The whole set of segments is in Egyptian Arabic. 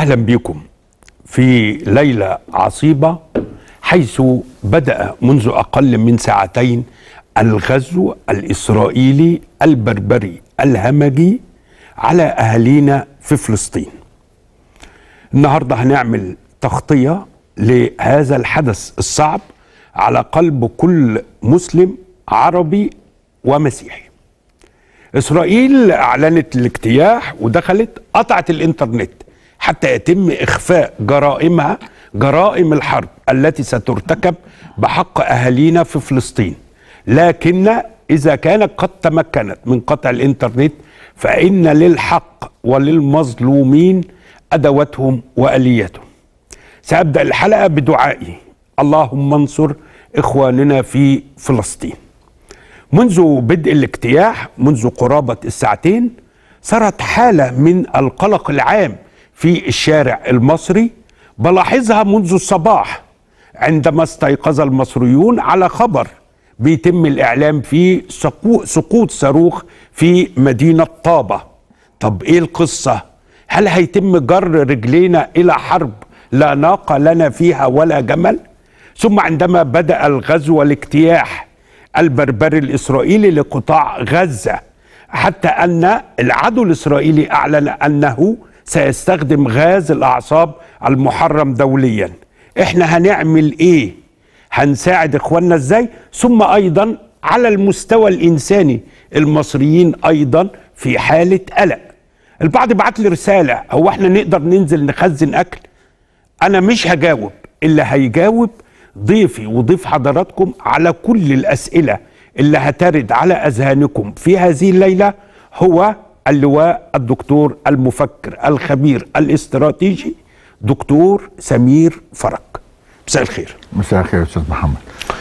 اهلا بكم في ليله عصيبه حيث بدا منذ اقل من ساعتين الغزو الاسرائيلي البربري الهمجي على اهالينا في فلسطين. النهارده هنعمل تغطيه لهذا الحدث الصعب على قلب كل مسلم عربي ومسيحي. اسرائيل اعلنت الاجتياح ودخلت قطعت الانترنت حتى يتم اخفاء جرائمها جرائم الحرب التي سترتكب بحق اهالينا في فلسطين لكن اذا كانت قد تمكنت من قطع الانترنت فان للحق وللمظلومين ادواتهم والياتهم سابدا الحلقه بدعائي اللهم انصر اخواننا في فلسطين منذ بدء الاجتياح منذ قرابة الساعتين صارت حالة من القلق العام في الشارع المصري بلاحظها منذ الصباح عندما استيقظ المصريون على خبر بيتم الإعلام فيه سقوط صاروخ في مدينة طابة طب إيه القصة؟ هل هيتم جر رجلينا إلى حرب لا ناقة لنا فيها ولا جمل؟ ثم عندما بدأ الغزو والاجتياح البربري الاسرائيلي لقطاع غزه حتى ان العدو الاسرائيلي اعلن انه سيستخدم غاز الاعصاب المحرم دوليا احنا هنعمل ايه هنساعد اخواننا ازاي ثم ايضا على المستوى الانساني المصريين ايضا في حاله قلق البعض بعت لي رساله هو احنا نقدر ننزل نخزن اكل انا مش هجاوب اللي هيجاوب ضيفي وضيف حضراتكم على كل الأسئلة اللي هترد على أذهانكم في هذه الليلة هو اللواء الدكتور المفكر الخبير الاستراتيجي دكتور سمير فرج مساء الخير مساء الخير استاذ محمد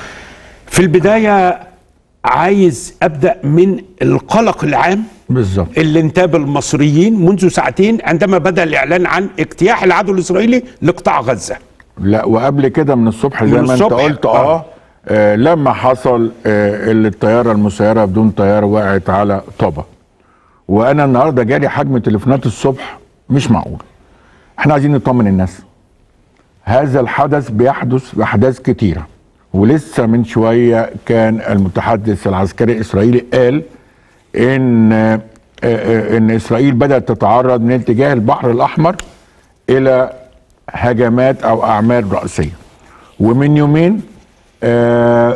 في البداية عايز أبدأ من القلق العام بالظبط اللي انتاب المصريين منذ ساعتين عندما بدأ الإعلان عن اجتياح العدو الإسرائيلي لقطاع غزة لا وقبل كده من الصبح زي من ما انت الصبح، قلت آه. اه, آه لما حصل آه اللي الطياره المسيره بدون طياره وقعت على طابا وانا النهارده جالي حجم تليفونات الصبح مش معقول احنا عايزين نطمن الناس هذا الحدث بيحدث باحداث كتيره ولسه من شويه كان المتحدث العسكري الاسرائيلي قال ان آه آه ان اسرائيل بدات تتعرض من اتجاه البحر الاحمر الى هجمات او اعمال رئيسيه ومن يومين آه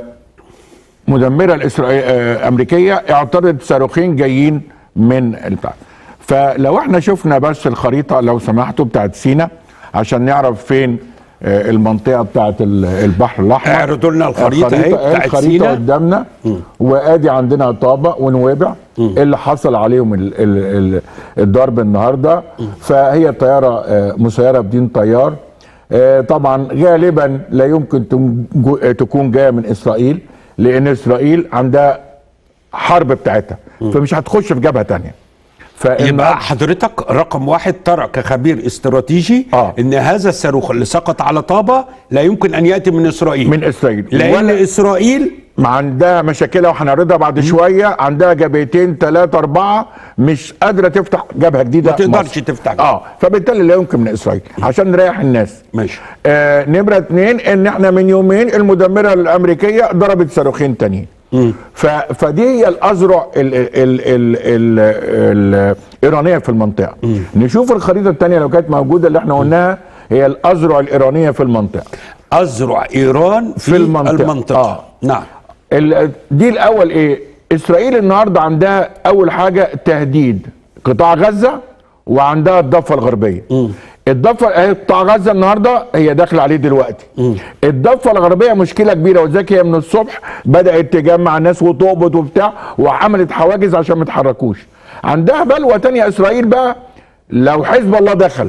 مدمره الاسرائيل آه امريكيه اعترضت صاروخين جايين من البتاع فلو احنا شفنا بس الخريطه لو سمحتوا بتاعت سينا عشان نعرف فين آه المنطقه بتاعت ال- البحر الاحمر اعرضوا لنا الخريطة اهي الخريطه بتاعت الخريطه سينا. قدامنا وادي عندنا طابق ونويبع اللي حصل عليهم ال ال ال الضرب النهارده فهي طياره آه، مسيره بدين طيار آه، طبعا غالبا لا يمكن تم- جو- آه، تكون جايه من اسرائيل لان اسرائيل عندها حرب بتاعتها فمش هتخش في جبهه تانية فإن يبقى حضرتك رقم واحد ترى كخبير استراتيجي آه. ان هذا الصاروخ اللي سقط على طابة لا يمكن ان ياتي من اسرائيل من اسرائيل لان ولا- اسرائيل ما عندها مشاكلها وهنعرضها بعد شويه عندها جبهتين ثلاثه اربعه مش قادره تفتح جبهه جديده ما تقدرش مصر. تفتح جبهة. اه فبالتالي لا يمكن من اسرائيل عشان نريح الناس ماشي آه نمره اتنين ان احنا من يومين المدمره الامريكيه ضربت صاروخين تانيين ف... فدي هي الاذرع ال... ال... ال... ال... الايرانيه في المنطقه نشوف الخريطه الثانيه لو كانت موجوده اللي احنا قلناها هي الاذرع الايرانيه في المنطقه اذرع ايران في, في المنطقة. المنطقة. آه. نعم ال- دي الاول ايه اسرائيل النهارده عندها اول حاجه تهديد قطاع غزه وعندها الضفه الغربيه الضفه اهي قطاع غزه النهارده هي داخله عليه دلوقتي الضفه الغربيه مشكله كبيره وذاك هي من الصبح بدات تجمع ناس وتقبض وبتاع وعملت حواجز عشان ما يتحركوش عندها بلوى تانية اسرائيل بقى لو حزب الله دخل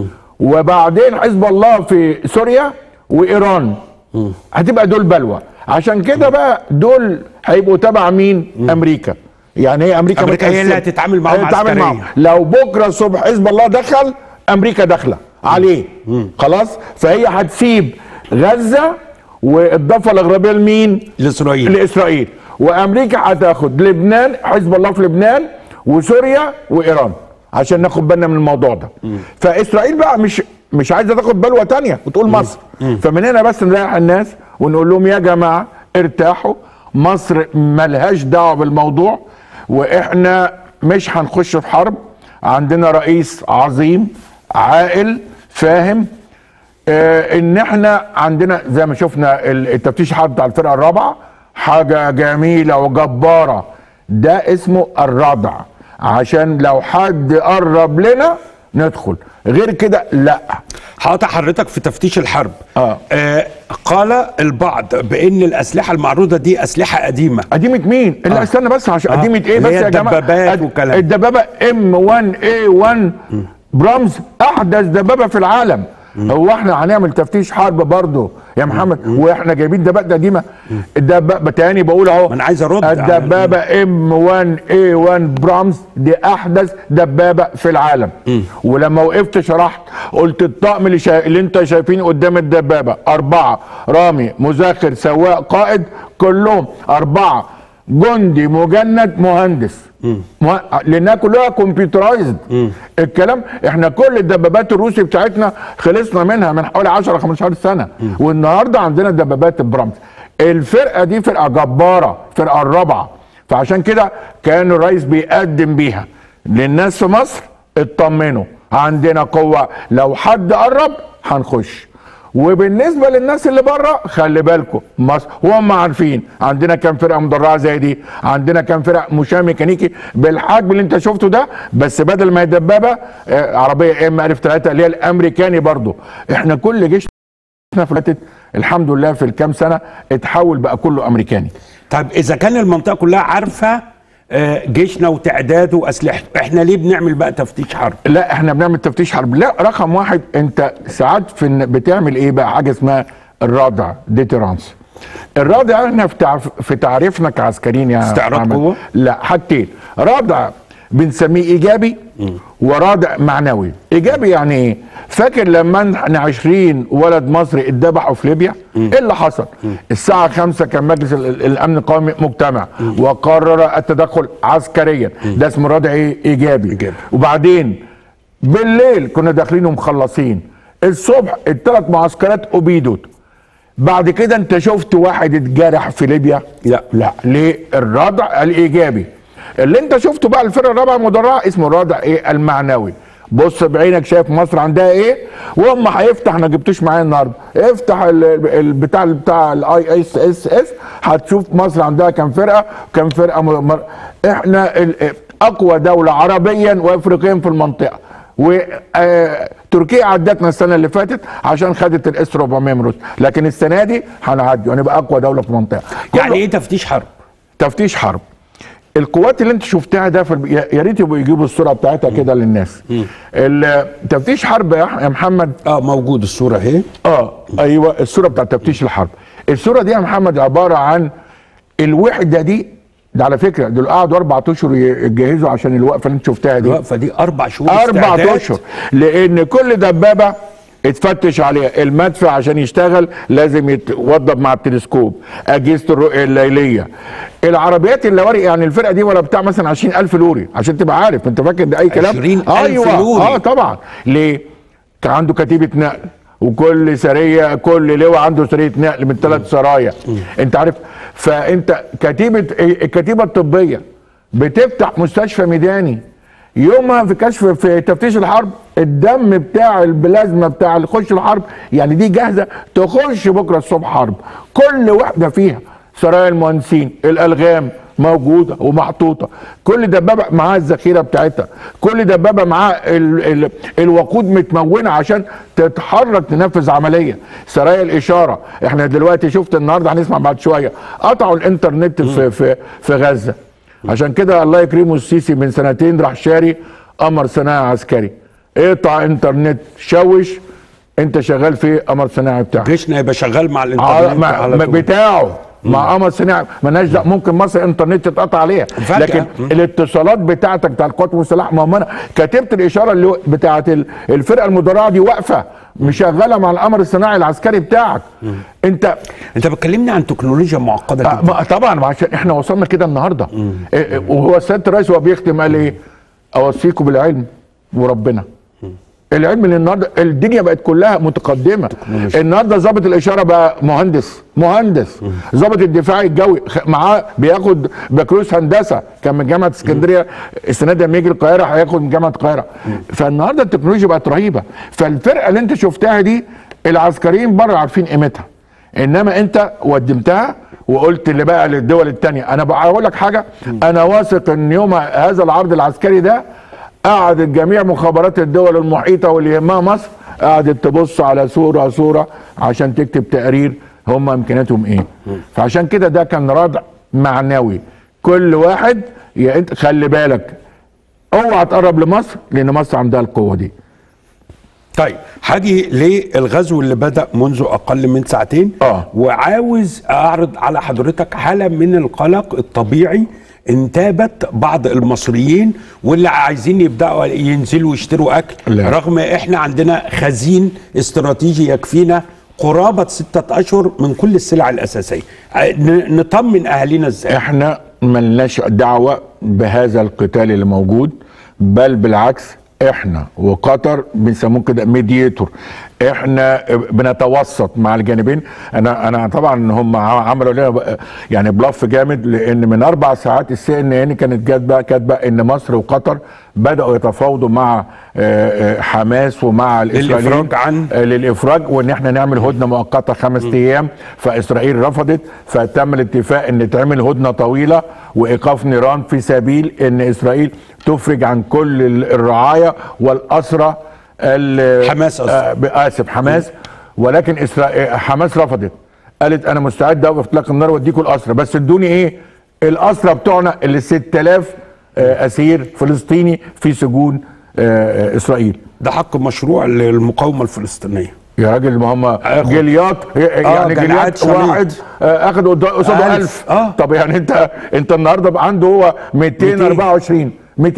وبعدين حزب الله في سوريا وايران هتبقى دول بلوى عشان كده بقى دول هيبقوا تبع مين امريكا يعني هي امريكا أمريكا هي اللي متقسمة. هتتعامل معاهم هتتعامل عسكرياً. معاهم. لو بكره الصبح حزب الله دخل امريكا داخله عليه خلاص فهي هتسيب غزه والضفه الغربيه لمين لاسرائيل لاسرائيل وامريكا هتاخد لبنان حزب الله في لبنان وسوريا وايران عشان ناخد بالنا من الموضوع ده فاسرائيل بقى مش مش عايزه تاخد بلوه تانية وتقول مصر فمن هنا بس نريح الناس ونقول لهم يا جماعه ارتاحوا مصر ملهاش دعوه بالموضوع واحنا مش هنخش في حرب عندنا رئيس عظيم عاقل فاهم آه ان احنا عندنا زي ما شفنا ال- التفتيش الحرب بتاع الفرقه الرابعه حاجه جميله وجباره ده اسمه الردع عشان لو حد قرب لنا ندخل غير كده لا هقطع حضرتك في تفتيش الحرب آه. آه قال البعض بان الاسلحه المعروضه دي اسلحه قديمه قديمه مين؟ لا استنى بس عشان آه. قديمه ايه اللي بس هي يا جماعه الدبابات الد- وكلام. الدبابه ام 1 اي 1 برامز احدث دبابه في العالم هو احنا هنعمل تفتيش حرب برضه يا محمد واحنا جايبين دبابه قديمه الدبابه تاني بقول اهو ما أنا عايز أرد على- الدبابه ام 1 اي 1 برامز دي احدث دبابه في العالم ولما وقفت شرحت قلت الطقم اللي, شا... اللي انت شايفين قدام الدبابه اربعه رامي مذاكر سواق قائد كلهم اربعه جندي مجند مهندس مه... لانها كلها كمبيوترايزد الكلام احنا كل الدبابات الروسي بتاعتنا خلصنا منها من حوالي 10 15 سنه والنهارده عندنا دبابات برامز الفرقه دي فرقه جباره فرقه الرابعه فعشان كده كان الرئيس بيقدم بيها للناس في مصر اطمنوا عندنا قوه لو حد قرب هنخش وبالنسبه للناس اللي بره خلي بالكم مصر وهم عارفين عندنا كام فرقه مدرعه زي دي عندنا كام فرقه مشاه ميكانيكي بالحجم اللي انت شفته ده بس بدل ما هي دبابه آه، عربيه ام الف 3 اللي هي الامريكاني برضو احنا كل جيشنا في فاتت الحمد لله في الكام سنه اتحول بقى كله امريكاني طيب اذا كان المنطقه كلها عارفه آه، جيشنا وتعداده واسلحته احنا ليه بنعمل بقى تفتيش حرب لا احنا بنعمل تفتيش حرب لا رقم واحد انت ساعات في إن بتعمل ايه بقى حاجه اسمها الرادع ديترانس الرادع احنا في, تعرف في تعريفنا كعسكريين يا استعراض محمد. قوة؟ لا حاجتين رادع بنسميه ايجابي ورادع معنوي ايجابي يعني ايه فاكر لما احنا 20 ولد مصري اتذبحوا في ليبيا ايه اللي حصل الساعه 5 كان مجلس ال- ال- الامن القومي مجتمع وقرر التدخل عسكريا ده اسمه رادع ايه ايجابي إيجابي. وبعدين بالليل كنا داخلين ومخلصين الصبح الثلاث معسكرات ابيدوا بعد كده انت شفت واحد اتجرح في ليبيا لا. لا ليه الردع الايجابي اللي انت شفته بقى الفرقه الرابعه المدرعه اسمه الردع ايه المعنوي بص بعينك شايف مصر عندها ايه وهم هيفتح انا جبتوش معايا النهارده افتح ال- ال- بتاع بتاع الاي اس اس اس هتشوف مصر عندها كام فرقه كام فرقه م... م... احنا ال... اقوى دوله عربيا وافريقيا في المنطقه وتركيا عدتنا السنه اللي فاتت عشان خدت الاس 400 من روسيا لكن السنه دي هنعدي وهنبقى اقوى دوله في المنطقه يعني كله ايه تفتيش حرب تفتيش حرب القوات اللي انت شفتها ده في الب... يا يا ريت يبقوا يجيبوا الصوره بتاعتها كده للناس ال- تفتيش حرب يا أح- يا محمد اه موجود الصوره اهي اه ايوه الصوره بتاعت تفتيش الحرب الصوره دي يا محمد عباره عن الوحده دي ده على فكره دول قعدوا اربع اشهر ي- يجهزوا عشان الوقفه اللي انت شفتها دي الوقفه دي اربع شهور اربع استعداد. اشهر لان كل دبابه اتفتش عليها المدفع عشان يشتغل لازم يتوضب مع التلسكوب اجهزه الرؤيه الليليه العربيات اللواري يعني الفرقه دي ولا بتاع مثلا 20000 لوري عشان تبقى عارف انت فاكر ده اي كلام 20,000 ايوه لوري. اه طبعا ليه كان عنده كتيبه نقل وكل سريه كل لواء عنده سريه نقل من ثلاث سرايا انت عارف فانت كتيبه الكتيبه الطبيه بتفتح مستشفى ميداني يومها في كشف في تفتيش الحرب الدم بتاع البلازما بتاع اللي يخش الحرب يعني دي جاهزه تخش بكره الصبح حرب كل واحده فيها سرايا المهندسين الالغام موجوده ومحطوطه كل دبابه معاها الذخيره بتاعتها كل دبابه معاها ال ال الوقود متمونه عشان تتحرك تنفذ عمليه سرايا الاشاره احنا دلوقتي شفت النهارده هنسمع بعد شويه قطعوا الانترنت في في في غزه عشان كده الله يكرمه السيسي من سنتين راح شاري قمر صناعي عسكري اقطع انترنت شوش انت شغال في قمر صناعي بتاعك جيشنا يبقى شغال مع على الانترنت مع على طول. بتاعه مع قمر صناعي مالناش دعوه ممكن مصر انترنت تتقطع عليها فجأة. لكن مم. الاتصالات بتاعتك بتاع القوات المسلحه ما هم انا كتبت الاشاره اللي بتاعت ال- الفرقه المدرعه دي واقفه مشغله مع القمر الصناعي العسكري بتاعك انت انت بتكلمني عن تكنولوجيا معقده آه، جدا ما- طبعا ما عشان احنا وصلنا كده النهارده إيه، إيه، وهو السيد الرئيس وهو بيختم قال ايه اوصيكم بالعلم وربنا العلم ان النهارده الدنيا بقت كلها متقدمه النهارده ضابط الاشاره بقى مهندس مهندس ضابط الدفاع الجوي خ- معاه بياخد بكالوريوس هندسه كان من جامعه اسكندريه السنه دي لما يجي القاهره هياخد من جامعه القاهره فالنهارده التكنولوجيا بقت رهيبه فالفرقه اللي انت شفتها دي العسكريين بره عارفين قيمتها انما انت قدمتها وقلت اللي بقى للدول التانية انا بقول لك حاجه انا واثق ان يوم هذا العرض العسكري ده قعدت جميع مخابرات الدول المحيطه واللي يهمها مصر قعدت تبص على صوره صوره عشان تكتب تقرير هم امكانياتهم ايه فعشان كده ده كان ردع معنوي كل واحد يا انت خلي بالك اوعى تقرب لمصر لان مصر عندها القوه دي طيب هاجي للغزو اللي بدا منذ اقل من ساعتين آه. وعاوز اعرض على حضرتك حاله من القلق الطبيعي انتابت بعض المصريين واللي عايزين يبداوا ينزلوا يشتروا اكل لا. رغم احنا عندنا خزين استراتيجي يكفينا قرابه ستة اشهر من كل السلع الاساسيه ع- ن- نطمن اهالينا ازاي احنا ملناش دعوه بهذا القتال اللي موجود بل بالعكس احنا وقطر بنسموه كده ميديتور احنا بنتوسط مع الجانبين انا انا طبعا هم عملوا لنا بقى- يعني بلف جامد لان من اربع ساعات السي ان ان كانت كاتبه كاتبه ان مصر وقطر بداوا يتفاوضوا مع آه، آه، حماس ومع الاسرائيليين للإفراج عن- آه، للافراج وان احنا نعمل هدنه مؤقته خمس ايام فاسرائيل رفضت فتم الاتفاق ان تعمل هدنه طويله وايقاف نيران في سبيل ان اسرائيل تفرج عن كل ال- الرعايا والاسرى ال- حماس قصدي. آه، ب- اسف حماس ولكن إسرائيل حماس رفضت قالت انا مستعد اوقف اطلاق النار واديكم الاسرى بس ادوني ايه الاسرى بتوعنا اللي 6000 آه، اسير فلسطيني في سجون آه، آه، اسرائيل ده حق مشروع للمقاومه الفلسطينيه يا راجل ما هم هياخد. جليات يعني جلعاد جليات شليط. واحد آه، اخد قد- قصاده ألف. 1000 آه. طب يعني انت انت النهارده بقى عنده هو 224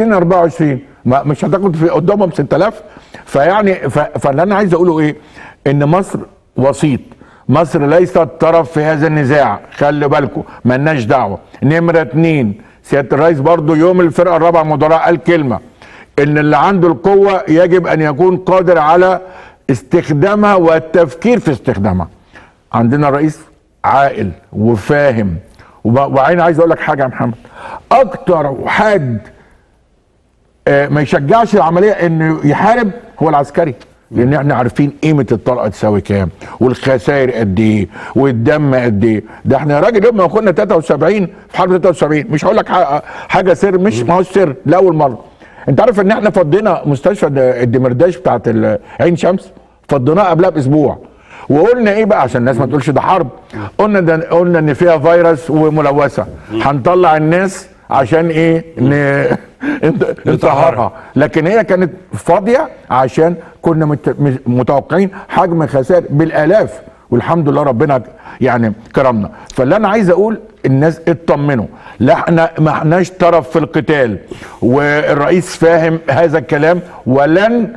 224 ما مش هتاخد في قدامهم 6000 فيعني ف- فاللي انا عايز اقوله ايه ان مصر وسيط مصر ليست طرف في هذا النزاع خلي بالكم ملناش دعوه نمره اتنين سياده الرئيس برضو يوم الفرقه الرابعه المدراء قال كلمه ان اللي عنده القوه يجب ان يكون قادر على استخدامها والتفكير في استخدامها عندنا رئيس عاقل وفاهم وب- وبعدين عايز اقول لك حاجه يا محمد اكتر حد آه، ما يشجعش العمليه انه يحارب هو العسكري لان احنا عارفين قيمه الطلقه تساوي كام والخسائر قد ايه والدم قد ايه ده احنا يا راجل يوم ما كنا 73 في حرب 73 مش هقول لك ح- حاجه سر مش ما هو سر لاول مره انت عارف ان احنا فضينا مستشفى د- الدمرداش بتاعت ال- عين شمس فضيناها قبلها باسبوع وقلنا ايه بقى عشان الناس ما تقولش ده حرب قلنا ده قلنا ان فيها فيروس وملوثه هنطلع الناس عشان ايه ن... انت- نطهرها لكن هي كانت فاضيه عشان كنا مت... م- متوقعين حجم خسائر بالالاف والحمد لله ربنا يعني كرمنا فاللي انا عايز اقول الناس اطمنوا لا احنا ما احناش طرف في القتال والرئيس فاهم هذا الكلام ولن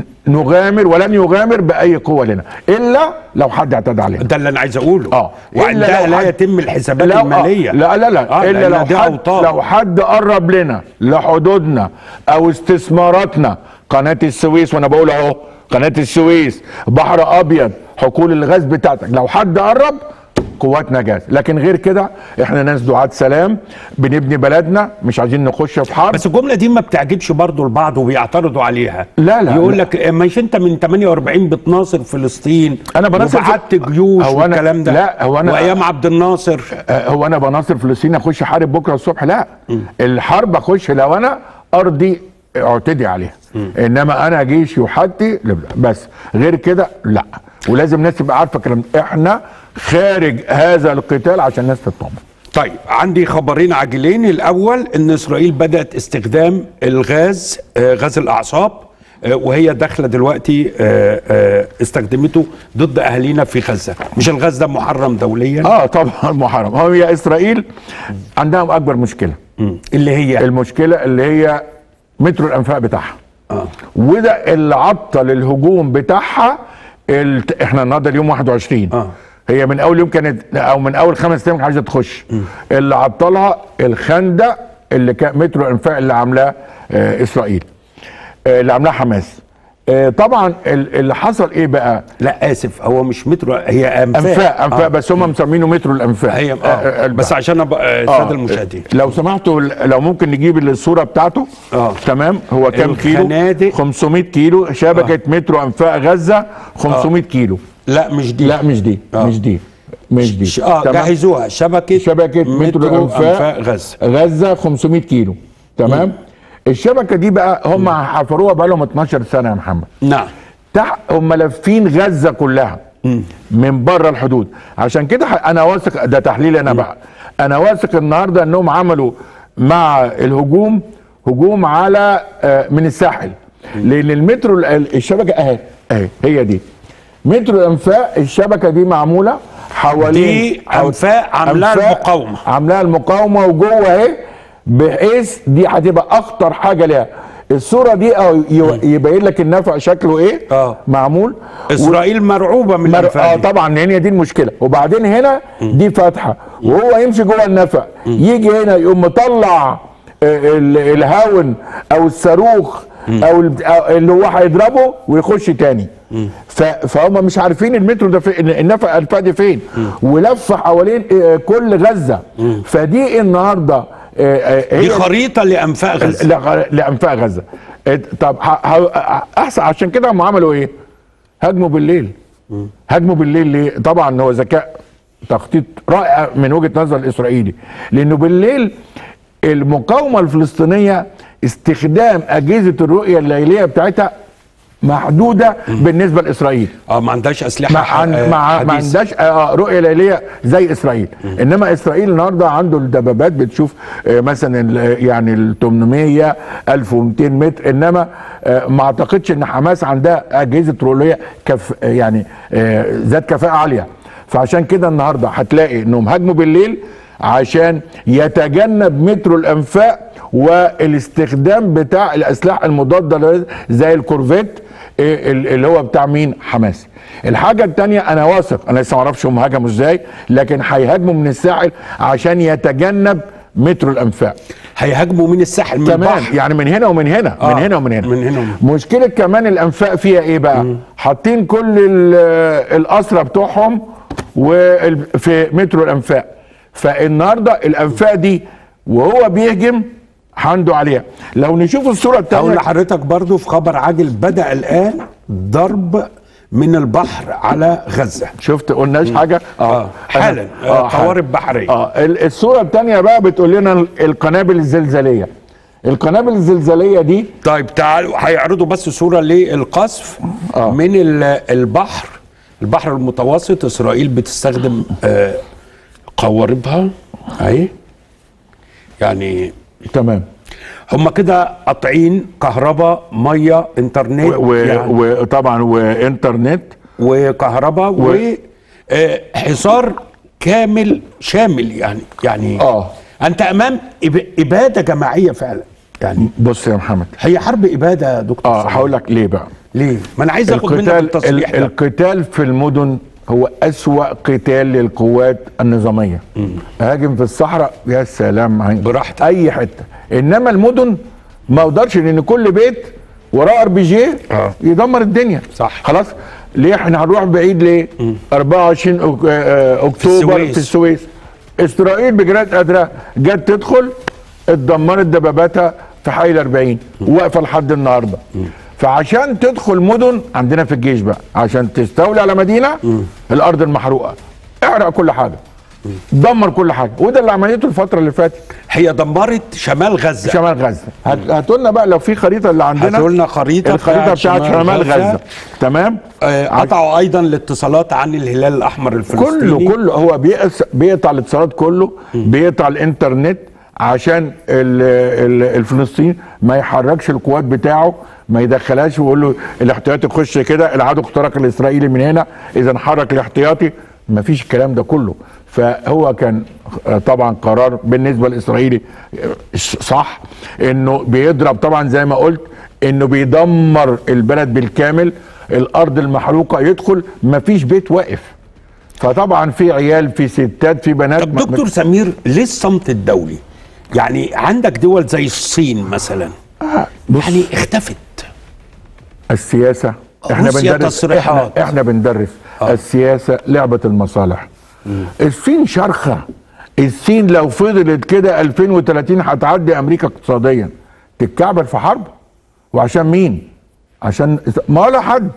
نغامر ولن يغامر باي قوه لنا الا لو حد اعتدى علينا ده اللي انا عايز اقوله اه وعندها إلا لو لا حد- يتم الحسابات لا- آه، الماليه لا لا لا آه، الا لأن لو دي حد أوطان. لو حد قرب لنا لحدودنا او استثماراتنا قناه السويس وانا بقول اهو قناه السويس بحر ابيض حقول الغاز بتاعتك لو حد قرب قواتنا جاهزه لكن غير كده احنا ناس دعاة سلام بنبني بلدنا مش عايزين نخش في حرب بس الجمله دي ما بتعجبش برضو البعض وبيعترضوا عليها لا، لا، يقول لا. لك مش انت من 48 بتناصر فلسطين أنا بناصر وبعت في- جيوش هو أنا- والكلام ده لا، هو أنا- وايام عبد الناصر آه، هو انا بناصر فلسطين اخش احارب بكره الصبح لا الحرب اخش لو انا ارضي اعتدي عليها انما انا جيشي وحدي لا، بس غير كده لا ولازم الناس تبقى عارفه الكلام ده. احنا خارج هذا القتال عشان الناس تطمن طيب عندي خبرين عاجلين الاول ان اسرائيل بدات استخدام الغاز آه، غاز الاعصاب آه، وهي داخله دلوقتي آه، آه، استخدمته ضد اهالينا في غزه مش الغاز ده محرم دوليا اه طبعا محرم هو هي اسرائيل عندها اكبر مشكله مم. اللي هي المشكله اللي هي مترو الانفاق بتاعها آه. وده اللي عطل الهجوم بتاعها الت... احنا النهارده اليوم 21 آه. هي من اول يوم كانت او من اول خمس ايام كانت عايزه تخش اللي عطلها الخندق اللي كان مترو الانفاق اللي عاملاه آه اسرائيل آه، اللي عاملاها حماس آه، طبعا ال- اللي حصل ايه بقى لا اسف هو مش مترو هي انفاق انفاق انفاق آه. بس هم مسمينه مترو الانفاق هي آه، آه. آه، بس عشان ابقى الساده المشاهدين لو سمحتوا لو ممكن نجيب الصوره بتاعته آه. تمام هو كام كيلو الخنادق. 500 كيلو شبكه مترو انفاق غزه 500 كيلو لا مش دي لا مش دي آه. مش دي مش دي ش- اه تمام؟ جهزوها شبكه شبكه مترو الانفاق غزه غزه 500 كيلو تمام الشبكه دي بقى هم حفروها بقى لهم 12 سنه يا محمد نعم تحت هم لافين غزه كلها من بره الحدود عشان كده ح- انا واثق ده تحليل انا بقى انا واثق النهارده انهم عملوا مع الهجوم هجوم على آه، من الساحل لان المترو ال- الشبكه اهي اهي هي دي مترو الانفاق الشبكه دي معموله حوالين دي أنفاق عاملاها أنفاق المقاومة. عاملاها المقاومه وجوه اهي بحيث دي هتبقى اخطر حاجه ليها الصوره دي اه ي- يبين لك النفق شكله ايه آه. معمول اسرائيل مرعوبه من مر... الانفاق اه دي. طبعا لان هي دي المشكله وبعدين هنا دي فتحه وهو يمشي جوه النفق يجي هنا يقوم مطلع آه، ال- الهاون او الصاروخ او ال- أو اللي هو هيضربه ويخش تاني ف... فهم مش عارفين المترو ده فين النفق الانفاق دي فين ولف حوالين آه، كل غزه فدي النهارده آه، آه، دي هي خريطه لانفاق غزه لا- لانفاق غزه ات- طب ه- ه- احسن عشان كده هم عملوا ايه؟ هاجموا بالليل هاجموا بالليل ليه؟ طبعا هو ذكاء تخطيط رائع من وجهه نظر الاسرائيلي لانه بالليل المقاومه الفلسطينيه استخدام اجهزه الرؤيه الليليه بتاعتها محدوده بالنسبه لاسرائيل اه ما عندهاش اسلحه ما, ح- عن آه، ما, ما حديثة. عندهاش آه، رؤيه ليليه زي اسرائيل انما اسرائيل النهارده عنده الدبابات بتشوف آه، مثلا ال- يعني ال 800 1200 متر انما آه، ما اعتقدش ان حماس عندها اجهزه رؤيه كف آه، يعني آه، ذات كفاءه عاليه فعشان كده النهارده هتلاقي انهم هاجموا بالليل عشان يتجنب مترو الانفاق والاستخدام بتاع الاسلحه المضاده زي الكورفيت إيه ال- اللي هو بتاع مين حماس الحاجه الثانيه انا واثق انا لسه ما اعرفش هم هاجموا ازاي لكن هيهاجموا من الساحل عشان يتجنب مترو الانفاق هيهاجموا من الساحل من كمان البحر يعني من هنا ومن هنا آه، من هنا ومن هنا من هنا ومن- مشكله كمان الانفاق فيها ايه بقى حاطين كل ال- الاسرى بتوعهم وال- في مترو الانفاق فالنهارده الانفاق دي وهو بيهجم عنده عليها لو نشوف الصوره اقول الثانيه لحضرتك برضو في خبر عاجل بدا الان ضرب من البحر على غزه شفت قلناش حاجه اه حالا آه حالا. قوارب بحريه اه ال- الصوره الثانيه بقى بتقول لنا ال- القنابل الزلزاليه القنابل الزلزاليه دي طيب تعالوا هيعرضوا بس صوره للقصف آه. من ال- البحر البحر المتوسط اسرائيل بتستخدم آه قواربها اهي يعني تمام هم كده قاطعين كهرباء ميه انترنت و- و- يعني وطبعا وانترنت وكهرباء و- وحصار كامل شامل يعني يعني آه. انت امام إب- اباده جماعيه فعلا يعني بص يا محمد هي حرب اباده يا دكتور اه صلاح. هقول لك ليه بقى ليه ما انا عايز اخد منك القتال التصريح ال- ده القتال في المدن هو أسوأ قتال للقوات النظامية هاجم في الصحراء يا سلام عن- براحتك. أي حتة إنما المدن ما اقدرش لأن كل بيت وراه ار بي جي آه. يدمر الدنيا صح. خلاص ليه احنا هنروح بعيد ليه 24 أك- آه، اكتوبر السويس. في السويس اسرائيل بجراد قادره جت تدخل اتدمرت دباباتها في حي ال 40 واقفه لحد النهارده فعشان تدخل مدن عندنا في الجيش بقى عشان تستولي على مدينه الارض المحروقه احرق كل حاجه دمر كل حاجه وده اللي عملته الفتره اللي فاتت هي دمرت شمال غزه شمال غزه هات- هاتوا لنا بقى لو في خريطه اللي عندنا هاتوا لنا خريطة الخريطه بتاعت بتاعت شمال شمال غزة. غزه تمام آه، قطعوا ايضا الاتصالات عن الهلال الاحمر الفلسطيني كله كله هو بيقص بيقطع الاتصالات كله بيقطع الانترنت عشان ال ال الفلسطيني ما يحركش القوات بتاعه ما يدخلهاش ويقول له الاحتياطي خش كده العدو اخترق الاسرائيلي من هنا اذا حرك الاحتياطي ما فيش الكلام ده كله فهو كان آه، طبعا قرار بالنسبه للاسرائيلي آه، صح انه بيضرب طبعا زي ما قلت انه بيدمر البلد بالكامل الارض المحروقه يدخل ما فيش بيت واقف فطبعا في عيال في ستات في بنات طب دكتور سمير ليه الصمت الدولي يعني عندك دول زي الصين مثلا يعني اختفت السياسه احنا روسيا بندرس تصريحات. احنا, احنا بندرس آه. السياسه لعبه المصالح الصين شرخه الصين لو فضلت كده 2030 هتعدي امريكا اقتصاديا تتكعبل في حرب وعشان مين عشان ما ولا حد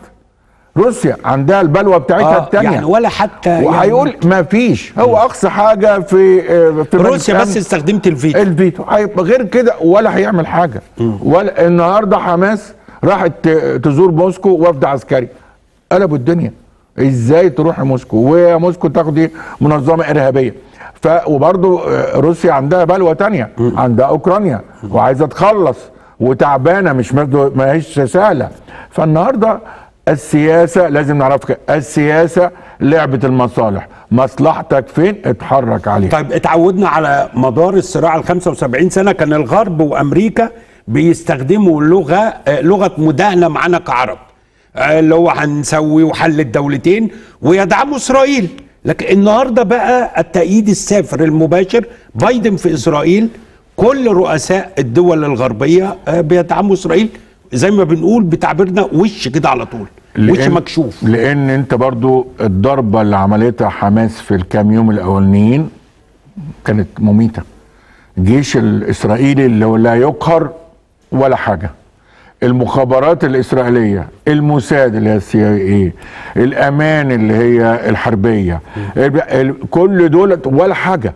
روسيا عندها البلوى بتاعتها آه التانية يعني ولا حتى يعني وهيقول ما فيش هو اقصى حاجه في آه، في مجلس روسيا بس الأمن استخدمت الفيتو الفيتو هيبقى غير كده ولا هيعمل حاجه ولا النهارده حماس راحت ت- تزور موسكو وفد عسكري قلبوا الدنيا ازاي تروح موسكو وموسكو تاخدي منظمه ارهابيه ف وبرضه روسيا عندها بلوى تانية عندها اوكرانيا وعايزه تخلص وتعبانه مش برضه ما هيش سهله فالنهارده السياسه لازم نعرف كده السياسه لعبه المصالح مصلحتك فين اتحرك عليها طيب اتعودنا على مدار الصراع ال 75 سنه كان الغرب وامريكا بيستخدموا لغه آه، لغه مداهنه معانا كعرب آه، اللي هو هنسوي وحل الدولتين ويدعموا اسرائيل لكن النهارده بقى التأييد السافر المباشر بايدن في اسرائيل كل رؤساء الدول الغربيه آه، بيدعموا اسرائيل زي ما بنقول بتعبيرنا وش كده على طول وش لأن- مكشوف لان انت برضو الضربه اللي عملتها حماس في الكام يوم الاولانيين كانت مميته الجيش الاسرائيلي اللي هو لا يقهر ولا حاجه المخابرات الاسرائيليه الموساد اللي هي السي اي الامان اللي هي الحربيه ال- ال- كل دول ولا حاجه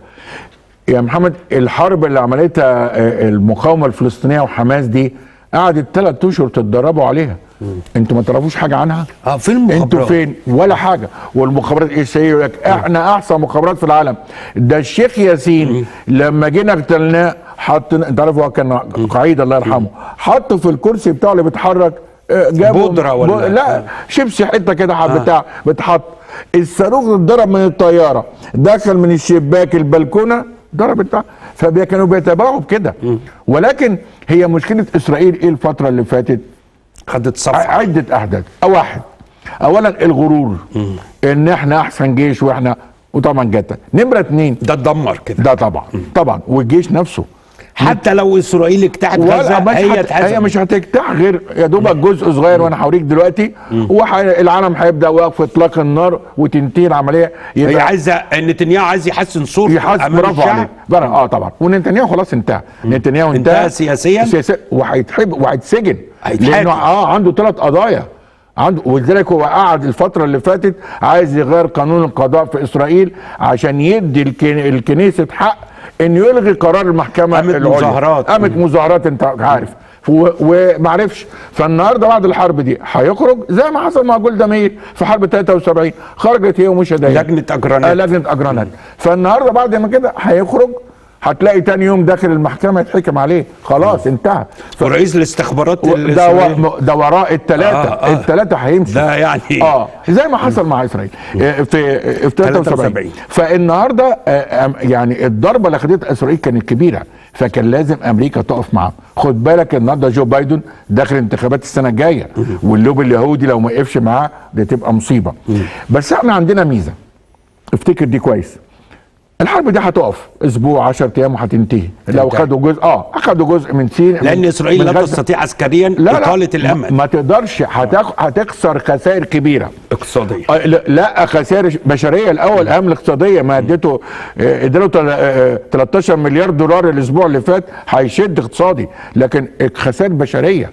يا محمد الحرب اللي عملتها آه، المقاومه الفلسطينيه وحماس دي قعدت ثلاث اشهر تتدربوا عليها انتوا ما تعرفوش حاجه عنها اه فين المخابرات انتوا فين ولا حاجه والمخابرات ايه شيء يقول لك احنا احسن مخابرات في العالم ده الشيخ ياسين لما جينا اقتلناه حط انت عارف هو كان قعيد الله يرحمه حطه في الكرسي بتاعه اللي بيتحرك اه، جابه بودرة ولا- ب- لا شيبسي حته كده بتاع بتحط الصاروخ اتضرب من الطياره دخل من الشباك البلكونه ضرب بتاع فكانوا بيتباعوا بكده ولكن هي مشكله اسرائيل ايه الفتره اللي فاتت خدت صفحه عدة أحداث أو واحد أولا الغرور إن إحنا أحسن جيش وإحنا وطبعا جت نمرة اتنين ده اتدمر كده ده طبعا طبعا والجيش نفسه حتى لو اسرائيل اجتاحت ولا غزه مش هي هت... هي اتهزمت مش هتجتاح غير يا دوبك جزء صغير وانا هوريك دلوقتي والعالم هيبدا وقف اطلاق النار وتنتهي العمليه هي يبقى عايزه نتنياهو عايز يحسن صورته يحاسب امام برافو الشعب عليك بره اه طبعا ونتنياهو خلاص انتهى نتنياهو انتهى انتهى سياسياً؟ سياسيا وهيتحب وهيتسجن هيتحاكم. لانه اه عنده ثلاث قضايا عنده ولذلك هو قعد الفتره اللي فاتت عايز يغير قانون القضاء في اسرائيل عشان يدي الكن... الكنيسه حق انه يلغي قرار المحكمه قامت العليا مظاهرات. قامت مظاهرات انت عارف و- ومعرفش فالنهارده بعد الحرب دي هيخرج زي ما حصل مع جولدا مير في حرب 73 خرجت هي ومشهد هي. لجنة أجرانات. آه لجنه اجرانات فالنهارده بعد ما كده هيخرج هتلاقي تاني يوم داخل المحكمه يتحكم عليه خلاص انتهى ف- ورئيس الاستخبارات ده, الإسرائيلي. و... ده وراء الثلاثه آه، آه آه. آه الثلاثه هيمشي ده يعني اه زي ما حصل مع اسرائيل آه، في في 73 73. فالنهارده آه، آم، يعني الضربه اللي خدتها اسرائيل كانت كبيره فكان لازم امريكا تقف معاه خد بالك النهارده جو بايدن داخل انتخابات السنه الجايه واللوب اليهودي لو ما وقفش معاه دي تبقى مصيبه بس احنا عندنا ميزه افتكر دي كويس الحرب دي هتقف اسبوع 10 ايام وهتنتهي لو تنتهي. خدوا جزء اه اخدوا جزء من سين لان من- اسرائيل من لا غزة. تستطيع عسكريا لا لا اطاله ما, الامل ما تقدرش هتخ... هتخسر خسائر كبيره اقتصاديا آه، لا- لا خسائر بشريه الاول اهم الاقتصاديه ما اديته آه، اداله تل- آه، 13 مليار دولار الاسبوع اللي فات هيشد اقتصادي لكن خسائر بشريه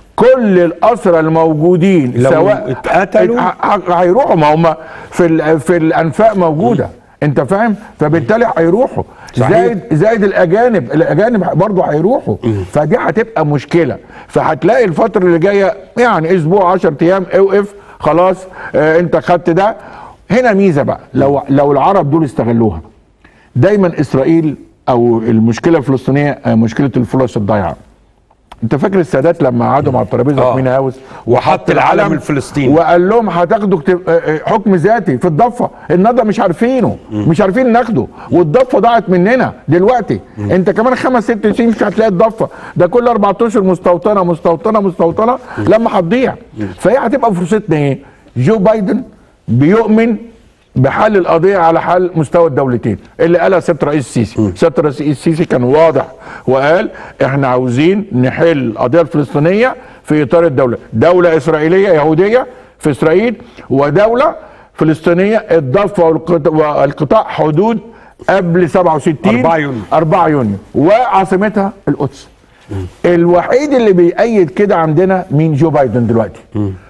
كل الاسرى الموجودين لو سواء اتقتلوا؟ ه- ه- هيروحوا ما هم في ال- في الانفاق موجوده انت فاهم فبالتالي هيروحوا صحيح. زائد زائد الاجانب الاجانب برضه هيروحوا فدي هتبقى مشكله فهتلاقي الفتره اللي جايه يعني اسبوع 10 ايام اوقف خلاص آه انت خدت ده هنا ميزه بقى لو لو العرب دول استغلوها دايما اسرائيل او المشكله الفلسطينيه آه، مشكله الفلوس الضايعه انت فاكر السادات لما قعدوا مع الترابيزه آه. في مينا هاوس وحط العلم الفلسطيني. وقال لهم هتاخدوا كت- آه، آه، حكم ذاتي في الضفه النهارده مش عارفينه مش عارفين ناخده والضفه ضاعت مننا دلوقتي انت كمان خمس ست سنين مش هتلاقي الضفه ده كل اربع اشهر مستوطنه مستوطنه مستوطنه لما هتضيع فهي هتبقى فرصتنا ايه؟ جو بايدن بيؤمن بحل القضيه على حل مستوى الدولتين اللي قالها سياده الرئيس السيسي سياده الرئيس السيسي كان واضح وقال احنا عاوزين نحل القضيه الفلسطينيه في اطار الدوله دوله اسرائيليه يهوديه في اسرائيل ودوله فلسطينيه الضفه والقط- والقطاع حدود قبل 67 4 يونيو. 4 يونيو وعاصمتها القدس الوحيد اللي بيأيد كده عندنا مين جو بايدن دلوقتي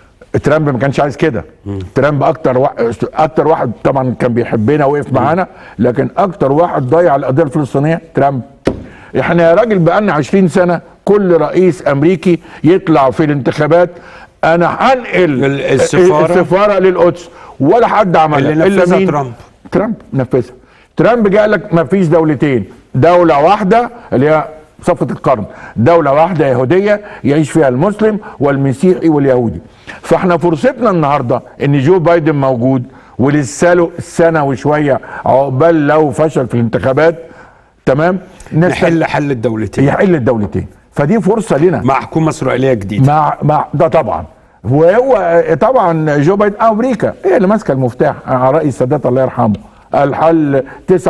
ترامب ما كانش عايز كده ترامب اكتر واحد اكتر واحد طبعا كان بيحبنا وقف معانا لكن اكتر واحد ضيع القضيه الفلسطينيه ترامب احنا يا راجل بقالنا 20 سنه كل رئيس امريكي يطلع في الانتخابات انا هنقل ال- السفارة. السفاره للقدس ولا حد عملها اللي الا نفذها مين ترامب. ترامب نفذها ترامب جاء لك ما فيش دولتين دولة واحدة اللي هي صفة القرن دولة واحدة يهودية يعيش فيها المسلم والمسيحي واليهودي فاحنا فرصتنا النهاردة ان جو بايدن موجود ولسه له سنة وشوية عقبال لو فشل في الانتخابات تمام نستغل- نحل حل الدولتين يحل الدولتين فدي فرصة لنا مع حكومه اسرائيليه جديده مع مع ده طبعا وهو طبعا جو بايدن امريكا هي اللي ماسكه المفتاح على راي السادات الله يرحمه الحل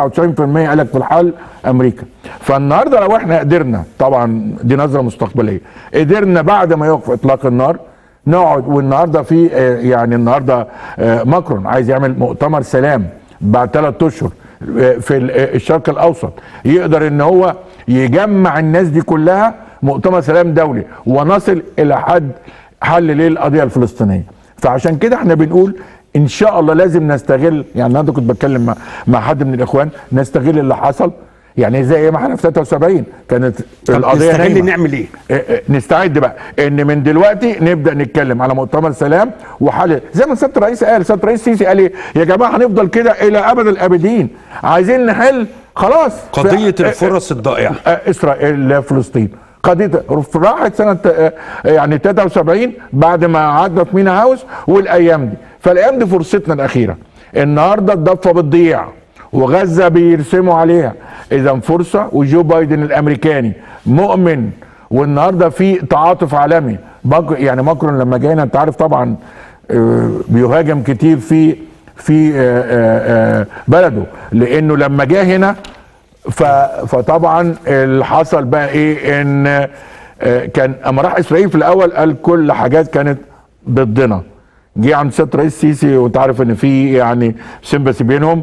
99% قال لك في الحل امريكا فالنهارده لو احنا قدرنا طبعا دي نظره مستقبليه قدرنا بعد ما يوقف اطلاق النار نقعد والنهارده في آه، يعني النهارده آه، ماكرون عايز يعمل مؤتمر سلام بعد ثلاث اشهر آه، في ال- آه، الشرق الاوسط يقدر ان هو يجمع الناس دي كلها مؤتمر سلام دولي ونصل الى حد حل للقضيه الفلسطينيه فعشان كده احنا بنقول ان شاء الله لازم نستغل يعني النهارده كنت بتكلم مع, مع حد من الاخوان نستغل اللي حصل يعني زي ما احنا في 73 كانت طب القضيه نستغل نايمة. نعمل ايه؟ اه، اه، نستعد بقى ان من دلوقتي نبدا نتكلم على مؤتمر سلام وحل زي ما سياده الرئيس قال سياده الرئيس السيسي قال ايه يا جماعه هنفضل كده الى ابد الابدين عايزين نحل خلاص قضيه ف- اه، الفرص الضائعه آه، اسرائيل فلسطين قضيه راحت سنه آه، يعني 73 بعد ما قعدنا في مينا هاوس والايام دي فالايام دي فرصتنا الاخيره النهارده الضفه بتضيع وغزه بيرسموا عليها اذا فرصه وجو بايدن الامريكاني مؤمن والنهارده في تعاطف عالمي ماك- يعني ماكرون لما جانا انت عارف طبعا آه، بيهاجم كتير في في آه، آه، آه، بلده لانه لما جه هنا ف... فطبعا اللي حصل بقى ايه ان آه، كان اما راح اسرائيل في الاول قال كل حاجات كانت ضدنا جه عند سياده الرئيس السيسي وانت عارف ان في يعني سيمباسي بينهم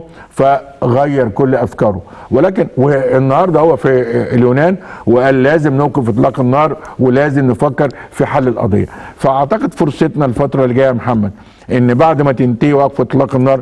فغير كل افكاره ولكن والنهارده هو في اليونان وقال لازم نوقف اطلاق النار ولازم نفكر في حل القضيه فاعتقد فرصتنا الفتره اللي جايه يا محمد ان بعد ما تنتهي وقف اطلاق النار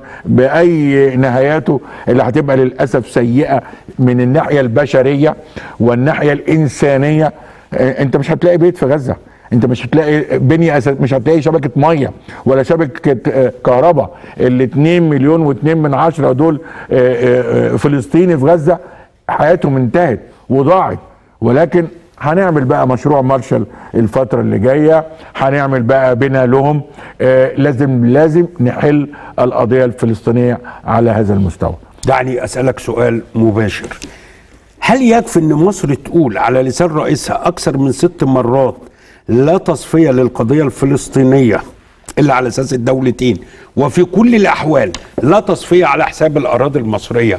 باي نهاياته اللي هتبقى للاسف سيئه من الناحيه البشريه والناحيه الانسانيه آه، انت مش هتلاقي بيت في غزه انت مش هتلاقي بنيه أساس مش هتلاقي شبكه ميه ولا شبكه آه، كهرباء ال 2 مليون و2 من عشرة دول آه، آه، آه، فلسطيني في غزه حياتهم انتهت وضاعت ولكن هنعمل بقى مشروع مارشال الفترة اللي جاية هنعمل بقى بنا لهم آه لازم لازم نحل القضية الفلسطينية على هذا المستوى دعني اسالك سؤال مباشر هل يكفي ان مصر تقول على لسان رئيسها اكثر من ست مرات لا تصفيه للقضيه الفلسطينيه الا على اساس الدولتين وفي كل الاحوال لا تصفيه على حساب الاراضي المصريه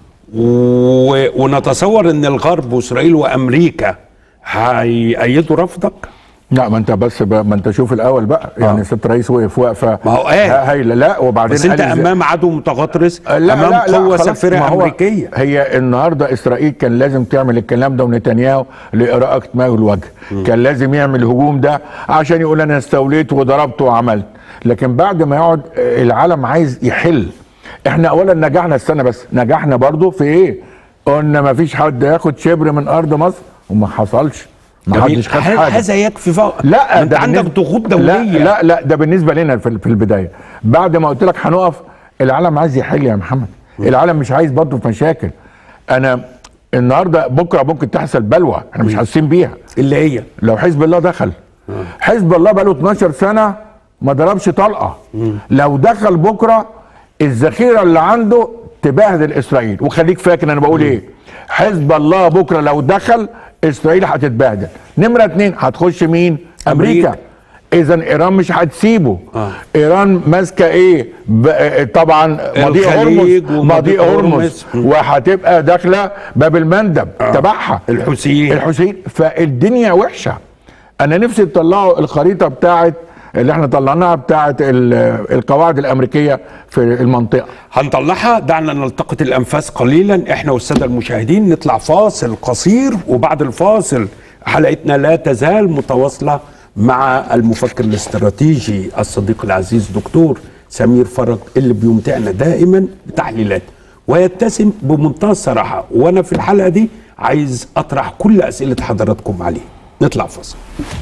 و... ونتصور ان الغرب واسرائيل وامريكا هيأيدوا رفضك لا ما انت بس بقى ما انت شوف الاول بقى يعني ست رئيس وقف وقفه ما هو قال. هايله لا وبعدين بس انت قال إزاي- امام عدو متغطرس لا امام لا لا قوه خلاص، سافره ما هو امريكيه هي النهارده اسرائيل كان لازم تعمل الكلام ده ونتنياهو لاراءه ما الوجه كان لازم يعمل الهجوم ده عشان يقول انا استوليت وضربت وعملت لكن بعد ما يقعد آه، العالم عايز يحل احنا اولا نجحنا السنه بس نجحنا برضو في ايه قلنا ما فيش حد ياخد شبر من ارض مصر وما حصلش ما جميل. حدش خد هل- حاجه هذا يكفي فوق لا انت ده عندك بالنسبة- ضغوط دوليه لا لا لا ده بالنسبه لنا في في البدايه بعد ما قلت لك هنقف العالم عايز يحل يا محمد العالم مش عايز برضه في مشاكل انا النهارده بكره ممكن تحصل بلوى احنا مش حاسين بيها اللي هي لو حزب الله دخل حزب الله بقاله 12 سنه ما ضربش طلقه لو دخل بكره الذخيره اللي عنده تبهدل اسرائيل وخليك فاكر انا بقول ايه حزب الله بكره لو دخل اسرائيل هتتبهدل نمره اتنين هتخش مين امريكا, أمريكا. اذا ايران مش هتسيبه آه. ايران ماسكه ايه ب- آه، طبعا مضيق الخليج هرمز ومضيق مضيق هرمز. هرمز وهتبقى داخله باب المندب تبعها الحوثيين. الحوثيين فالدنيا وحشه انا نفسي تطلعوا الخريطه بتاعت اللي احنا طلعناها بتاعت ال- القواعد الامريكيه في المنطقه هنطلعها دعنا نلتقط الانفاس قليلا احنا والساده المشاهدين نطلع فاصل قصير وبعد الفاصل حلقتنا لا تزال متواصله مع المفكر الاستراتيجي الصديق العزيز دكتور سمير فرج اللي بيمتعنا دائما بتحليلات ويتسم بمنتهى الصراحه وانا في الحلقه دي عايز اطرح كل اسئله حضراتكم عليه نطلع فاصل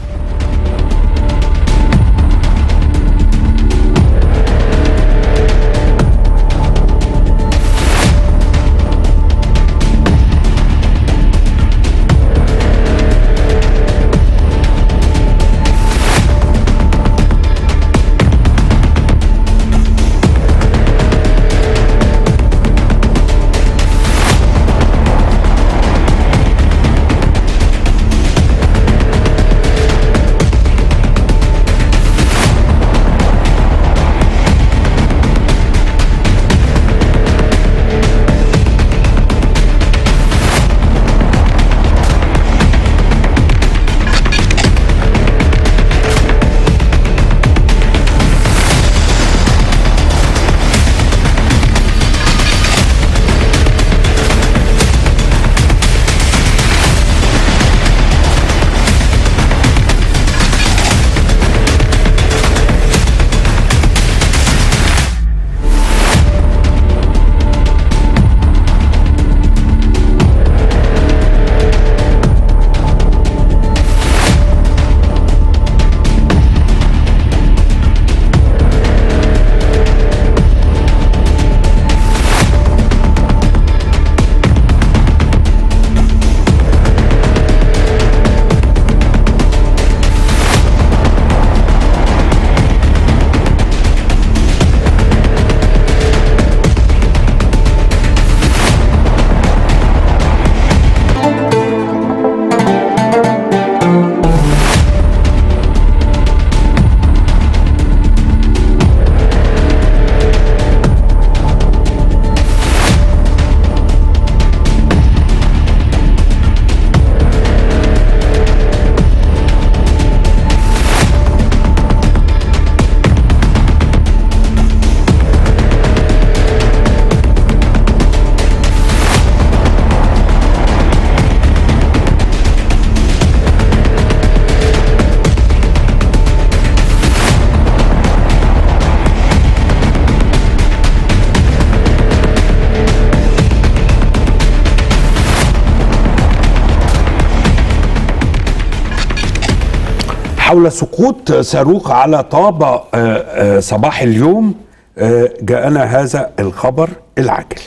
حول سقوط صاروخ على طابة آه، آه، صباح اليوم آه، جاءنا هذا الخبر العاجل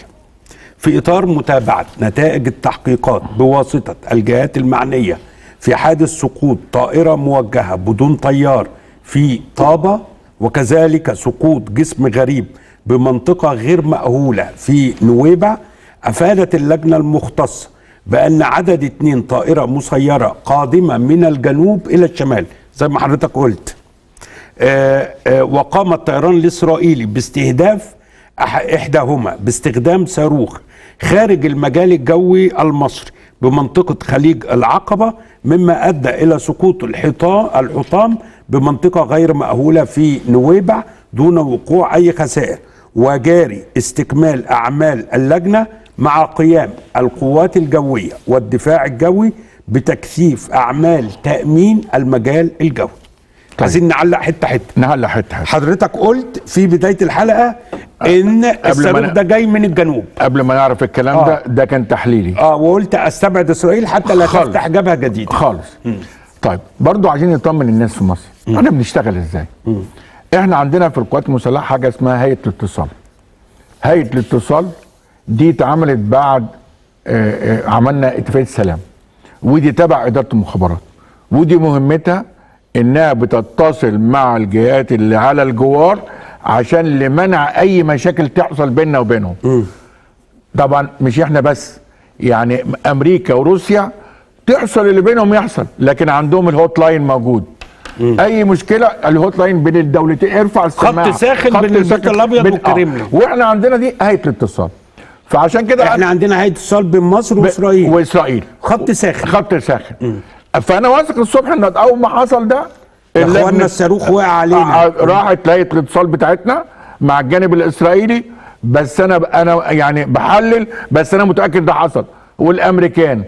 في إطار متابعة نتائج التحقيقات بواسطة الجهات المعنية في حادث سقوط طائرة موجهة بدون طيار في طابة وكذلك سقوط جسم غريب بمنطقة غير مأهولة في نويبع أفادت اللجنة المختصة بأن عدد اتنين طائرة مسيرة قادمة من الجنوب إلى الشمال زي ما حضرتك قلت آه، آه، وقام الطيران الإسرائيلي باستهداف أح- إحداهما باستخدام صاروخ خارج المجال الجوي المصري بمنطقة خليج العقبة مما أدى إلى سقوط الحطام الحطام بمنطقة غير مأهولة في نويبع دون وقوع أي خسائر وجاري استكمال أعمال اللجنة مع قيام القوات الجوية والدفاع الجوي بتكثيف أعمال تأمين المجال الجوي عايزين نعلق حتة حتة نهلا حته حتة. حضرتك قلت في بداية الحلقة ان ما الصاروخ أنا- ده جاي من الجنوب قبل ما نعرف الكلام آه. ده ده كان تحليلي اه وقلت استبعد اسرائيل حتى لا خالص. تفتح جبهة جديدة خالص طيب برضو عايزين نطمن الناس في مصر احنا بنشتغل ازاي احنا عندنا في القوات المسلحه حاجه اسمها هيئه الاتصال هيئه الاتصال دي اتعملت بعد آه، آه، عملنا اتفاقيه السلام ودي تبع اداره المخابرات ودي مهمتها انها بتتصل مع الجهات اللي على الجوار عشان لمنع اي مشاكل تحصل بيننا وبينهم طبعا مش احنا بس يعني امريكا وروسيا تحصل اللي بينهم يحصل لكن عندهم الهوت لاين موجود اي مشكله الهوت لاين بين الدولتين ارفع السماعه ساخن بين البيت الأبيض بين- والكريملين. آه. واحنا عندنا دي هيئه الاتصال فعشان كده احنا عندنا هيئه اتصال بين مصر واسرائيل واسرائيل خط ساخن خط ساخن فانا واثق الصبح ان اول ما حصل ده يا اللجنة- اخوانا الصاروخ وقع علينا آه، راحت لقيت الاتصال بتاعتنا مع الجانب الاسرائيلي بس انا انا يعني بحلل بس انا متاكد ده حصل والامريكان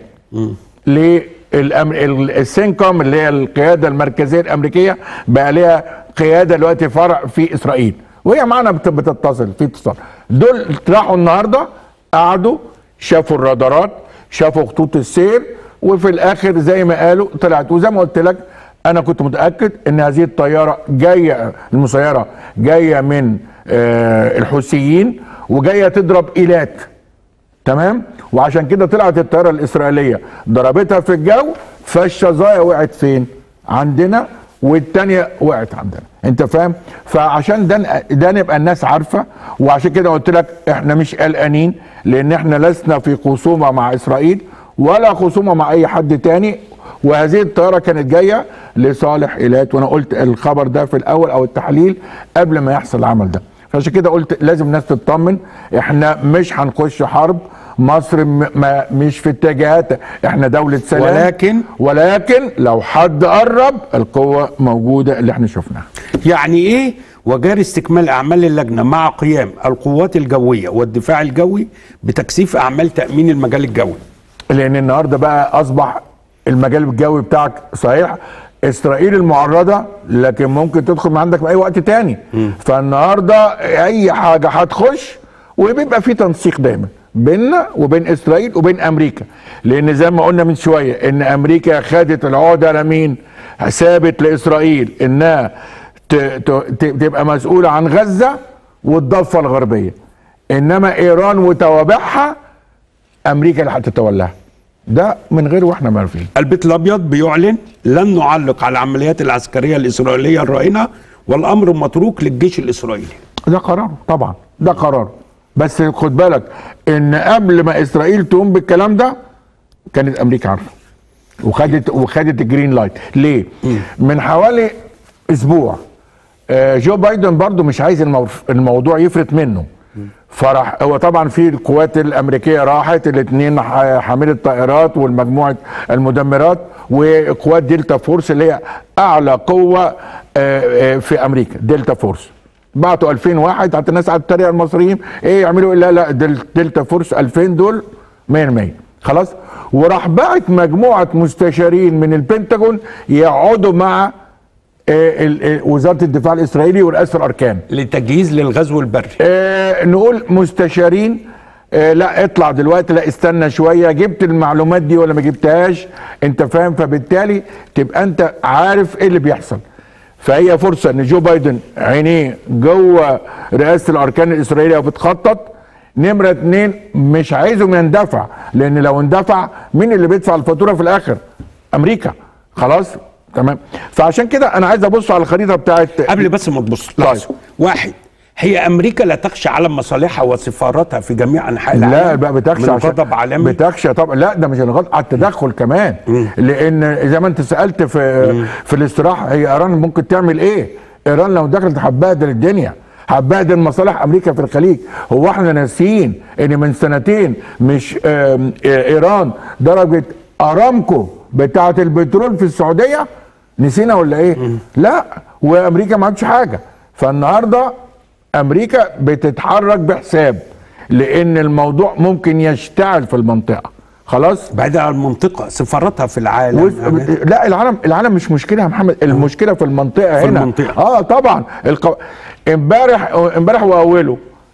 للسينكوم اللي هي القياده المركزيه الامريكيه بقى ليها قياده دلوقتي فرع في اسرائيل وهي معانا بت- بتتصل في اتصال دول راحوا النهارده قعدوا شافوا الرادارات شافوا خطوط السير وفي الاخر زي ما قالوا طلعت وزي ما قلت لك انا كنت متاكد ان هذه الطياره جايه المسيره جايه من آه، الحوثيين وجايه تضرب ايلات تمام وعشان كده طلعت الطياره الاسرائيليه ضربتها في الجو فالشظايا وقعت فين عندنا والتانية وقعت عندنا انت فاهم فعشان ده ده نبقى الناس عارفه وعشان كده قلت لك احنا مش قلقانين لان احنا لسنا في خصومه مع اسرائيل ولا خصومه مع اي حد تاني وهذه الطياره كانت جايه لصالح ايلات وانا قلت الخبر ده في الاول او التحليل قبل ما يحصل العمل ده فعشان كده قلت لازم الناس تطمن احنا مش هنخش حرب مصر م- ما مش في اتجاهات احنا دولة سلام ولكن- ولكن لو حد قرب القوة موجودة اللي احنا شفناها يعني ايه وجاري استكمال اعمال اللجنه مع قيام القوات الجويه والدفاع الجوي بتكثيف اعمال تامين المجال الجوي لان النهارده بقى اصبح المجال الجوي بتاعك صحيح اسرائيل المعرضه لكن ممكن تدخل من عندك في اي وقت تاني فالنهارده اي حاجه هتخش وبيبقى في تنسيق دايما بيننا وبين اسرائيل وبين امريكا لان زي ما قلنا من شويه ان امريكا خدت العقده لمين ثابت لاسرائيل انها ت- ت- ت- تبقى مسؤوله عن غزه والضفه الغربيه انما ايران وتوابعها امريكا اللي هتتولاها ده من غير واحنا ما عارفين البيت الابيض بيعلن لن نعلق على العمليات العسكريه الاسرائيليه الراهنه والامر متروك للجيش الاسرائيلي ده قرار طبعا ده قرار بس خد بالك ان قبل ما اسرائيل تقوم بالكلام ده كانت امريكا عارفه وخدت وخدت الجرين لايت ليه من حوالي اسبوع آه، جو بايدن برضو مش عايز المو- الموضوع يفرط منه فراح هو طبعا في القوات الامريكيه راحت الاثنين حامله الطائرات والمجموعه المدمرات وقوات دلتا فورس اللي هي اعلى قوه آه، آه، في امريكا دلتا فورس بعتوا 2000 واحد حتى الناس قعدت تتريق على المصريين ايه يعملوا لا لا دل دلتا فورس 2000 دول 100 100 خلاص وراح بعت مجموعه مستشارين من البنتاجون يقعدوا مع آه، ال- آه، وزاره الدفاع الاسرائيلي ورئاسه الاركان لتجهيز للغزو البري آه نقول مستشارين آه لا اطلع دلوقتي لا استنى شويه جبت المعلومات دي ولا ما جبتهاش انت فاهم فبالتالي تبقى انت عارف ايه اللي بيحصل فهي فرصه ان جو بايدن عينيه جوه رئاسه الاركان الاسرائيليه وبتخطط نمره اتنين مش عايزهم يندفع لان لو اندفع مين اللي بيدفع الفاتوره في الاخر امريكا خلاص تمام فعشان كده انا عايز ابص على الخريطه بتاعت قبل بس ما تبص طيب. لحظة. واحد هي امريكا لا تخشى على مصالحها وسفاراتها في جميع انحاء العالم لا بقى بتخشى من عشان غضب عالمي بتخشى طبعا لا ده مش الغضب على التدخل كمان لان زي ما انت سالت في في الاستراحه هي ايران ممكن تعمل ايه؟ ايران لو دخلت هتبهدل الدنيا هتبهدل مصالح امريكا في الخليج هو احنا ناسيين ان من سنتين مش آم، آه، ايران ضربت ارامكو بتاعه البترول في السعوديه نسينا ولا ايه؟ لا وامريكا ما عملتش حاجه فالنهارده امريكا بتتحرك بحساب لان الموضوع ممكن يشتعل في المنطقه خلاص بعيد عن المنطقه سفاراتها في العالم و... لا العالم العالم مش مشكله يا محمد المشكله في المنطقه في هنا المنطقة. اه طبعا القو... امبارح امبارح واوله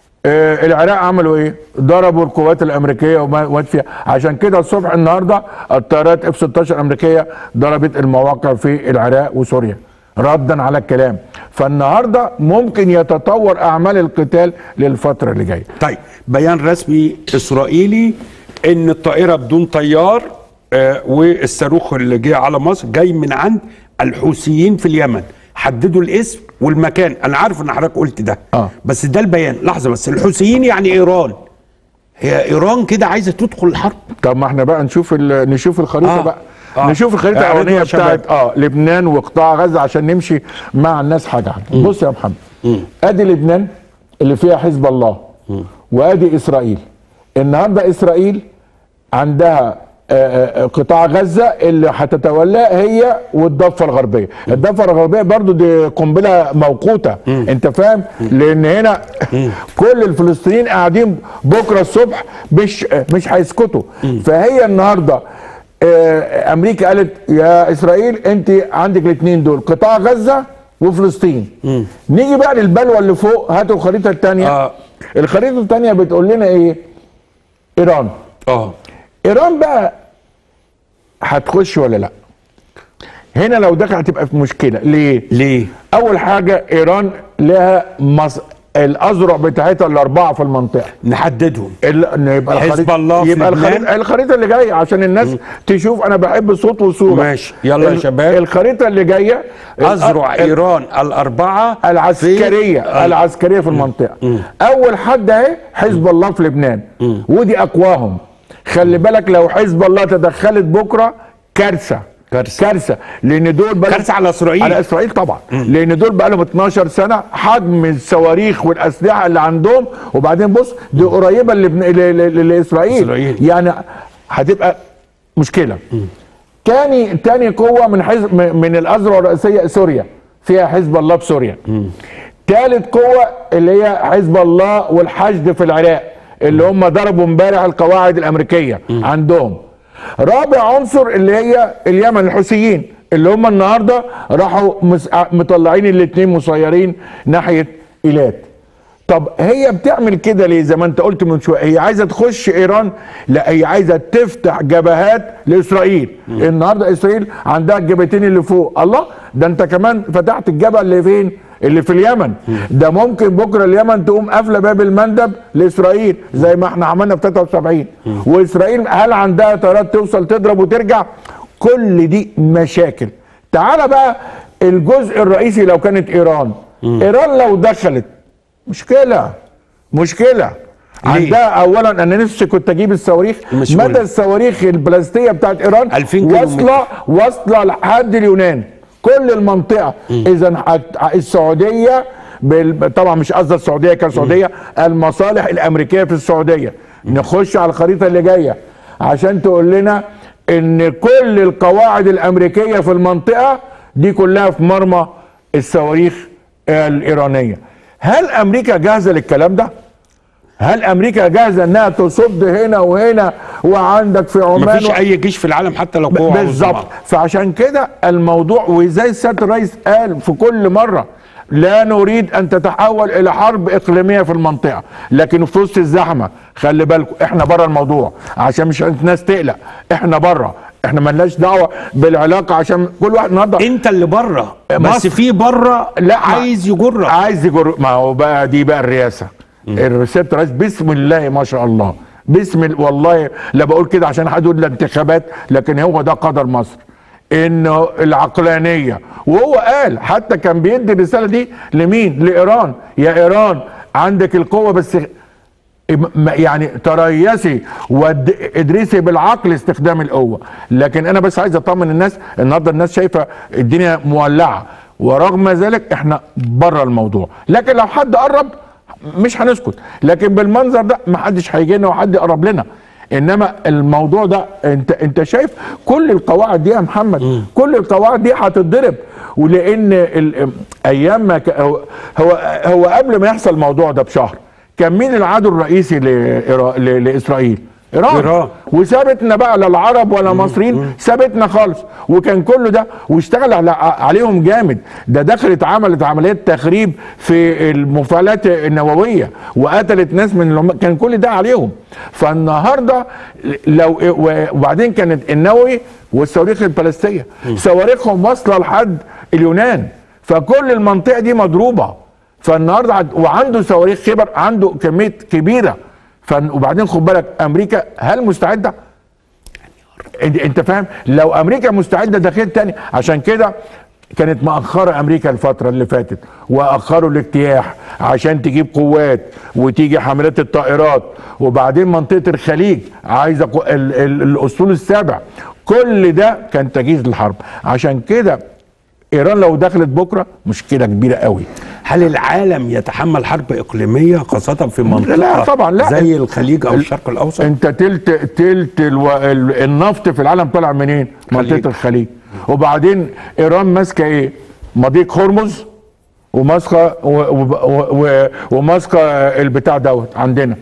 آه العراق عملوا ايه؟ ضربوا القوات الامريكيه وما ومات فيها عشان كده الصبح النهارده الطيارات اف 16 امريكيه ضربت المواقع في العراق وسوريا ردا على الكلام فالنهارده ممكن يتطور اعمال القتال للفتره اللي جايه طيب بيان رسمي اسرائيلي ان الطائره بدون طيار آه والصاروخ اللي جه على مصر جاي من عند الحوثيين في اليمن حددوا الاسم والمكان انا عارف ان حضرتك قلت ده آه. بس ده البيان لحظه بس الحوثيين يعني ايران هي ايران كده عايزه تدخل الحرب طب ما احنا بقى نشوف ال... نشوف الخريطه آه. آه. بقى آه. نشوف الخريطه اعرضوا الاولانيه يا شباب. بتاعت اه لبنان وقطاع غزه عشان نمشي مع الناس حاجه حاجه بص يا محمد ادي لبنان اللي فيها حزب الله وادي اسرائيل النهارده اسرائيل عندها آه، آه، قطاع غزه اللي هتتولاه هي والضفه الغربيه الضفه الغربيه برضو دي قنبله موقوته انت فاهم لان هنا كل الفلسطينيين قاعدين بكره الصبح مش مش هيسكتوا فهي النهارده آه، امريكا قالت يا اسرائيل انت عندك الاثنين دول قطاع غزه وفلسطين نيجي بقى للبلوه اللي فوق هاتوا الخريطه الثانيه آه. الخريطه الثانيه بتقول لنا ايه ايران اه ايران بقى هتخش ولا لا هنا لو دخل هتبقى في مشكله ليه ليه اول حاجه ايران لها مص... الاذرع بتاعتها الاربعه في المنطقه نحددهم ال... إن يبقى حزب الخريطة- الله في يبقى لبنان. الخريطه الخريطه اللي جايه عشان الناس تشوف انا بحب صوت وصوره ماشي. يلا يا ال- شباب. الخريطه اللي جايه اذرع ال- ايران الاربعه العسكريه في- العسكريه في المنطقه اول حد اهي حزب الله في لبنان ودي اقواهم خلي بالك لو حزب الله تدخلت بكره كارثه كارثة. كارثه لان دول بقى كارثة على إسرائيل. على اسرائيل طبعا لان دول بقى لهم 12 سنه حجم الصواريخ والاسلحه اللي عندهم وبعدين بص دي قريبه لبن... ل... ل... لاسرائيل إسرائيل. يعني هتبقى مشكله تاني تاني قوه من حزب م- من الازرع الرئيسيه سوريا فيها حزب الله في سوريا تالت قوه اللي هي حزب الله والحشد في العراق اللي هم ضربوا امبارح القواعد الامريكيه عندهم رابع عنصر اللي هي اليمن الحوثيين اللي هم النهارده راحوا مس- مطلعين الاثنين مسيرين ناحيه ايلات طب هي بتعمل كده ليه زي ما انت قلت من شويه هي عايزه تخش ايران لا هي عايزه تفتح جبهات لاسرائيل النهارده اسرائيل عندها الجبهتين اللي فوق الله ده انت كمان فتحت الجبهه اللي فين اللي في اليمن ده ممكن بكره اليمن تقوم قافله باب المندب لاسرائيل زي ما احنا عملنا في 73 واسرائيل هل عندها طيارات توصل تضرب وترجع كل دي مشاكل تعال بقى الجزء الرئيسي لو كانت ايران ايران لو دخلت مشكلة مشكلة عندها اولا انا نفسي كنت اجيب الصواريخ مش مدى كل. الصواريخ البلاستيه بتاعت ايران 2000 كيلو واصله واصله لحد اليونان كل المنطقه اذا هت- السعوديه بال... طبعا مش قصدي السعوديه كسعوديه المصالح الامريكيه في السعوديه نخش على الخريطه اللي جايه عشان تقول لنا ان كل القواعد الامريكيه في المنطقه دي كلها في مرمى الصواريخ الايرانيه هل امريكا جاهزه للكلام ده هل امريكا جاهزه انها تصد هنا وهنا وعندك في عمان مفيش و... اي جيش في العالم حتى لو قوه بالظبط عظمى. فعشان كده الموضوع وزي السيد الرئيس قال في كل مره لا نريد ان تتحول الى حرب اقليميه في المنطقه لكن في وسط الزحمه خلي بالكم احنا بره الموضوع عشان مش الناس تقلق احنا بره احنا ملناش دعوه بالعلاقه عشان كل واحد النهارده انت اللي بره بس مصر. في بره لا عايز يجرك عايز يجر ما هو بقى دي بقى الرئاسه الرئاسه الرئيس بسم الله ما شاء الله بسم ال- والله لا بقول كده عشان حد يقول الانتخابات لكن هو ده قدر مصر انه العقلانيه وهو قال حتى كان بيدي الرساله دي لمين لايران يا ايران عندك القوه بس م- يعني تريسي وادرسي بالعقل استخدام القوه لكن انا بس عايز اطمن الناس النهارده الناس شايفه الدنيا مولعه ورغم ذلك احنا بره الموضوع لكن لو حد قرب مش هنسكت لكن بالمنظر ده ما حدش هيجي لنا وحد يقرب لنا انما الموضوع ده انت انت شايف كل القواعد دي يا محمد كل القواعد دي هتتضرب ولان ال- ايام ما ك- هو هو هو قبل ما يحصل الموضوع ده بشهر كان مين العدو الرئيسي لإيرا- ل- لاسرائيل؟ ايران إيران. وسابتنا بقى لا العرب ولا مصريين سابتنا خالص وكان كل ده واشتغل على عليهم جامد ده دخلت عملت عمليات تخريب في المفاعلات النوويه وقتلت ناس من اللي هم كان كل ده عليهم فالنهارده لو وبعدين كانت النووي والصواريخ البلاستيه صواريخهم واصله لحد اليونان فكل المنطقه دي مضروبه فالنهارده عد- وعنده صواريخ كبر عنده كميه كبيره ف وبعدين خد بالك امريكا هل مستعده؟ انت انت فاهم؟ لو امريكا مستعده ده خير تاني عشان كده كانت مأخرة أمريكا الفترة اللي فاتت وأخروا الاجتياح عشان تجيب قوات وتيجي حملات الطائرات وبعدين منطقة الخليج عايزة قو- ال- ال- الأسطول السابع كل ده كان تجهيز للحرب عشان كده ايران لو دخلت بكره مشكله كبيره قوي هل العالم يتحمل حرب اقليميه خاصه في منطقه لا طبعا لا زي الخليج او الشرق الاوسط انت تلت تلت الو... ال- النفط في العالم طالع منين؟ خليج. منطقه الخليج وبعدين ايران ماسكه ايه؟ مضيق هرمز وماسكه و... و... و... وماسكه البتاع دوت عندنا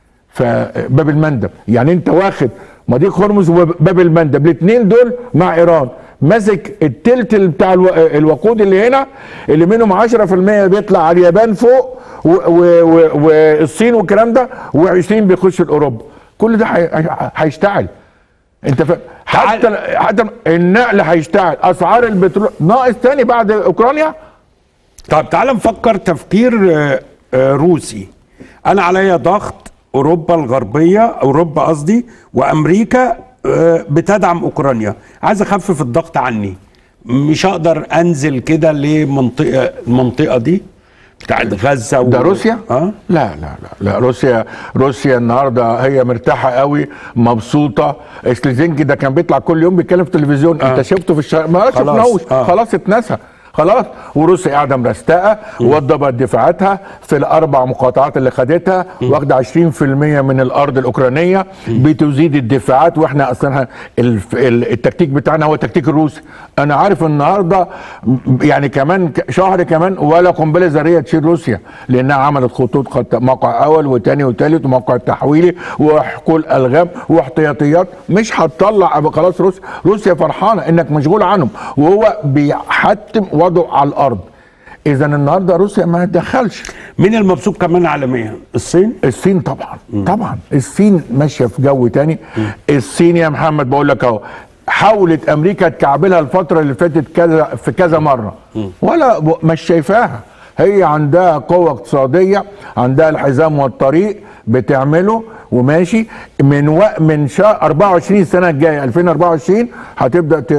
فباب المندب يعني انت واخد مضيق هرمز وباب المندب الاثنين دول مع ايران ماسك التلت اللي بتاع الو... الوقود اللي هنا اللي منهم 10% بيطلع على اليابان فوق و... و... و... والصين والكلام ده و20 بيخش لاوروبا كل ده هي- هي- هيشتعل انت ف... حتى حتى النقل هيشتعل اسعار البترول ناقص تاني بعد اوكرانيا طب تعال نفكر تفكير آه، آه، روسي انا عليا ضغط اوروبا الغربيه اوروبا قصدي وامريكا آه، بتدعم اوكرانيا عايز اخفف الضغط عني مش هقدر انزل كده لمنطقه المنطقه دي بتاعت غزه و... ده روسيا؟ اه لا لا لا لا روسيا روسيا النهارده هي مرتاحه قوي مبسوطه سليزنكي ده كان بيطلع كل يوم بيتكلم في التلفزيون آه. انت شفته في الشارع ما خلاص. شفناهوش آه. خلاص اتنسى خلاص وروسيا قاعده مرستقه وضبت دفاعاتها في الاربع مقاطعات اللي خدتها واخده 20% من الارض الاوكرانيه بتزيد الدفاعات واحنا اصلا الف- ال- التكتيك بتاعنا هو التكتيك الروسي انا عارف النهارده م- يعني كمان ك- شهر كمان ولا قنبله ذريه تشيل روسيا لانها عملت خطوط خط موقع اول وثاني وثالث وموقع تحويلي وحقول الغام واحتياطيات مش هتطلع أبقى خلاص روسيا روسيا فرحانه انك مشغول عنهم وهو بيحتم وضعه على الارض اذا النهارده روسيا ما تدخلش مين المبسوط كمان عالميا الصين الصين طبعا طبعا الصين ماشيه في جو تاني الصين يا محمد بقول لك اهو حاولت امريكا تكعبلها الفتره اللي فاتت كذا في كذا مره ولا ب- مش شايفاها هي عندها قوه اقتصاديه عندها الحزام والطريق بتعمله وماشي من و... من شهر 24 سنه الجايه 2024 هتبدا ت...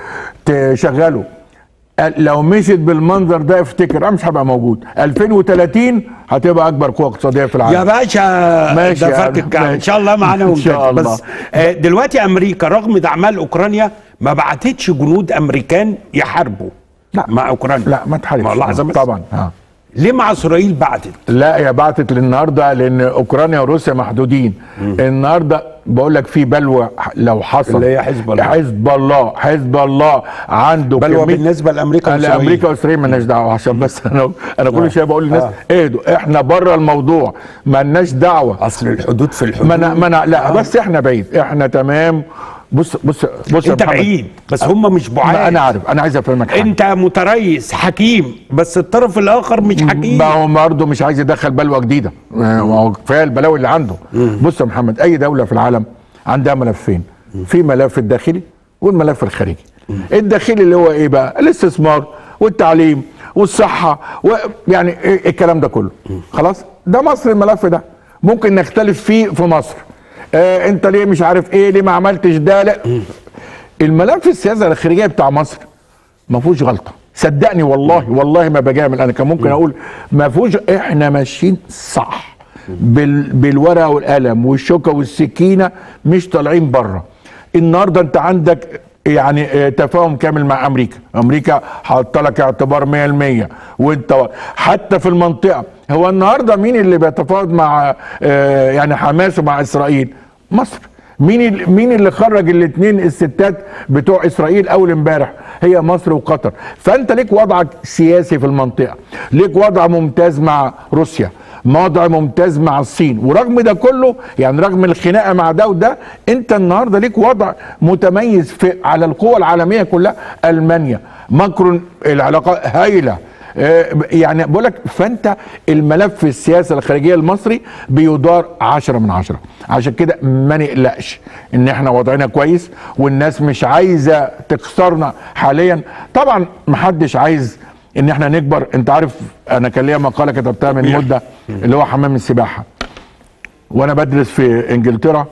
تشغله قال لو مشيت بالمنظر ده افتكر انا مش هبقى موجود 2030 هتبقى اكبر قوه اقتصاديه في العالم يا باشا ماشي ده يا فك عم، الكعب ان ماشي. شاء الله معانا إن شاء ومجد. الله. بس آه، دلوقتي امريكا رغم دعمها لاوكرانيا ما بعتتش جنود امريكان يحاربوا لا. مع اوكرانيا لا ما تحاربش ما لحظه بس طبعا ها. ليه مع اسرائيل بعتت لا يا بعتت للنهارده لان اوكرانيا وروسيا محدودين النهارده بقول لك في بلوى لو حصل اللي هي حزب الله. حزب الله حزب الله عنده بل كمية- وبالنسبه لامريكا لا وإسرائيل. امريكا واسرائيل مالناش دعوه عشان بس انا انا كل شويه بقول للناس اهدوا احنا بره الموضوع مالناش دعوه اصل الحدود في الحدود ما انا ما انا لا بس احنا بعيد احنا تمام بص بص بص يا انت محمد. بعيد بس هم مش بعاد ما انا عارف انا عايز افهمك حاجه انت متريس حكيم بس الطرف الاخر مش حكيم ما هو برضه مش عايز يدخل بلوى جديده ما هو كفايه البلاوي اللي عنده بص يا محمد اي دوله في العالم عندها ملفين في ملف الداخلي والملف الخارجي الداخلي اللي هو ايه بقى الاستثمار والتعليم والصحه ويعني إيه الكلام ده كله خلاص ده مصر الملف ده ممكن نختلف فيه في مصر آه انت ليه مش عارف ايه ليه ما عملتش ده لا الملف السياسه الخارجيه بتاع مصر ما فيهوش غلطه صدقني والله والله ما بجامل انا كان ممكن اقول ما فيهوش احنا ماشيين صح بال بالورقه والقلم والشوكه والسكينه مش طالعين بره النهارده انت عندك يعني آه، تفاهم كامل مع امريكا امريكا حاطه لك اعتبار 100% وانت حتى في المنطقه هو النهارده مين اللي بيتفاوض مع آه، يعني حماس ومع اسرائيل مصر مين ال- مين اللي خرج الاثنين الستات بتوع اسرائيل اول امبارح هي مصر وقطر فانت ليك وضعك سياسي في المنطقه ليك وضع ممتاز مع روسيا وضع ممتاز مع الصين ورغم ده كله يعني رغم الخناقه مع ده وده انت النهارده ليك وضع متميز في على القوى العالميه كلها المانيا ماكرون العلاقه هايله آه، يعني بقول لك فانت الملف السياسه الخارجيه المصري بيدار عشرة من عشرة عشان كده ما نقلقش ان احنا وضعنا كويس والناس مش عايزه تكسرنا حاليا طبعا محدش عايز ان احنا نكبر انت عارف انا كان ليا مقاله كتبتها من مده اللي هو حمام السباحه وانا بدرس في انجلترا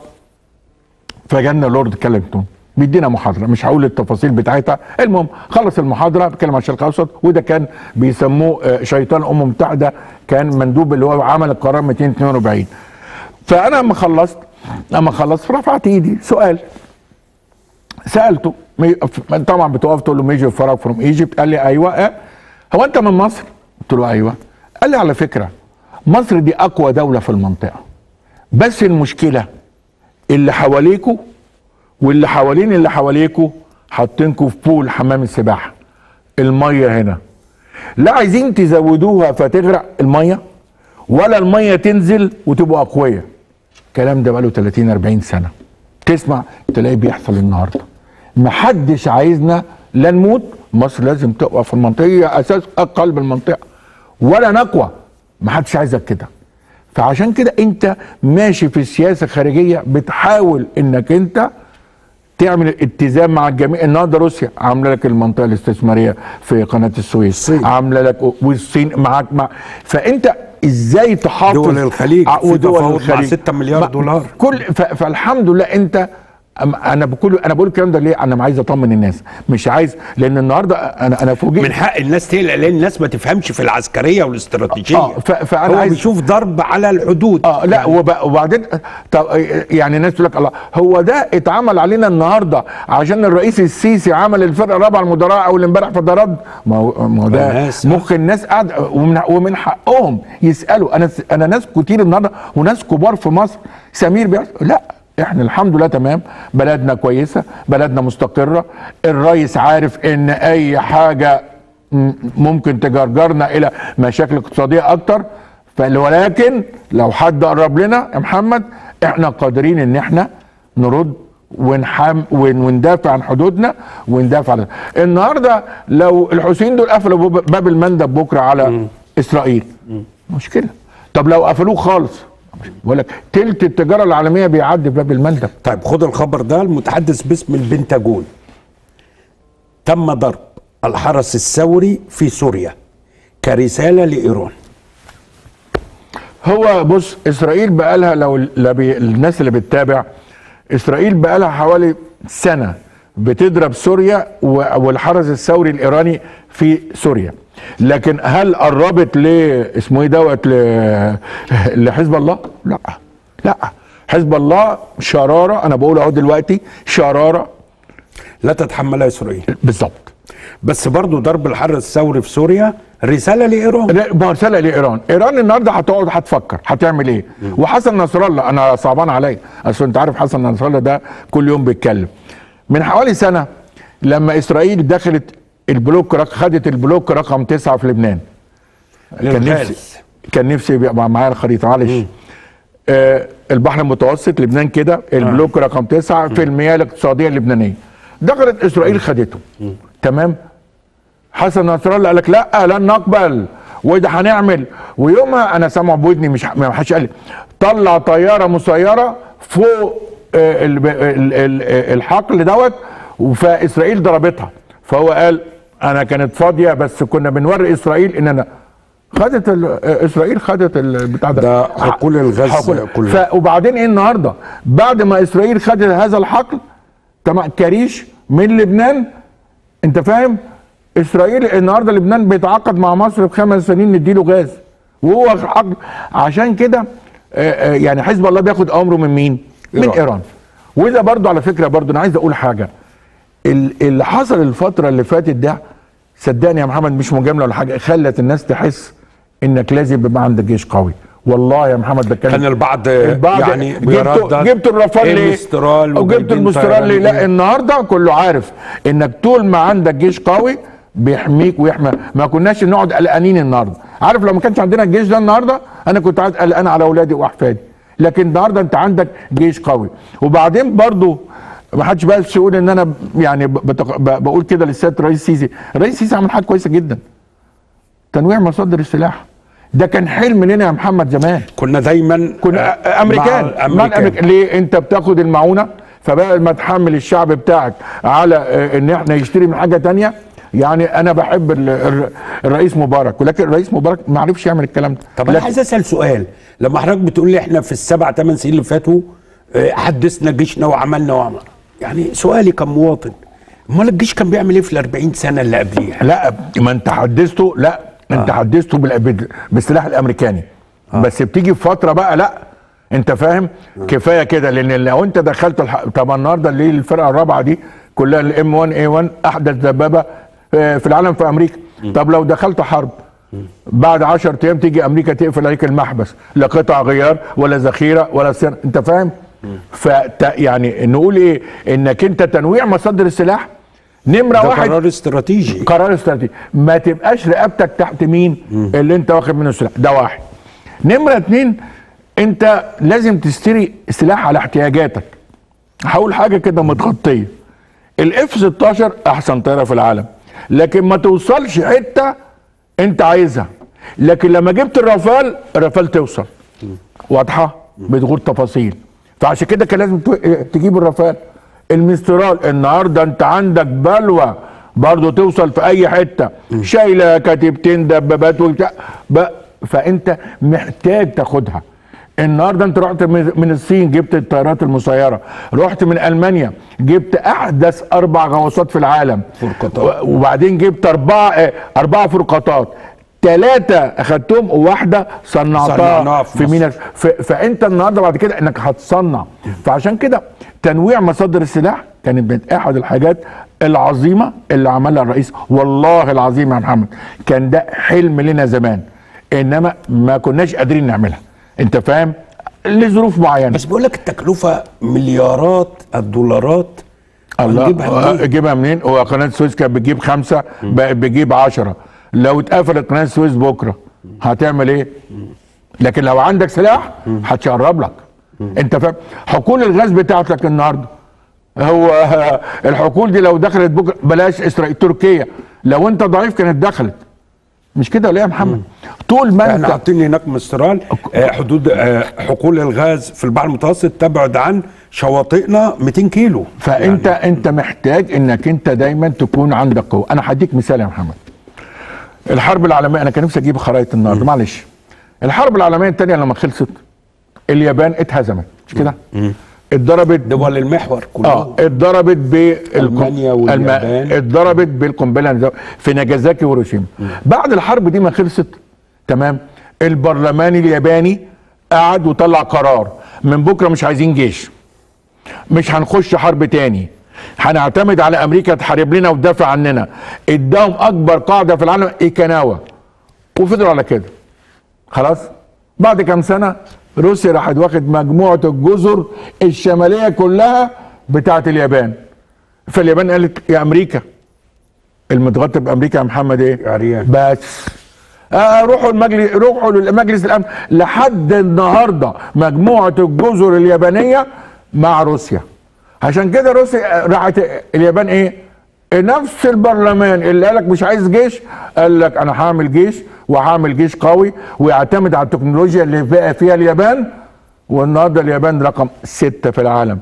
فجانا لورد كلينتون بيدينا محاضره مش هقول التفاصيل بتاعتها المهم خلص المحاضره بيتكلم عن الشرق الاوسط وده كان بيسموه آه، شيطان الامم المتحده كان مندوب اللي هو عمل القرار 242 فانا لما خلصت لما خلصت رفعت ايدي سؤال سالته مي- ف- طبعا بتقف تقول له ميجر فرج فروم ايجيبت قال لي ايوه آه. هو انت من مصر قلت له ايوه قال لي على فكره مصر دي اقوى دوله في المنطقه بس المشكله اللي حواليكوا واللي حوالين اللي حواليكوا حاطينكوا في بول حمام السباحه الميه هنا لا عايزين تزودوها فتغرق الميه ولا الميه تنزل وتبقوا اقوياء الكلام ده بقاله 30 40 سنه تسمع تلاقيه بيحصل النهارده محدش عايزنا لا نموت مصر لازم تقوى في المنطقه هي اساس قلب المنطقه ولا نقوى محدش عايزك كده فعشان كده انت ماشي في السياسه الخارجيه بتحاول انك انت تعمل اتزان مع الجميع النهارده روسيا عامله لك المنطقه الاستثماريه في قناه السويس الصين. عامله لك والصين معاك مع فانت ازاي تحافظ دول الخليج ع- في ودول تفاوض مع الخليج 6 مليار ما- دولار. كل ف... فالحمد لله انت أم- انا بقول انا بقول الكلام ده ليه انا عايز اطمن الناس مش عايز لان النهارده انا انا فوجئت من حق الناس تقلق لان الناس ما تفهمش في العسكريه والاستراتيجيه آه، ف- فأنا هو عايز- بيشوف ضرب على الحدود اه لا وب- وبعدين طب يعني الناس تقول لك الله هو ده اتعمل علينا النهارده عشان الرئيس السيسي عمل الفرقه الرابعه المدراء او اللي امبارح في الرد ما هو ما هو ده الناس- مخ الناس قاعد ومن, ومن حقهم يسالوا انا انا ناس كتير النهارده وناس كبار في مصر سمير بيحصل لا احنا الحمد لله تمام بلدنا كويسه بلدنا مستقره الرئيس عارف ان اي حاجه م- ممكن تجرجرنا الى مشاكل اقتصاديه اكتر فل- ولكن لو حد قرب لنا يا محمد احنا قادرين ان احنا نرد ونحام ون- وندافع عن حدودنا وندافع عن النهارده لو الحوثيين دول قفلوا باب باب المندب بكره على اسرائيل مشكله طب لو قفلوه خالص بقول لك تلت التجاره العالميه بيعدي في باب المندب طيب خد الخبر ده المتحدث باسم البنتاجون تم ضرب الحرس الثوري في سوريا كرساله لايران هو بص اسرائيل بقى لها لو لا بي- الناس اللي بتتابع اسرائيل بقى لها حوالي سنه بتضرب سوريا و- والحرس الثوري الايراني في سوريا لكن هل قربت ل اسمه ايه دوت ل- لحزب الله؟ لا لا حزب الله شراره انا بقول اهو دلوقتي شراره لا تتحملها اسرائيل بالظبط بس برضو ضرب الحرس الثوري في سوريا رساله لايران مرسله لايران ايران النهارده هتقعد هتفكر هتعمل ايه وحسن نصر الله انا صعبان عليا اصل انت عارف حسن نصر الله ده كل يوم بيتكلم من حوالي سنه لما اسرائيل دخلت البلوك رق... خدت البلوك رقم تسعة في لبنان كان للغاز. نفسي كان نفسي يبقى معايا الخريطه معلش آه البحر المتوسط لبنان كده البلوك رقم تسعة في المياه الاقتصاديه اللبنانيه دخلت اسرائيل خدته تمام حسن نصر الله قال لك لا لن نقبل وده هنعمل ويومها انا سامع بودني مش ما حدش قال لي طلع طياره مسيره فوق آه، ال- ال- ال- الحقل دوت فاسرائيل ضربتها فهو قال انا كانت فاضيه بس كنا بنوري اسرائيل اننا خدت ال- آه، اسرائيل خدت البتاع ده ده حقول الغاز حقول- كلها. ف- وبعدين ايه النهارده بعد ما اسرائيل خدت هذا الحقل تمام كريش من لبنان انت فاهم اسرائيل النهارده لبنان بيتعاقد مع مصر بخمس سنين نديله غاز وهو حق عشان كده آه، آه، يعني حزب الله بياخد امره من مين؟ من إيران. ايران وده برضو على فكره برضو انا عايز اقول حاجه ال- اللي حصل الفتره اللي فاتت ده صدقني يا محمد مش مجامله ولا حاجه خلت الناس تحس انك لازم يبقى عندك جيش قوي والله يا محمد ده كان البعض البعض يعني جبتوا بيردد جبتوا الرافال ليه؟ المسترال او جبتوا وجايبين المسترال ليه؟ طيران لا النهارده كله عارف انك طول ما عندك جيش قوي بيحميك ويحمي ما كناش نقعد قلقانين النهارده عارف لو ما كانش عندنا الجيش ده النهارده انا كنت قاعد قلقان على اولادي واحفادي لكن النهارده انت عندك جيش قوي وبعدين برضو ما حدش بقى يقول ان انا يعني ب- بتق... ب- بقول كده للسيد الرئيس السيسي الرئيس السيسي عمل حاجه كويسه جدا تنويع مصادر السلاح ده كان حلم لنا يا محمد زمان كنا دايما كنا آه، امريكان مع مع الامريكان ليه انت بتاخد المعونه فبقى ما تحمل الشعب بتاعك على آه، ان احنا يشتري من حاجه تانية يعني انا بحب ال- الر- الرئيس مبارك ولكن الرئيس مبارك ما عرفش يعمل الكلام ده طب انا لكن- عايز اسال سؤال لما حضرتك بتقول لي احنا في السبع ثمان سنين اللي فاتوا آه، حدثنا جيشنا وعملنا وعمل يعني سؤالي كمواطن امال الجيش كان بيعمل ايه في ال 40 سنه اللي قبليها؟ لا ما انت حدثته لا انت حدثته بال- بال- بالسلاح الامريكاني بس بتيجي في فتره بقى لا انت فاهم كفايه كده لان لو انت دخلت الح... طب النهارده ليه الفرقه الرابعه دي كلها الام 1 اي 1 احدث دبابه آه، في العالم في امريكا طب لو دخلت حرب بعد 10 ايام تيجي امريكا تقفل عليك المحبس لا قطع غيار ولا ذخيره ولا سر انت فاهم فت يعني نقول ايه انك انت تنويع مصادر السلاح نمره ده واحد قرار استراتيجي قرار استراتيجي ما تبقاش رقبتك تحت مين اللي انت واخد منه السلاح ده واحد نمره اتنين انت لازم تشتري سلاح على احتياجاتك هقول حاجه كده متغطيه الاف 16 احسن طياره في العالم لكن ما توصلش حته انت عايزها لكن لما جبت الرافال الرافال توصل واضحه بتغور تفاصيل فعشان كده كان لازم تو- تجيب الرافال المسترال النهارده انت عندك بلوى برضه توصل في اي حته شايله كتيبتين دبابات وبتاع ب- فانت محتاج تاخدها النهارده انت رحت من من الصين جبت الطيارات المسيره رحت من المانيا جبت احدث اربع غواصات في العالم فرقاطات. و- وبعدين جبت اربعه اه، اربعه فرقاطات ثلاثه اخدتهم وواحده صنعتها صنعناها في في مصر. مينا ف- فانت النهارده بعد كده انك هتصنع فعشان كده تنويع مصادر السلاح كانت من احد الحاجات العظيمه اللي عملها الرئيس والله العظيم يا محمد كان ده حلم لنا زمان انما ما كناش قادرين نعملها انت فاهم لظروف معينه بس بقول لك التكلفه مليارات الدولارات هنجيبها الله منين؟ جيبها منين هو قناه السويس كانت بتجيب خمسه بقت بتجيب عشرة لو اتقفلت قناه السويس بكره هتعمل ايه لكن لو عندك سلاح هتشرب لك انت فاهم حقول الغاز بتاعتك النهارده هو الحقول دي لو دخلت بكره بلاش اسرائيل تركيا لو انت ضعيف كانت دخلت مش كده ولا ايه يا محمد طول ما احنا انت حاطين هناك مسترال آه، حدود آه، حقول الغاز في البحر المتوسط تبعد عن شواطئنا 200 كيلو فانت يعني انت محتاج انك انت دايما تكون عندك قوه انا هديك مثال يا محمد الحرب العالميه انا كان نفسي اجيب خرائط النهارده معلش الحرب العالميه الثانيه لما خلصت اليابان اتهزمت مش كده اتضربت دول المحور كلها اه اتضربت بالكم- ألمانيا الم- واليابان. اتضربت بالقنبله النووية في ناجازاكي وهيروشيما بعد الحرب دي ما خلصت تمام البرلمان الياباني قعد وطلع قرار من بكره مش عايزين جيش مش هنخش حرب تاني هنعتمد على امريكا تحارب لنا وتدافع عننا اداهم اكبر قاعده في العالم ايكاناوا وفضلوا على كده خلاص بعد كام سنه روسيا راحت واخد مجموعه الجزر الشماليه كلها بتاعه اليابان فاليابان قالت يا امريكا المتغطى بامريكا يا محمد ايه عريان. بس آه روحوا المجلس روحوا لمجلس الامن لحد النهارده مجموعه الجزر اليابانيه مع روسيا عشان كده روسيا راحت اليابان ايه نفس البرلمان اللي قالك مش عايز جيش قال لك انا هعمل جيش وهعمل جيش قوي ويعتمد على التكنولوجيا اللي بقى فيها اليابان والنهارده اليابان رقم ستة في العالم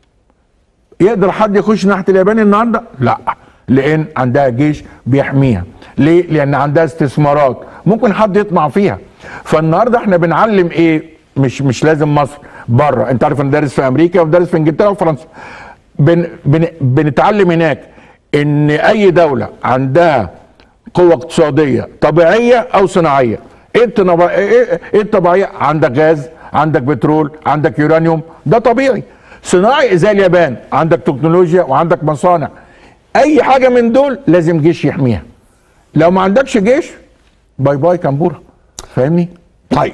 يقدر حد يخش ناحيه اليابان النهارده؟ لا لان عندها جيش بيحميها ليه؟ لان عندها استثمارات ممكن حد يطمع فيها فالنهارده احنا بنعلم ايه؟ مش مش لازم مصر بره انت عارف انا دارس في امريكا ودارس في انجلترا وفرنسا بن بن بنتعلم هناك ان اي دوله عندها قوه اقتصاديه طبيعيه او صناعيه ايه الطبيعيه ايه إيه الطبيعيه عندك غاز عندك بترول عندك يورانيوم ده طبيعي صناعي زي اليابان عندك تكنولوجيا وعندك مصانع اي حاجه من دول لازم جيش يحميها لو ما عندكش جيش باي باي كمبوره فاهمني طيب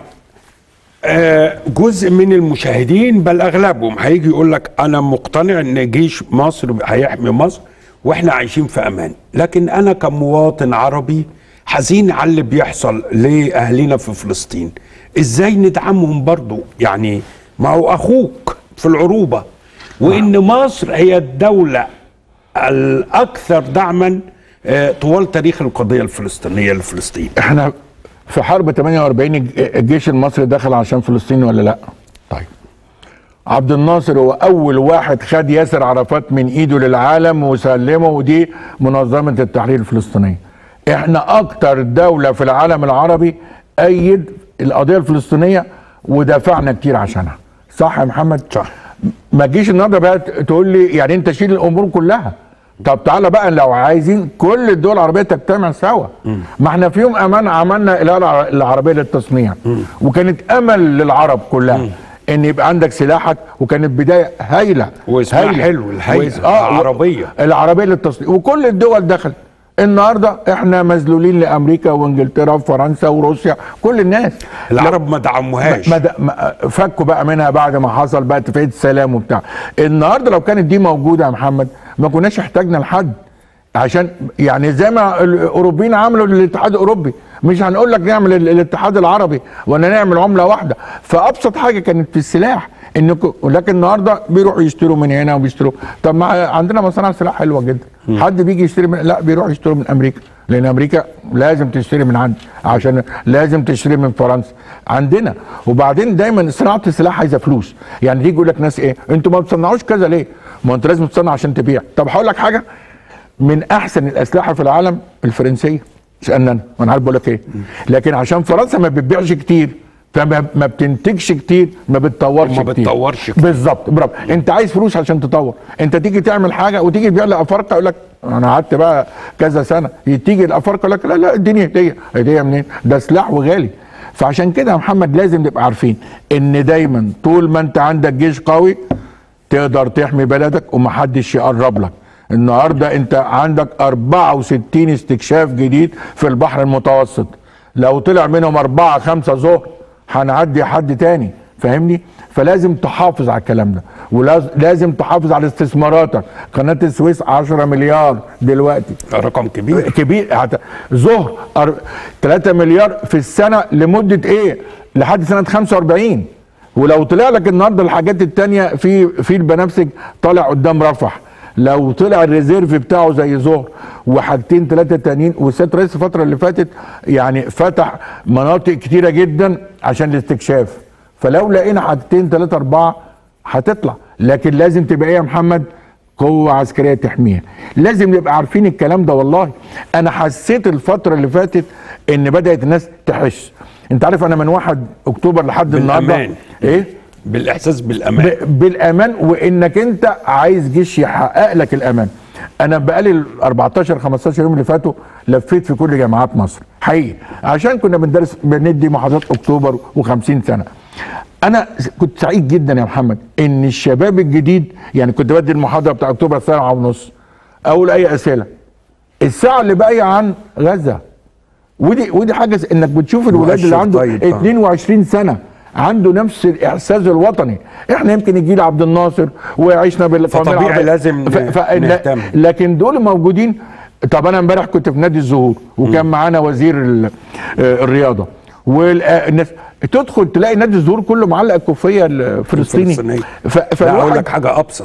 آه جزء من المشاهدين بل اغلبهم هيجي يقول لك انا مقتنع ان جيش مصر هيحمي مصر واحنا عايشين في امان لكن انا كمواطن عربي حزين على اللي بيحصل لاهلنا في فلسطين ازاي ندعمهم برضو يعني ما هو اخوك في العروبه وان مصر هي الدوله الاكثر دعما آه، طوال تاريخ القضيه الفلسطينيه لفلسطين احنا في حرب 48 الج- الجيش المصري دخل عشان فلسطين ولا لا طيب عبد الناصر هو اول واحد خد ياسر عرفات من ايده للعالم وسلمه ودي منظمه التحرير الفلسطينيه احنا اكتر دوله في العالم العربي ايد القضيه الفلسطينيه ودافعنا كتير عشانها صح يا محمد صح. ما تجيش النهارده بقى تقول لي يعني انت شيل الامور كلها طب تعالى بقى لو عايزين كل الدول العربيه تجتمع سوا ما احنا في يوم امان عملنا الهيئه العربيه للتصنيع وكانت امل للعرب كلها ان يبقى عندك سلاحك وكانت بدايه هايله واسمها هايلة. حلو الحقيقة، و- العربية. العربيه للتصنيع وكل الدول دخلت النهارده احنا مذلولين لامريكا وانجلترا وفرنسا وروسيا كل الناس العرب ما دعموهاش ما د- ما- فكوا بقى منها بعد ما حصل بقى اتفاقيه السلام وبتاع النهارده لو كانت دي موجوده يا محمد ما كناش احتاجنا لحد عشان يعني زي ما الاوروبيين عملوا للاتحاد الاوروبي مش هنقول لك نعمل ال- الاتحاد العربي ولا نعمل عمله واحده فابسط حاجه كانت في السلاح انكم لكن النهارده بيروحوا يشتروا من هنا وبيشتروا طب ما عندنا مصانع سلاح حلوه جدا حد بيجي يشتري من لا بيروح يشتروا من امريكا لان امريكا لازم تشتري من عندي عشان لازم تشتري من فرنسا عندنا وبعدين دايما صناعه السلاح عايزه فلوس يعني تيجي يقول لك ناس ايه انتوا ما بتصنعوش كذا ليه ما انت لازم تصنع عشان تبيع طب هقول لك حاجه من احسن الاسلحه في العالم الفرنسيه اسالني انا وانا عارف بقول لك ايه لكن عشان فرنسا ما بتبيعش كتير فما ما بتنتجش كتير ما بتطورش ما كتير بتطورش كتير. بالظبط برافو انت عايز فلوس عشان تطور انت تيجي تعمل حاجه وتيجي تبيع لافارقه يقول لك انا قعدت بقى كذا سنه تيجي الافارقه يقول لك لا لا اديني هديه هديه منين ده سلاح وغالي فعشان كده يا محمد لازم نبقى عارفين ان دايما طول ما انت عندك جيش قوي تقدر تحمي بلدك ومحدش يقرب لك النهارده انت عندك 64 استكشاف جديد في البحر المتوسط لو طلع منهم أربعة خمسة ظهر هنعدي حد تاني فاهمني فلازم تحافظ على الكلام ده ولازم تحافظ على استثماراتك قناة السويس 10 مليار دلوقتي رقم كبير كبير هت- ظهر أر- 3 مليار في السنه لمده ايه؟ لحد سنه 45 ولو طلع لك النهارده الحاجات التانية في في البنفسج طالع قدام رفح لو طلع الريزيرف بتاعه زي ظهر وحاجتين ثلاثه تانيين والسيد رئيس الفتره اللي فاتت يعني فتح مناطق كتيره جدا عشان الاستكشاف فلو لقينا حاجتين ثلاثه اربعه هتطلع لكن لازم تبقى ايه يا محمد قوة عسكرية تحميها لازم نبقى عارفين الكلام ده والله انا حسيت الفترة اللي فاتت ان بدأت الناس تحس انت عارف انا من واحد اكتوبر لحد النهارده بالأمان. ايه بالاحساس بالامان ب- بالامان وانك انت عايز جيش يحقق لك الامان انا بقالي ال 14 15 يوم اللي فاتوا لفيت في كل جامعات مصر حقيقي عشان كنا بندرس بندي محاضرات اكتوبر و50 سنه انا س- كنت سعيد جدا يا محمد ان الشباب الجديد يعني كنت بدي المحاضره بتاع اكتوبر ساعه ونص اقول اي اسئله الساعه اللي باقيه عن غزه ودي ودي حاجه ز- انك بتشوف الولاد اللي مؤشر عنده طيب طبعا. 22 سنه عنده نفس الاحساس الوطني احنا يمكن الجيل عبد الناصر وعشنا بالقوميه فطبيعي العربية. لازم ن- نهتم. لكن دول موجودين طب انا امبارح كنت في نادي الزهور وكان معانا وزير ال- آه، الرياضه والناس تدخل تلاقي نادي الزهور كله معلق الكوفيه الفلسطيني الفلسطينية. ف- لا اقول فالواحد لك حاجه ابسط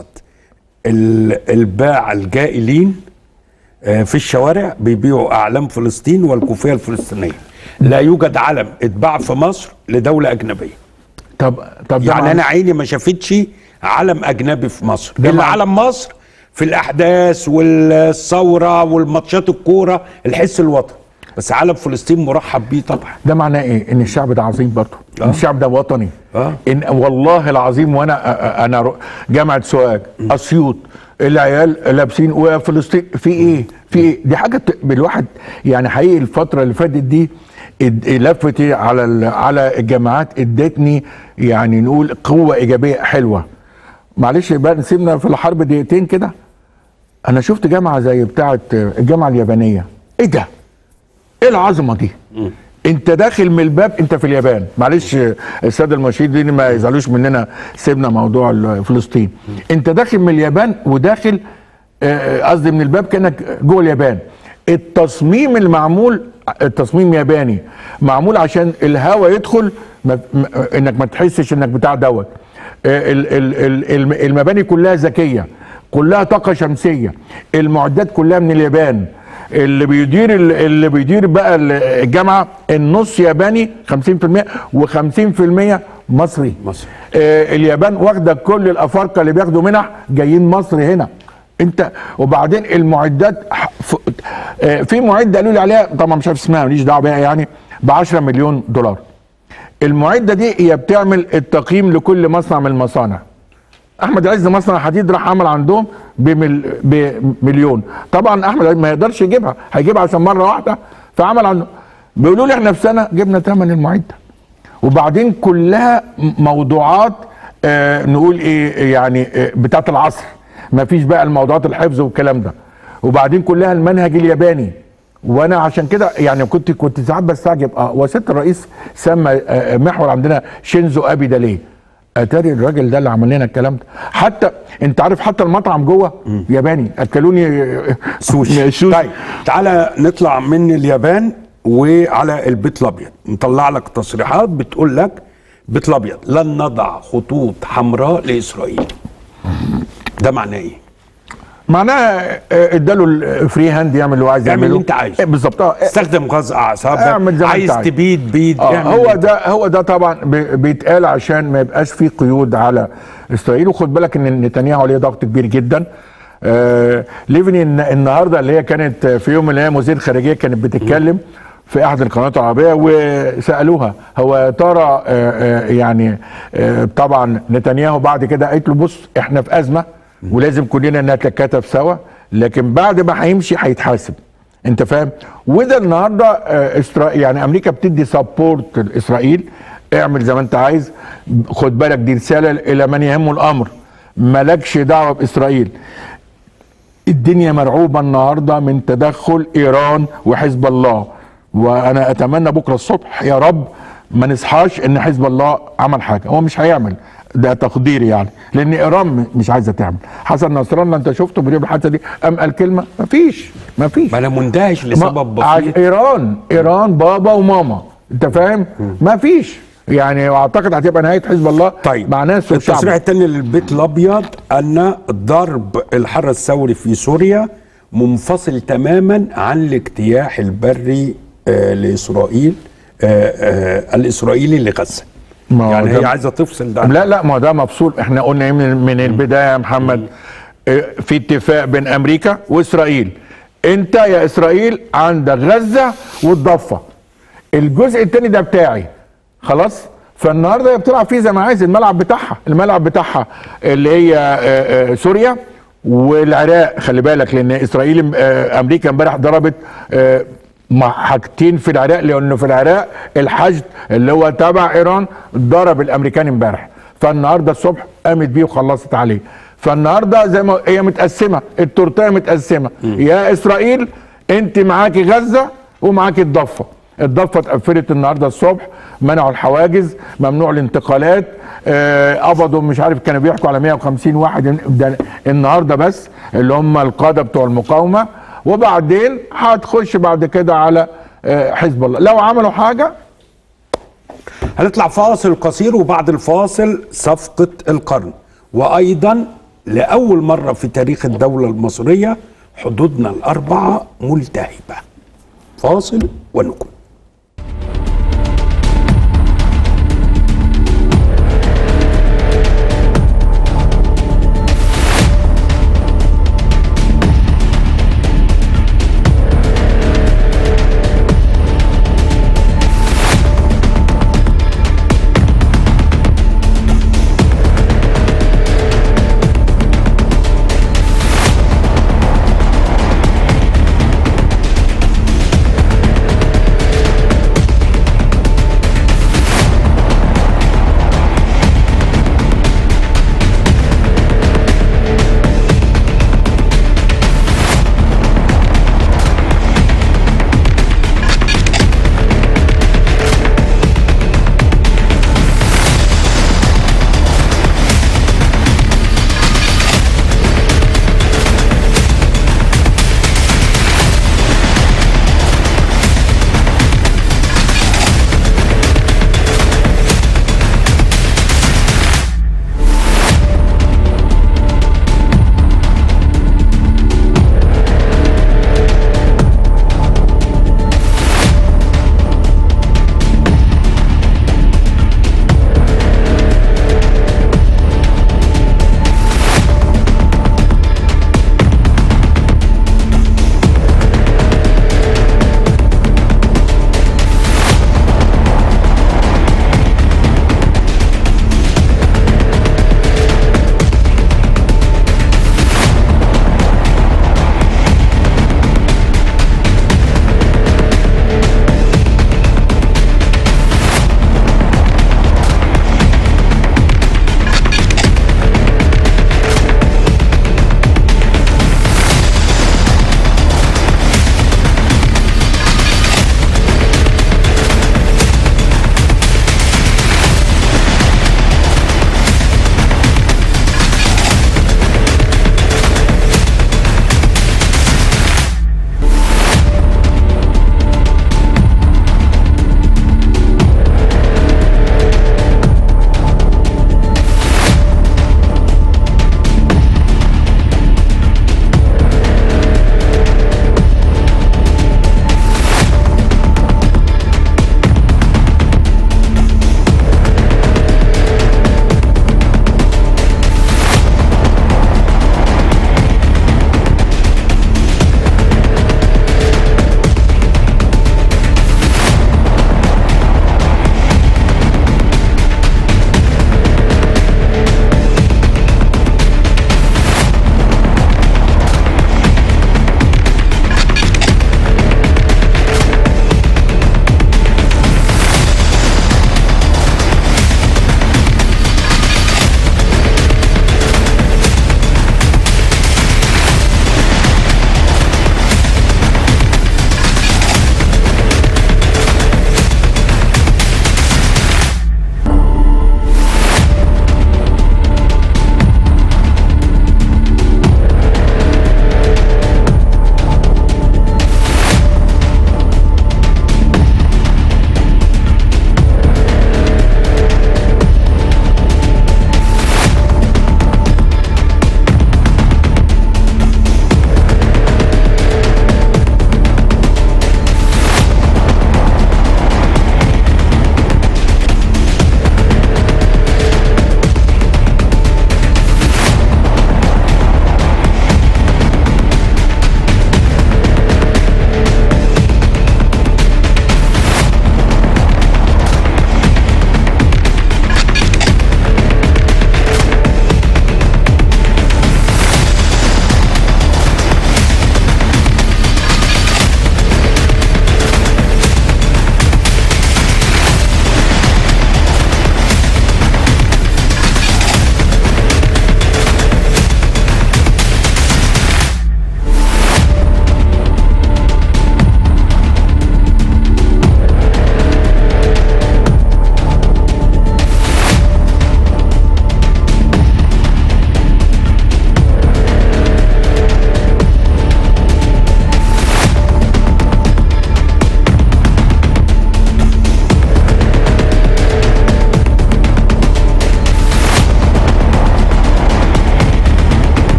ال- الباعة الجائلين آه، في الشوارع بيبيعوا اعلام فلسطين والكوفيه الفلسطينيه لا يوجد علم اتباع في مصر لدوله اجنبيه طب طب ده يعني معناه- انا عيني ما شافتش علم اجنبي في مصر ده الا معنى- علم مصر في الاحداث والثوره والماتشات الكوره الحس الوطني بس علم فلسطين مرحب بيه طبعا ده معناه ايه؟ ان الشعب ده عظيم برضه، آه. ان الشعب ده وطني. آه. ان والله العظيم وانا أ- أ- انا رو- جامعه سوهاج اسيوط العيال لابسين وفلسطين في ايه؟ في ايه؟ دي حاجه ت- بالواحد يعني حقيقي الفتره اللي فاتت دي اد- لفتي على ال- على الجامعات ادتني يعني نقول قوه ايجابيه حلوه. معلش بقى نسيبنا في الحرب دقيقتين كده. انا شفت جامعه زي بتاعه الجامعه اليابانيه. ايه ده؟ ايه العظمه دي انت داخل من الباب انت في اليابان معلش الساده المشاهدين ما يزعلوش مننا سيبنا موضوع ال- فلسطين انت داخل من اليابان وداخل آه، قصدي من الباب كانك جوه اليابان التصميم المعمول التصميم ياباني معمول عشان الهواء يدخل ما م- انك ما تحسش انك بتاع دوت آه، ال- ال- ال- الم- المباني كلها ذكيه كلها طاقه شمسيه المعدات كلها من اليابان اللي بيدير اللي بيدير بقى الجامعه النص ياباني 50% و50% مصري مصري. آه اليابان واخده كل الافارقه اللي بياخدوا منح جايين مصر هنا انت وبعدين المعدات ح- ف- آه في معده قالوا لي عليها طبعا مش عارف اسمها ماليش دعوه بيها يعني ب 10 مليون دولار المعده دي هي بتعمل التقييم لكل مصنع من المصانع احمد عز مصنع حديد راح عمل عندهم بمل... بمليون طبعا احمد عز ما يقدرش يجيبها هيجيبها عشان مره واحده فعمل عنده بيقولوا لي احنا في سنه جبنا ثمن المعده وبعدين كلها م- موضوعات آه نقول ايه يعني آه بتاعت العصر ما فيش بقى الموضوعات الحفظ والكلام ده وبعدين كلها المنهج الياباني وانا عشان كده يعني كنت كنت ساعات بستعجب اه وسياده الرئيس سمى آه، آه، محور عندنا شينزو ابي ده ليه؟ اتاري الراجل ده اللي عمل لنا الكلام ده حتى انت عارف حتى المطعم جوه ياباني اكلوني آه، سوشي طيب تعالى نطلع من اليابان وعلى البيت الابيض نطلع لك تصريحات بتقول لك البيت الابيض لن نضع خطوط حمراء لاسرائيل ده معناه ايه؟ معناها آه، اداله الفري هاند يعمل اللي هو عايز اعمل يعمله اللي انت عايزه. آه، بالظبط اه استخدم غاز اعصاب اعمل زي ما عايز انت عايز. تبيد بيد اه اعمل هو اللي انت ده هو ده طبعا بي- بيتقال عشان ما يبقاش في قيود على اسرائيل وخد بالك ان نتنياهو عليه ضغط كبير جدا آه ليفني الن- النهارده اللي هي كانت في يوم من الايام وزير الخارجيه كانت بتتكلم في احد القنوات العربيه وسالوها هو يا ترى آه آه يعني آه طبعا نتنياهو بعد كده قالت له بص احنا في ازمه ولازم كلنا نتكاتف سوا لكن بعد ما هيمشي هيتحاسب انت فاهم وده النهارده آه، اسرائيل يعني امريكا بتدي سبورت لاسرائيل اعمل زي ما انت عايز خد بالك دي رساله الى من يهمه الامر مالكش دعوه باسرائيل الدنيا مرعوبه النهارده من تدخل ايران وحزب الله وانا اتمنى بكره الصبح يا رب ما نصحاش ان حزب الله عمل حاجه هو مش هيعمل ده تقديري يعني لان ايران م- مش عايزه تعمل حسن نصر الله انت شفته بيجيب الحادثه دي قام قال كلمه مفيش مفيش ما انا مندهش لسبب ما- عش- بسيط ايران ايران بابا وماما انت فاهم ما فيش يعني واعتقد هتبقى نهايه حزب الله طيب مع ناس التصريح وشعب الثاني للبيت الابيض ان ضرب الحر الثوري في سوريا منفصل تماما عن الاجتياح البري آه لاسرائيل آه آه الاسرائيلي لغزه ما هو يعني ده- هي عايزه تفصل ده لا لا ما ده مفصول احنا قلنا ايه من, من البدايه يا محمد اه، في اتفاق بين امريكا واسرائيل انت يا اسرائيل عندك غزه والضفه الجزء الثاني ده بتاعي خلاص فالنهارده هي بتلعب فيه زي ما عايز الملعب بتاعها الملعب بتاعها اللي هي اه، اه، سوريا والعراق خلي بالك لان اسرائيل اه، امريكا امبارح ضربت اه، مع حاجتين في العراق لانه في العراق الحشد اللي هو تبع ايران ضرب الامريكان امبارح فالنهارده الصبح قامت بيه وخلصت عليه فالنهارده زي ما هي متقسمه التورتيه متقسمه يا اسرائيل انت معاكي غزه ومعاكي الضفه الضفه اتقفلت النهارده الصبح منعوا الحواجز ممنوع الانتقالات آه، قبضوا مش عارف كانوا بيحكوا على 150 واحد ده النهارده بس اللي هم القاده بتوع المقاومه وبعدين هتخش بعد كده على آه، حزب الله لو عملوا حاجه هنطلع فاصل قصير وبعد الفاصل صفقة القرن وأيضا لأول مرة في تاريخ الدولة المصرية حدودنا الأربعة ملتهبة فاصل ونكمل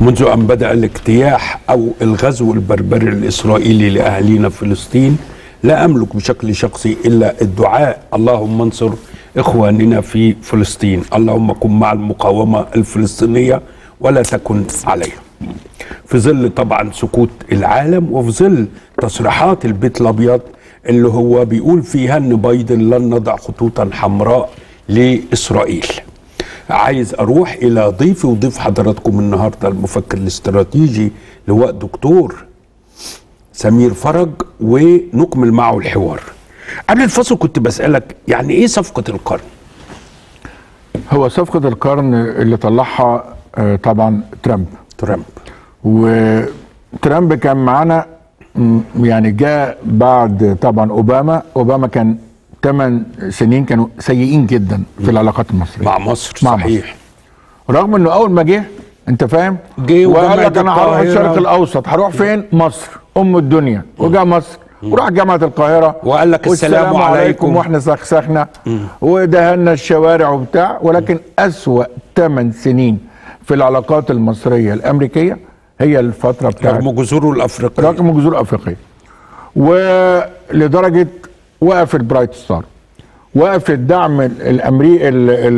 منذ أن بدأ الاجتياح أو الغزو البربري الإسرائيلي لأهالينا فلسطين لا أملك بشكل شخصي إلا الدعاء اللهم انصر إخواننا في فلسطين اللهم كن مع المقاومة الفلسطينية ولا تكن عليها في ظل طبعا سكوت العالم وفي ظل تصريحات البيت الأبيض اللي هو بيقول فيها أن بايدن لن نضع خطوطا حمراء لإسرائيل عايز اروح الى ضيفي وضيف حضراتكم النهارده المفكر الاستراتيجي لواء دكتور سمير فرج ونكمل معه الحوار قبل الفصل كنت بسالك يعني ايه صفقه القرن هو صفقه القرن اللي طلعها آه، طبعا ترامب ترامب وترامب كان معانا م، يعني جاء بعد طبعا اوباما اوباما كان 8 سنين كانوا سيئين جدا في العلاقات المصريه مع مصر مع صحيح رغم انه اول ما جه انت فاهم جه وقال وجامعة لك انا هروح القاهرة. الشرق الاوسط هروح فين مصر ام الدنيا وجاء مصر وراح جامعه القاهره وقال لك السلام عليكم. واحنا سخسخنا ودهنا الشوارع وبتاع ولكن اسوا 8 سنين في العلاقات المصريه الامريكيه هي الفتره بتاعت رغم جذوره الافريقيه رقم جذور افريقيه ولدرجه وقف البرايت ستار وقف الدعم الامريكي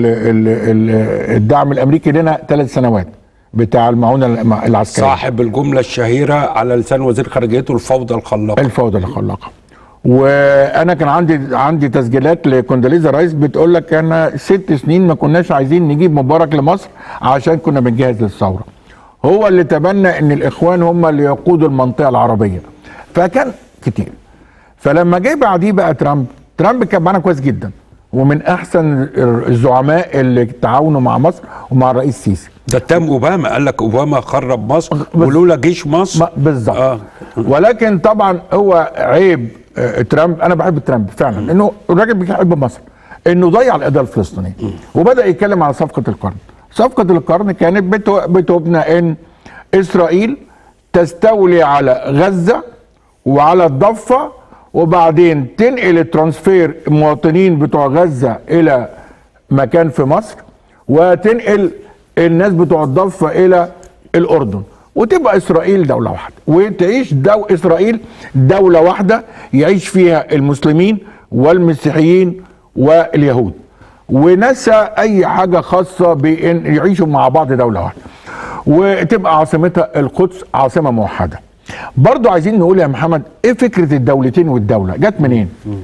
الدعم الامريكي لنا ثلاث سنوات بتاع المعونه الم- العسكريه صاحب الجمله الشهيره على لسان وزير خارجيته الفوضى الخلاقه الفوضى الخلاقه وانا كان عندي عندي تسجيلات لكونداليزا رايس بتقول لك احنا ست سنين ما كناش عايزين نجيب مبارك لمصر عشان كنا بنجهز للثوره هو اللي تبنى ان الاخوان هم اللي يقودوا المنطقه العربيه فكان كتير فلما جه بعديه بقى ترامب ترامب كان معانا كويس جدا ومن احسن الزعماء اللي تعاونوا مع مصر ومع الرئيس السيسي ده تام اوباما قال لك اوباما خرب مصر ولولا جيش مصر ما- بالظبط آه. آه. ولكن طبعا هو عيب آه، ترامب انا بحب ترامب فعلا انه الراجل بيحب مصر انه ضيع القضيه الفلسطينيه وبدا يتكلم على صفقه القرن صفقه القرن كانت بتو- بتبنى ان اسرائيل تستولي على غزه وعلى الضفه وبعدين تنقل الترانسفير المواطنين بتوع غزه الى مكان في مصر وتنقل الناس بتوع الضفه الى الاردن وتبقى اسرائيل دوله واحده وتعيش دو اسرائيل دوله واحده يعيش فيها المسلمين والمسيحيين واليهود ونسى اي حاجه خاصه بان يعيشوا مع بعض دوله واحده وتبقى عاصمتها القدس عاصمه موحده برضو عايزين نقول يا محمد ايه فكره الدولتين والدوله جت منين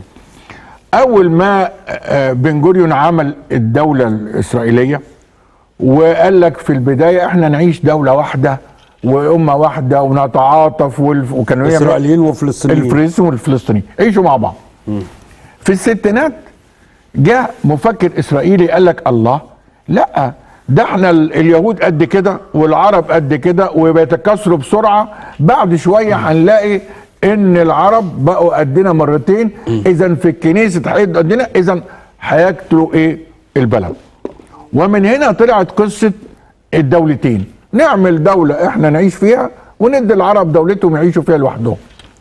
اول ما آه، بن جوريون عمل الدوله الاسرائيليه وقال لك في البدايه احنا نعيش دوله واحده وامه واحده ونتعاطف والف... وكانوا يعملوا- اسرائيليين وفلسطينيين الفلسطينيين والفلسطينيين عيشوا مع بعض في الستينات جاء مفكر اسرائيلي قال لك الله لا ده احنا ال- اليهود قد كده والعرب قد كده وبيتكاثروا بسرعه بعد شويه هنلاقي ان العرب بقوا قدنا مرتين اذا في الكنيسه هيبقوا قدنا اذا هياكلوا ايه البلد ومن هنا طلعت قصه الدولتين نعمل دوله احنا نعيش فيها وندي العرب دولتهم يعيشوا فيها لوحدهم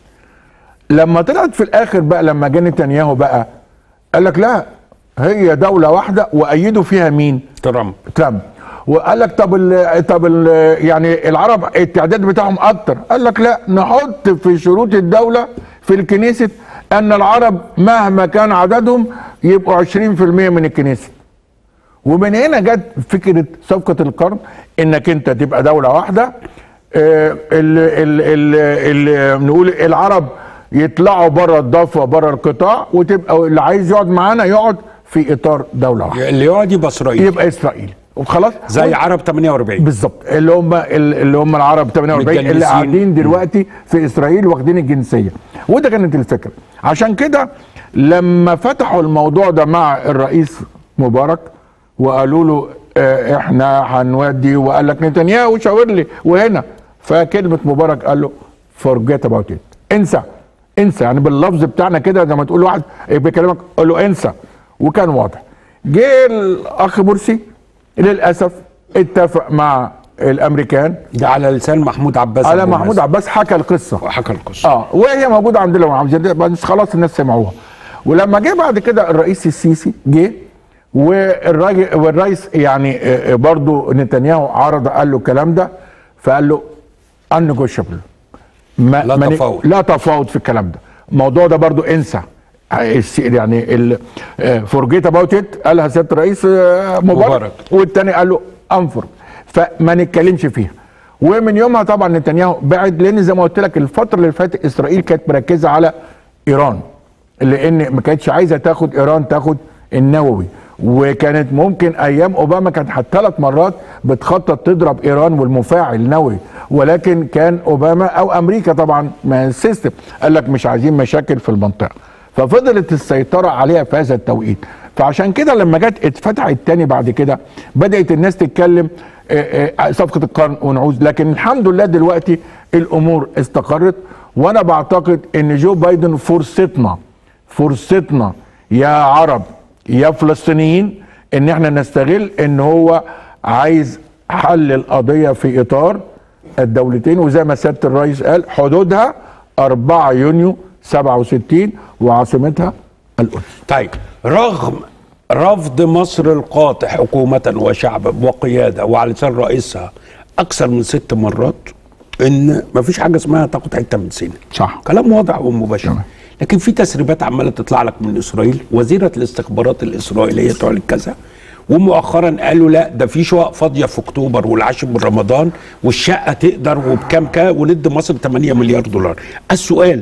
لما طلعت في الاخر بقى لما جه نتنياهو بقى قال لك لا هي دوله واحده وايدوا فيها مين؟ ترامب ترامب وقال لك طب ال طب ال يعني العرب التعداد بتاعهم اكتر قال لك لا نحط في شروط الدوله في الكنيسه ان العرب مهما كان عددهم يبقوا 20% من الكنيسه ومن هنا جت فكره صفقه القرن انك انت تبقى دوله واحده آه، ال ال ال ال نقول العرب يطلعوا بره الضفه بره القطاع وتبقى اللي عايز يقعد معانا يقعد في اطار دوله واحده اللي يقعد يبقى اسرائيل يبقى اسرائيل وخلاص زي عرب 48 بالظبط اللي هم اللي هم العرب 48 اللي متجنسين. قاعدين دلوقتي في اسرائيل واخدين الجنسيه وده كانت الفكره عشان كده لما فتحوا الموضوع ده مع الرئيس مبارك وقالوا له آه، احنا هنودي وقال لك نتنياهو شاور لي وهنا فكلمه مبارك قال له فورجيت اباوت ات انسى انسى يعني باللفظ بتاعنا كده زي ما تقول واحد بيكلمك قول له انسى وكان واضح جه الاخ مرسي للاسف اتفق مع الامريكان ده على لسان محمود عباس على أبو محمود مازن. عباس حكى القصه وحكى القصه اه وهي موجوده عندنا وعاوزين بس خلاص الناس سمعوها ولما جه بعد كده الرئيس السيسي جه والراجل والرئيس يعني آه، آه، برضو نتنياهو عرض قال له الكلام ده فقال له unnegotiable ما لا ما ن- تفاوض. لا تفاوض في الكلام ده الموضوع ده برضو انسى الس- يعني فورجيت اباوت ات قالها سياده الرئيس آه، مبارك, مبارك. والتاني قال له انفر فما نتكلمش فيها ومن يومها طبعا نتنياهو بعد لان زي ما قلت لك الفتره اللي فاتت اسرائيل كانت مركزه على ايران لان ما كانتش عايزه تاخد ايران تاخد النووي وكانت ممكن ايام اوباما كانت حتى ثلاث مرات بتخطط تضرب ايران والمفاعل النووي ولكن كان اوباما او امريكا طبعا ما السيستم قال لك مش عايزين مشاكل في المنطقه ففضلت السيطره عليها في هذا التوقيت فعشان كده لما جت اتفتحت تاني بعد كده بدات الناس تتكلم آه، آه، صفقه القرن ونعوز لكن الحمد لله دلوقتي الامور استقرت وانا بعتقد ان جو بايدن فرصتنا فرصتنا يا عرب يا فلسطينيين ان احنا نستغل ان هو عايز حل القضيه في اطار الدولتين وزي ما سياده الرئيس قال حدودها 4 يونيو 67 وعاصمتها القدس طيب رغم رفض مصر القاطع حكومة وشعبا وقيادة وعلى لسان رئيسها أكثر من ست مرات إن مفيش حاجة اسمها تاخد حتة من سيناء صح. كلام واضح ومباشر تمام. لكن في تسريبات عمالة تطلع لك من إسرائيل وزيرة الاستخبارات الإسرائيلية تعلن كذا ومؤخرا قالوا لا ده في شقق فاضيه في اكتوبر والعاشر من رمضان والشقه تقدر وبكام كا وندي مصر 8 مليار دولار السؤال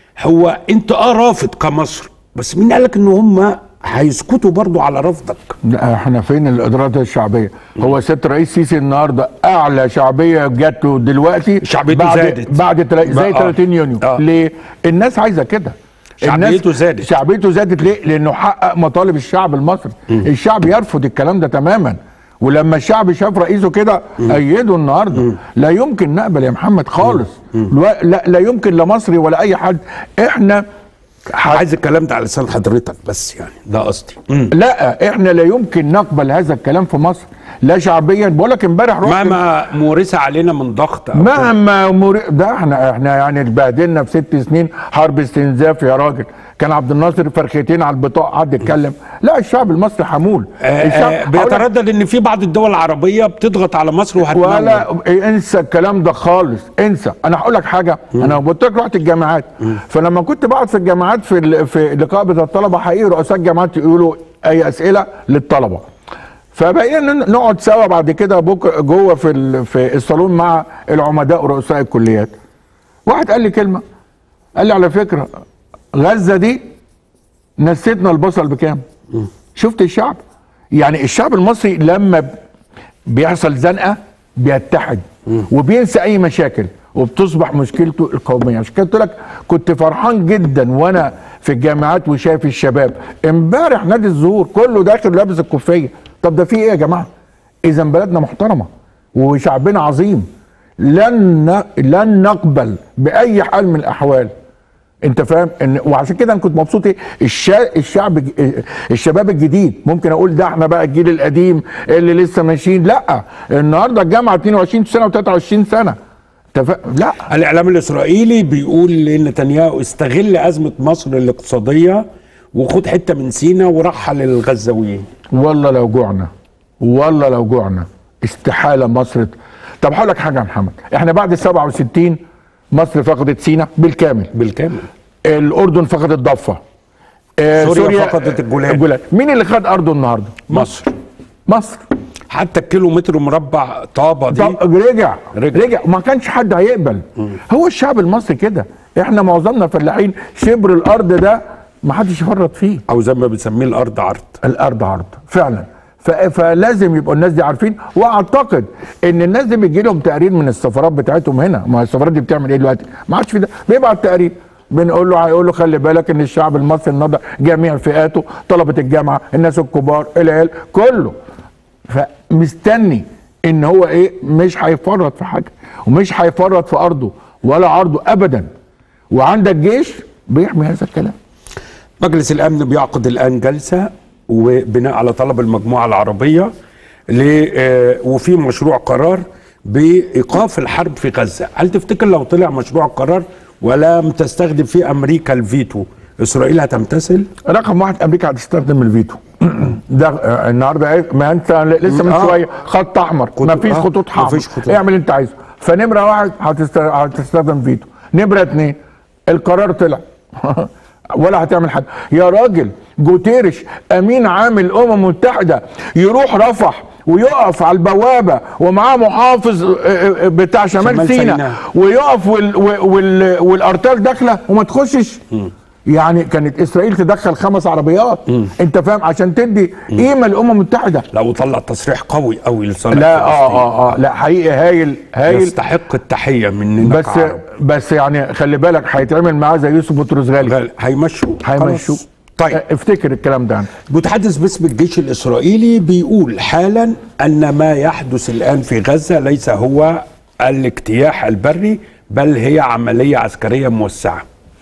هو انت اه رافض كمصر بس مين قالك ان هم هيسكتوا برضو على رفضك لا احنا فين الادارات الشعبيه هو سياده الرئيس سيسي النهارده اعلى شعبيه جات له دلوقتي شعبيته بعد زادت. بعد تلا... زي بقى- 30 يونيو آه. ليه الناس عايزه كده شعبيته زادت. شعبيته زادت ليه لانه حقق مطالب الشعب المصري الشعب يرفض الكلام ده تماما ولما الشعب شاف رئيسه كده ايده النهارده لا يمكن نقبل يا محمد خالص لا لا, لا يمكن لا مصري ولا اي حد احنا عايز الكلام ده على لسان حضرتك بس يعني ده قصدي لا احنا لا يمكن نقبل هذا الكلام في مصر لا شعبيا بقول لك امبارح رحت مهما مورثه علينا من ضغط أو مهما مر... ده احنا احنا يعني اتبهدلنا في ست سنين حرب استنزاف يا راجل كان عبد الناصر فرختين على البطاقه قعد يتكلم لا الشعب المصري حمول آه، آه، الشعب هقول لك- بيتردد ان في بعض الدول العربيه بتضغط على مصر وهتمول ولا انسى الكلام ده خالص انسى انا هقول لك حاجه انا قلت لك رحت الجامعات فلما كنت بقعد في الجامعات في ال- في نقابه الطلبه حقيقي رؤساء الجامعات يقولوا اي اسئله للطلبه فبقينا ن- نقعد سوا بعد كده بكره جوه في ال- في الصالون مع العمداء ورؤساء الكليات واحد قال لي كلمه قال لي على فكره غزه دي نسيتنا البصل بكام شفت الشعب يعني الشعب المصري لما ب- بيحصل زنقه بيتحد وبينسى اي مشاكل وبتصبح مشكلته القوميه عشان كده قلت لك كنت فرحان جدا وانا في الجامعات وشايف الشباب امبارح نادي الزهور كله داخل لابس الكوفيه طب ده في ايه يا جماعه اذا بلدنا محترمه وشعبنا عظيم لن ن- لن نقبل باي حال من الاحوال انت فاهم ان وعشان كده انا كنت مبسوط ايه الشا... الشعب الج- الشباب الجديد ممكن اقول ده احنا بقى الجيل القديم اللي لسه ماشيين لا النهارده الجامعه 22 سنه و23 سنه انت فاهم لا الاعلام الاسرائيلي بيقول ان نتنياهو استغل ازمه مصر الاقتصاديه وخد حته من سينا ورحل الغزاويين والله لو جوعنا والله لو جوعنا استحاله مصر ت- طب هقول لك حاجه يا محمد احنا بعد 67 مصر فقدت سينا بالكامل بالكامل الاردن فقدت ضفه آه، سوريا فقدت الجولان. الجولان مين اللي خد ارضه النهارده مصر مصر حتى الكيلو متر مربع طابه دي طب رجع رجع. رجع ما كانش حد هيقبل هو الشعب المصري كده احنا معظمنا فلاحين شبر الارض ده ما حدش يفرط فيه او زي ما بنسميه الارض عرض الارض عرض فعلا ف- فلازم يبقوا الناس دي عارفين واعتقد ان الناس دي بيجي لهم تقارير من السفارات بتاعتهم هنا ما السفارات دي بتعمل ايه دلوقتي ما عادش في ده بيبعت تقارير بنقول له هيقول له خلي بالك ان الشعب المصري النهارده جميع فئاته طلبه الجامعه الناس الكبار العيال كله فمستني ان هو ايه مش هيفرط في حاجه ومش هيفرط في ارضه ولا عرضه ابدا وعندك جيش بيحمي هذا الكلام مجلس الامن بيعقد الان جلسه وبناء على طلب المجموعه العربيه ل آه، وفي مشروع قرار بايقاف الحرب في غزه، هل تفتكر لو طلع مشروع قرار ولم تستخدم فيه امريكا الفيتو اسرائيل هتمتثل؟ رقم واحد امريكا هتستخدم الفيتو ده آه، النهارده إيه؟ ما انت لسه من آه. شويه خط احمر خطوط- ما فيش آه، خطوط مفيش حمر خطوط. اعمل اللي انت عايزه فنمره واحد هتست... هتستخدم فيتو نمره اتنين القرار طلع ولا هتعمل حاجه يا راجل جوتيرش امين عام الامم المتحده يروح رفح ويقف على البوابه ومعاه محافظ آه، آه، بتاع شمال, شمال سيناء سيناء. ويقف وال... وال... والارتال داخله وما تخشش يعني كانت اسرائيل تدخل خمس عربيات انت فاهم عشان تدي قيمه للامم المتحده لو طلع تصريح قوي قوي لصالح لا اه فلسطين. اه اه لا حقيقي هايل هايل يستحق التحيه مننا بس كعرب. بس يعني خلي بالك هيتعمل معاه زي يوسف بطرس غالي غال- هيمشوا هيمشوه خلاص. طيب افتكر الكلام ده متحدث باسم الجيش الاسرائيلي بيقول حالا ان ما يحدث الان في غزه ليس هو الاجتياح البري بل هي عمليه عسكريه موسعه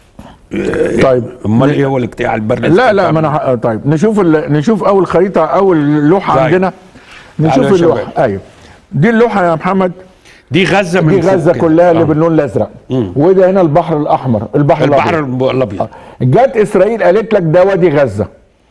طيب امال ايه هو الاجتياح البري لا لا ما انا ه- طيب نشوف ال... نشوف اول خريطه اول لوحه طيب. عندنا نشوف تعالوا يا اللوحه شباب. ايوه دي اللوحه يا محمد دي غزه من دي فوق غزه كده. كلها اللي آه. باللون الازرق وده هنا البحر الاحمر البحر البحر الابيض الابيض جت اسرائيل قالت لك ده وادي غزه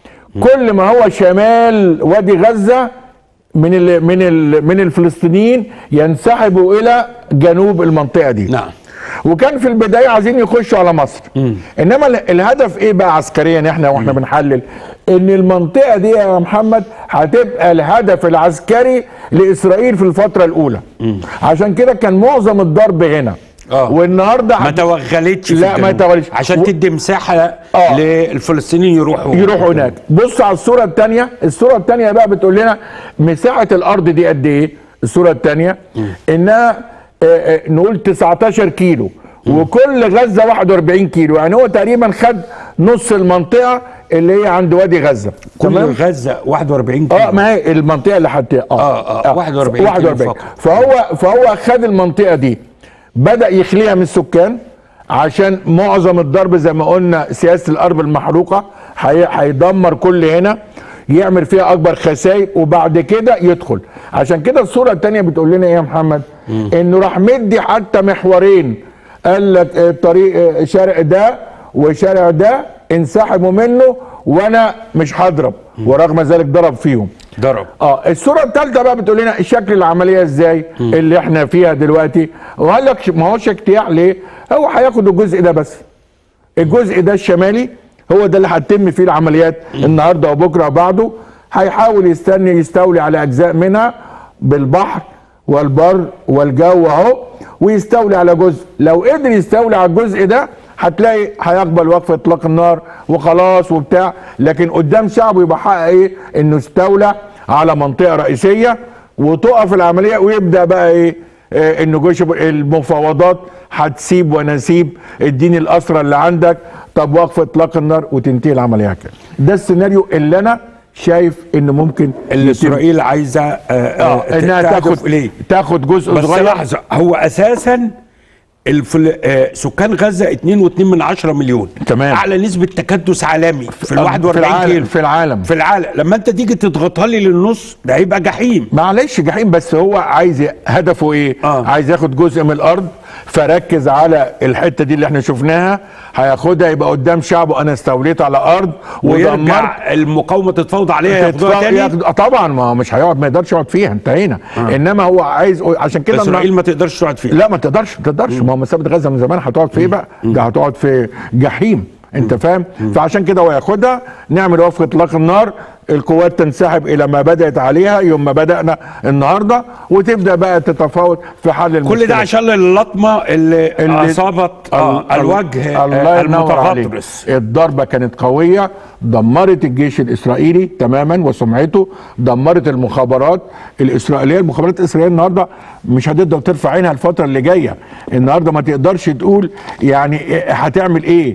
كل ما هو شمال وادي غزه من ال من ال من الفلسطينيين ينسحبوا الى جنوب المنطقه دي نعم وكان في البدايه عايزين يخشوا على مصر انما ال- الهدف ايه بقى عسكريا احنا واحنا بنحلل ان المنطقه دي يا محمد هتبقى الهدف العسكري لاسرائيل في الفتره الاولى عشان كده كان معظم الضرب هنا آه. والنهارده ما هت- توغلتش في لا، ما الجنوب. توغلتش. عشان و- تدي مساحه آه. للفلسطينيين يروحوا يروحوا هناك بص على الصوره الثانيه الصوره الثانيه بقى بتقول لنا مساحه الارض دي قد ايه الصوره الثانيه انها آه، آه، نقول 19 كيلو وكل غزه 41 كيلو يعني هو تقريبا خد نص المنطقه اللي هي عند وادي غزه كل غزه 41 كيلو اه ما هي المنطقه اللي حتى اه آه، آه، 41 كيلو 41 فقط. فهو فهو خد المنطقه دي بدا يخليها من السكان عشان معظم الضرب زي ما قلنا سياسه الارض المحروقه هي- هيدمر كل هنا يعمل فيها اكبر خسائر وبعد كده يدخل عشان كده الصوره الثانيه بتقول لنا ايه يا محمد انه راح مدي حتى محورين قال لك آه، طريق آه، شارع ده وشارع ده انسحبوا منه وانا مش هضرب ورغم ذلك ضرب فيهم ضرب اه الصوره الثالثه بقى بتقول لنا شكل العمليه ازاي اللي احنا فيها دلوقتي وقال لك ما هوش اجتياح ليه هو هياخد الجزء ده بس الجزء ده الشمالي هو ده اللي هتتم فيه العمليات النهارده وبكره وبعده هيحاول يستني يستولي على اجزاء منها بالبحر والبر والجو اهو ويستولي على جزء لو قدر يستولي على الجزء ده هتلاقي هيقبل وقف اطلاق النار وخلاص وبتاع لكن قدام شعبه يبقى حقق ايه انه استولى على منطقه رئيسيه وتقف العمليه ويبدا بقى ايه آه، النجوش المفاوضات هتسيب ونسيب اديني الاسرى اللي عندك طب وقف اطلاق النار وتنتهي العمليه كده ده السيناريو اللي انا شايف انه ممكن اللي يتم. اسرائيل عايزه آه اه آه انها تهدف تاخد اليه تاخد جزء بس صغير لحظه هو اساسا الفل... آه سكان غزه 2.2 من 10 مليون تمام. اعلى نسبه تكدس عالمي في ال في 41 العالم كيلو في العالم في العالم لما انت تيجي تضغطها لي للنص ده هيبقى جحيم معلش جحيم بس هو عايز ي- هدفه ايه؟ آه. عايز ياخد جزء من الارض فركز على الحته دي اللي احنا شفناها هياخدها يبقى قدام شعبه انا استوليت على ارض ودمرت ويرجع المقاومه تتفاوض عليها ياخدوها تتفا- تاني ياخد- آه طبعا ما هو مش هيقعد ما يقدرش يقعد فيها انتهينا آه. انما هو عايز عشان كده اسرائيل ما تقدرش تقعد فيها لا ما تقدرش ما تقدرش ما هو مسافه غزه من زمان هتقعد في ايه بقى؟ ده هتقعد في جحيم انت فاهم؟ فعشان كده هو ياخدها نعمل وقف اطلاق النار القوات تنسحب الى ما بدات عليها يوم ما بدانا النهارده وتبدا بقى تتفاوض في حل المشكله كل ده عشان اللطمه اللي, اللي- اصابت آه ال- الوجه الله آه ينور عليك. المتغطرس الضربه كانت قويه دمرت الجيش الاسرائيلي تماما وسمعته دمرت المخابرات الاسرائيليه المخابرات الاسرائيليه النهارده مش هتقدر ترفع عينها الفتره اللي جايه النهارده ما تقدرش تقول يعني إيه- هتعمل ايه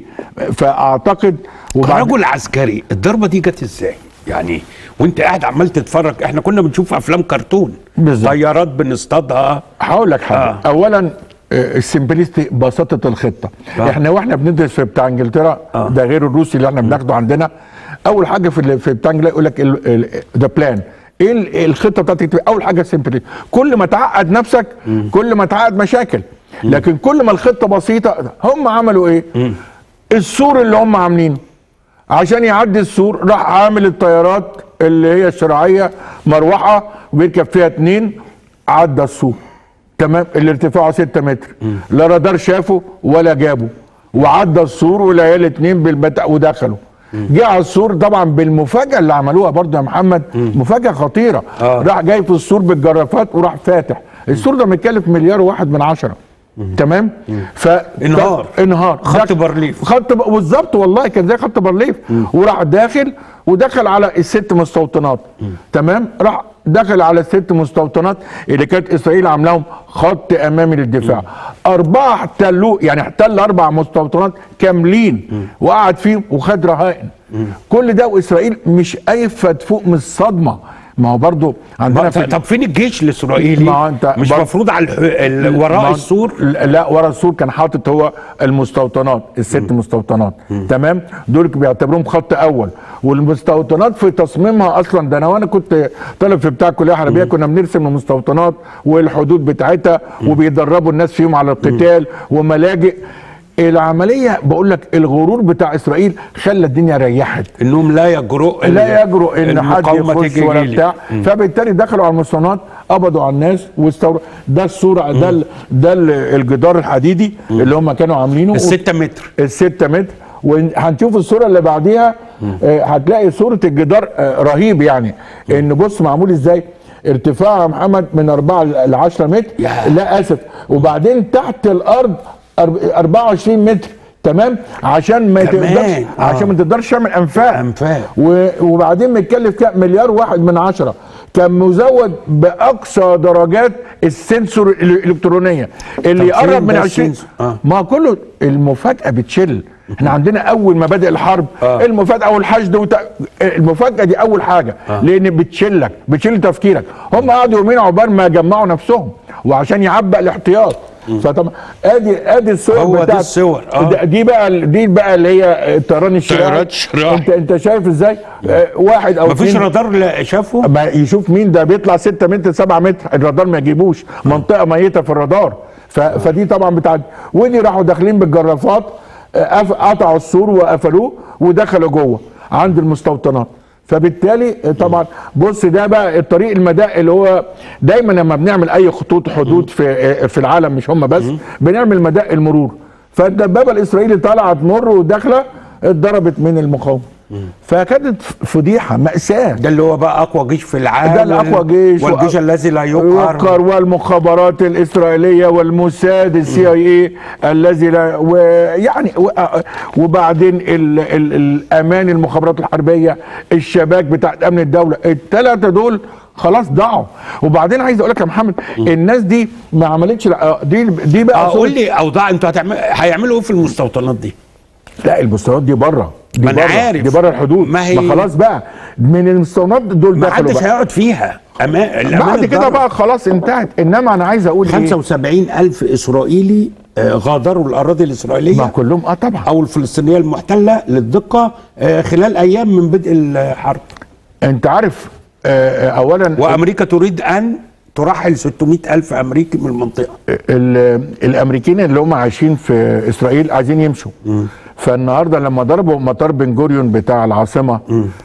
فاعتقد وبعد كرجل عسكري الضربه دي جت ازاي؟ يعني وانت قاعد عمال تتفرج احنا كنا بنشوف افلام كرتون بالظبط. طيارات بنصطادها هقول لك حاجه آه. آه. اولا آه، السمبلستي بساطه الخطه آه. آه. احنا واحنا بندرس في بتاع انجلترا آه. آه. ده غير الروسي اللي احنا بناخده عندنا اول حاجه في ال- في بتاع انجلترا يقول لك ذا بلان ايه ال- الخطه بتاعتك اول حاجه سمبلي كل ما تعقد نفسك كل ما تعقد مشاكل لكن كل ما الخطه بسيطه هم عملوا ايه السور اللي هم عاملينه عشان يعدي السور راح عامل الطيارات اللي هي الشراعيه مروحه وبيركب فيها اتنين عدى السور تمام اللي ارتفاعه 6 متر لا رادار شافه ولا جابه وعدى السور والعيال اتنين بالمتع ودخلوا جه على السور طبعا بالمفاجاه اللي عملوها برضه يا محمد مفاجاه خطيره آه. راح جاي في السور بالجرافات وراح فاتح السور ده متكلف مليار واحد من عشرة تمام ف انهار. انهار خط دخل- بارليف. خط ب... بالظبط والله كان زي خط بارليف وراح داخل ودخل على الست مستوطنات تمام راح دخل على الست مستوطنات اللي كانت اسرائيل عاملاهم خط امامي للدفاع اربعه احتلوا يعني احتل اربع مستوطنات كاملين وقعد فيهم وخد رهائن كل ده واسرائيل مش ايفت فوق من الصدمه ما هو برضه عندنا في طب فين الجيش الاسرائيلي ما هو أنت مش برضه- مفروض على الح... ال... وراء ما- السور لا ورا السور كان حاطط هو المستوطنات الست مستوطنات تمام دول بيعتبروهم خط اول والمستوطنات في تصميمها اصلا ده انا وانا كنت طالب في بتاع الكليه الحربيه كنا بنرسم المستوطنات والحدود بتاعتها وبيدربوا الناس فيهم على القتال وملاجئ العمليه بقول لك الغرور بتاع اسرائيل خلى الدنيا ريحت انهم لا يجرؤوا لا يجرؤ ان حد المقاومة يخش تيجي ولا لي. بتاع فبالتالي دخلوا على المصطنعات قبضوا على الناس واستور ده الصوره ده ال- ده ال- الجدار الحديدي اللي هم كانوا عاملينه الستة متر الستة متر وهنشوف الصوره اللي بعديها آه، هتلاقي صوره الجدار آه، رهيب يعني ان بص معمول ازاي ارتفاع يا محمد من 4 ل 10 متر يا. لا اسف وبعدين تحت الارض أرب- 24 متر تمام عشان ما كمان. تقدرش آه. عشان ما تقدرش تعمل انفاق أنفاق. و- وبعدين متكلف كام مليار واحد من عشرة كان مزود باقصى درجات السنسور الالكترونيه اللي طب يقرب فين من ده 20 السنسور؟ آه. ما كله المفاجاه بتشل احنا عندنا اول مبادئ الحرب آه. المفاجاه والحشد وت... المفاجاه دي اول حاجه لان بتشلك بتشل تفكيرك هم قعدوا يومين عقبال ما جمعوا نفسهم وعشان يعبأ الاحتياط فطبعا ادي ادي الصور هو دي بتاعت الصور، آه. ده- دي بقى دي بقى اللي هي الطيران الشراعي طيارات الشراعي. انت انت شايف ازاي آه، واحد او مفيش اتنين رادار لا شافه ما يشوف مين ده بيطلع 6 متر 7 متر الرادار ما يجيبوش منطقه ميته في الرادار ف... فدي طبعا بتاعت ودي راحوا داخلين بالجرافات آه، قف- قطعوا السور وقفلوه ودخلوا جوه عند المستوطنات فبالتالي آه، طبعا بص ده بقى الطريق المداء اللي هو دايما لما بنعمل اي خطوط حدود في آه، في العالم مش هم بس بنعمل مداء المرور فالدبابه الاسرائيلي طالعه تمر وداخله اتضربت من المقاومه فكانت فضيحه ماساه ده اللي هو بقى اقوى جيش في العالم ده الاقوى جيش والجيش وأ- الذي لا يقهر يقهر والمخابرات الاسرائيليه والموساد السي اي اي الذي لا ويعني و- وبعدين ال ال الامان المخابرات الحربيه الشباك بتاع امن الدوله الثلاثه دول خلاص ضاعوا وبعدين عايز اقول لك يا محمد الناس دي ما عملتش لا- دي دي بقى قول لي اوضاع انتوا هتعمل هيعملوا ايه في المستوطنات دي؟ لا المستويات دي بره دي ما أنا بره عارف. دي بره الحدود ما هي- ما خلاص بقى من المستوطنات دول ما دخلوا حدش بقى هيقعد فيها أما... بعد كده بقى خلاص انتهت انما انا عايز اقول ايه 75 ألف إسرائيلي آه، غادروا الأراضي ما الإسرائيلية كلهم اه طبعا أو الفلسطينية المحتلة للدقة آه، خلال أيام من بدء الحرب انت عارف آه، آه، اولا وأمريكا تريد أن ترحل 600 ألف أمريكي من المنطقة ال- الامريكان اللي هم عايشين في اسرائيل عايزين يمشوا فالنهارده لما ضربوا مطار بن جوريون بتاع العاصمه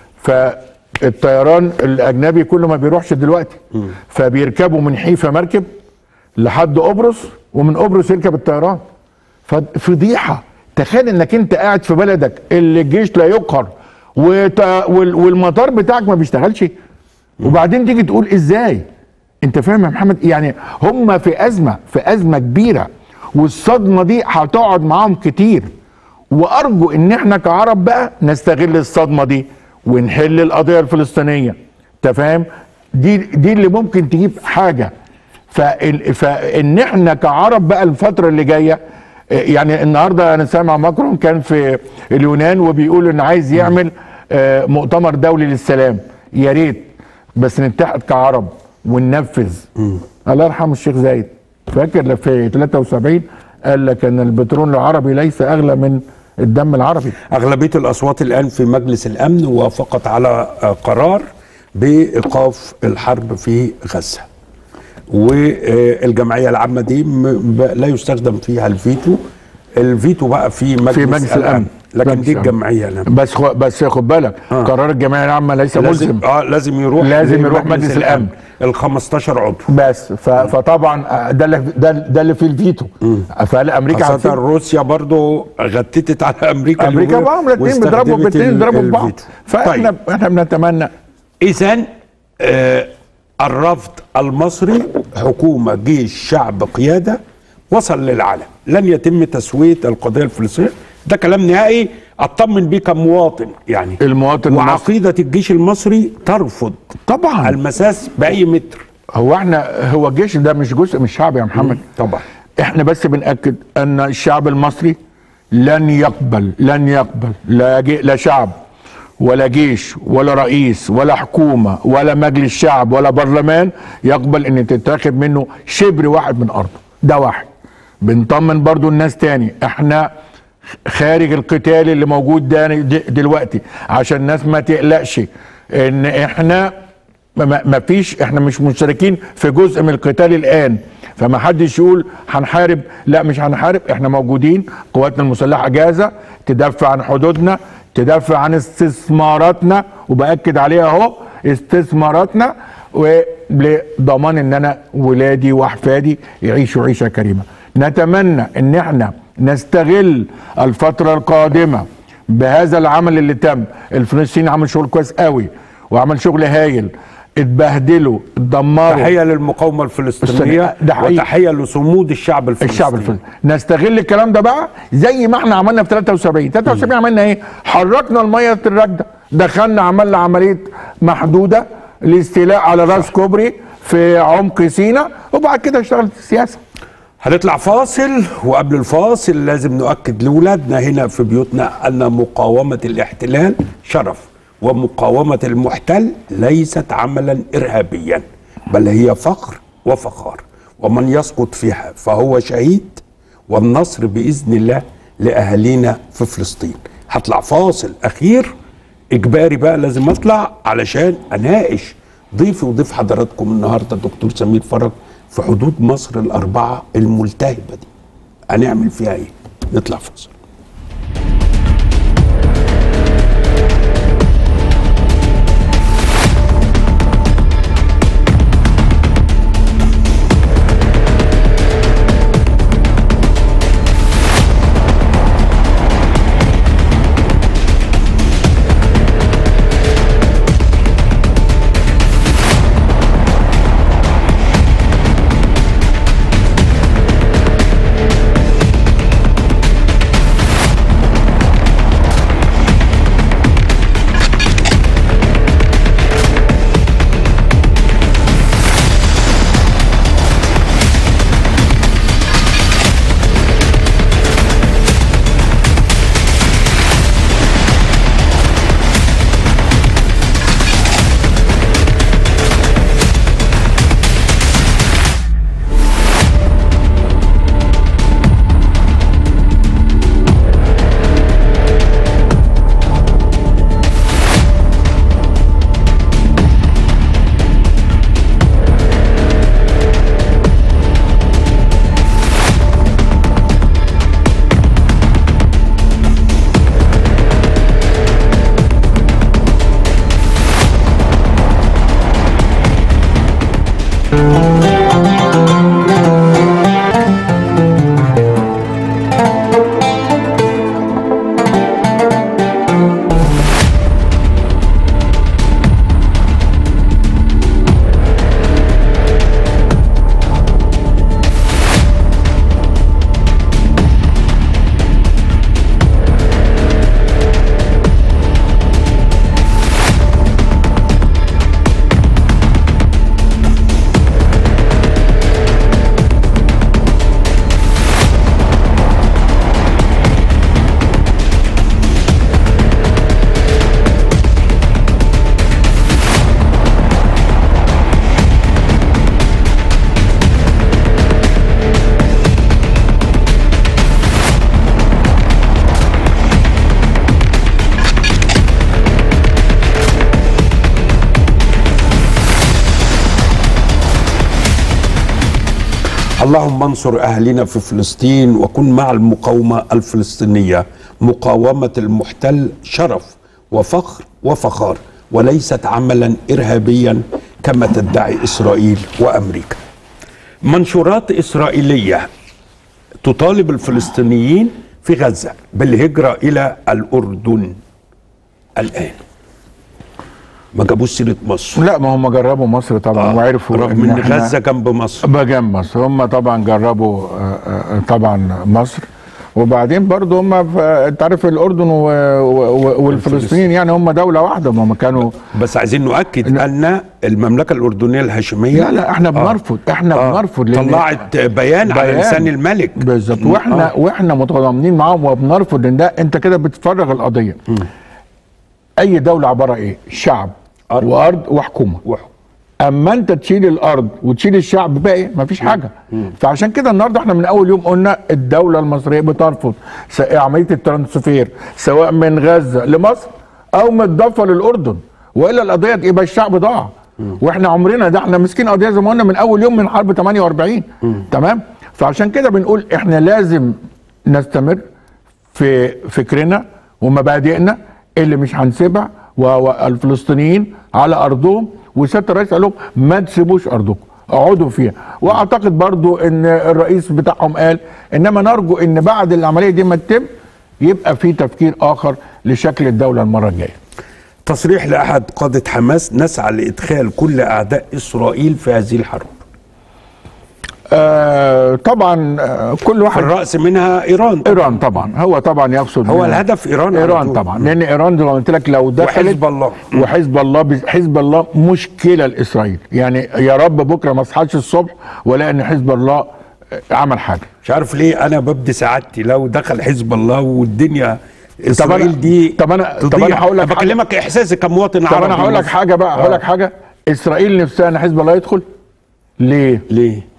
فالطيران الاجنبي كله ما بيروحش دلوقتي فبيركبوا من حيفا مركب لحد قبرص ومن قبرص يركب الطيران ففضيحه تخيل انك انت قاعد في بلدك اللي الجيش لا يقهر وت... وال- والمطار بتاعك ما بيشتغلش وبعدين تيجي تقول ازاي انت فاهم يا محمد يعني هم في ازمه في ازمه كبيره والصدمه دي هتقعد معاهم كتير وارجو ان احنا كعرب بقى نستغل الصدمه دي ونحل القضيه الفلسطينيه انت فاهم دي دي اللي ممكن تجيب حاجه فال- فان احنا كعرب بقى الفتره اللي جايه يعني النهارده انا سامع ماكرون كان في اليونان وبيقول ان عايز يعمل آه، مؤتمر دولي للسلام يا ريت بس نتحد كعرب وننفذ الله يرحمه الشيخ زايد فاكر في 73 قال لك ان البترول العربي ليس اغلى من الدم العربي أغلبية الأصوات الآن في مجلس الأمن وافقت على آه، قرار بإيقاف الحرب في غزة والجمعية العامة دي م- ب- لا يستخدم فيها الفيتو الفيتو بقى في مجلس, في مجلس الامن لكن دي لا، الجمعيه لا. بس خو بس خد بالك آه. قرار الجمعيه العامه ليس لازم ملزم اه لازم يروح لازم يروح مجلس الأمن. ال 15 عضو بس ف... فطبعا ده اللي ده, ده اللي فيه الفيتو فهل امريكا خاصة هتسيب روسيا برضو غتتت على امريكا امريكا اليومين بقى الاثنين بيضربوا واستخدمت الاثنين ال- بيضربوا في بعض الفيتو. فاحنا طيب. احنا بنتمنى اذا آه الرفض المصري حكومه جيش شعب قياده وصل للعالم لن يتم تسويه القضيه الفلسطينيه ده كلام نهائي اطمن بيه كمواطن يعني المواطن المصري وعقيده الجيش المصري ترفض طبعا المساس باي متر هو احنا هو الجيش ده مش جزء من الشعب يا محمد طبعا احنا بس بنأكد ان الشعب المصري لن يقبل لن يقبل لا, جي لا شعب ولا جيش ولا رئيس ولا حكومة ولا مجلس شعب ولا برلمان يقبل ان تتاخد منه شبر واحد من ارضه ده واحد بنطمن برضو الناس تاني احنا خارج القتال اللي موجود ده د- دلوقتي عشان الناس ما تقلقش ان احنا ما ما فيش احنا مش مشتركين في جزء من القتال الان فما حدش يقول هنحارب لا مش هنحارب احنا موجودين قواتنا المسلحه جاهزه تدافع عن حدودنا تدافع عن استثماراتنا وباكد عليها اهو استثماراتنا ولضمان ان انا ولادي واحفادي يعيشوا عيشه كريمه نتمنى ان احنا نستغل الفتره القادمه بهذا العمل اللي تم الفلسطيني عمل شغل كويس قوي وعمل شغل هايل اتبهدلوا اتدمروا تحيه للمقاومه الفلسطينيه السنة- ده حقيقي. وتحيه لصمود الشعب الفلسطيني الشعب الفلسطيني نستغل الكلام ده بقى زي ما احنا عملنا في 73 73 عملنا ايه حركنا الميه الراكده دخلنا عملنا عمليه محدوده الاستيلاء على راس كوبري في عمق سينا وبعد كده اشتغلت السياسه هنطلع فاصل وقبل الفاصل لازم نؤكد لأولادنا هنا في بيوتنا أن مقاومة الاحتلال شرف ومقاومة المحتل ليست عملا إرهابيا بل هي فخر وفخار ومن يسقط فيها فهو شهيد والنصر بإذن الله لأهالينا في فلسطين هطلع فاصل أخير إجباري بقى لازم أطلع علشان أناقش ضيفي وضيف حضراتكم النهارده دكتور سمير فرج في حدود مصر الأربعة الملتهبة دي هنعمل فيها إيه؟ نطلع فاصل اللهم انصر اهلنا في فلسطين وكن مع المقاومه الفلسطينيه مقاومة المحتل شرف وفخر وفخار وليست عملا إرهابيا كما تدعي إسرائيل وأمريكا منشورات إسرائيلية تطالب الفلسطينيين في غزة بالهجرة إلى الأردن الآن ما جابوش سيرة مصر لا ما هم جربوا مصر طبعا وعرفوا رغم ان إحنا غزة جنب مصر بجنب مصر هم طبعا جربوا آه، آه، طبعا مصر وبعدين برضه هم ف- انت عارف الاردن و- و- والفلسطينيين يعني هم دوله واحده ما هم كانوا بس عايزين نؤكد ان المملكه الاردنيه الهاشميه لا لا احنا بنرفض احنا آه. بنرفض لأن- طلعت بيان, على بيان. لسان الملك بالظبط واحنا آه. واحنا متضامنين معاهم وبنرفض ان ده انت كده بتفرغ القضيه اي دوله عباره ايه شعب أرض. وارض وحكومه وح- اما انت تشيل الارض وتشيل الشعب بقى ايه مفيش حاجه فعشان كده النهارده احنا من اول يوم قلنا الدوله المصريه بترفض س- عمليه الترانسفير سواء من غزه لمصر او من الضفه للاردن والا القضيه يبقى الشعب ضاع واحنا عمرنا ده احنا ماسكين قضيه زي ما قلنا من اول يوم من حرب 48 تمام فعشان كده بنقول احنا لازم نستمر في فكرنا ومبادئنا اللي مش هنسيبها والفلسطينيين على ارضهم وسياده الرئيس قال لهم ما تسيبوش ارضكم اقعدوا فيها واعتقد برضو ان الرئيس بتاعهم قال انما نرجو ان بعد العمليه دي ما تتم يبقى في تفكير اخر لشكل الدوله المره الجايه تصريح لاحد قاده حماس نسعى لادخال كل اعداء اسرائيل في هذه الحرب آه طبعا آه كل في واحد الراس منها ايران ايران طبعا هو طبعا يقصد هو منها- الهدف إيران على ايران طول. طبعا لان ايران زي ما قلت لك لو دخلت وحزب الله. وحزب الله بز- حزب الله مشكله لاسرائيل يعني يا رب بكره ما اصحاش الصبح ولا ان حزب الله عمل حاجه مش عارف ليه انا ببدي سعادتي لو دخل حزب الله والدنيا اسرائيل أنا- دي طب أنا- طب تضيع. أنا هقول لك حاجة. بكلمك احساسي كمواطن طب عربي انا هقول لك مصري. حاجه بقى هقول لك آه. حاجه اسرائيل نفسها ان حزب الله يدخل ليه؟ ليه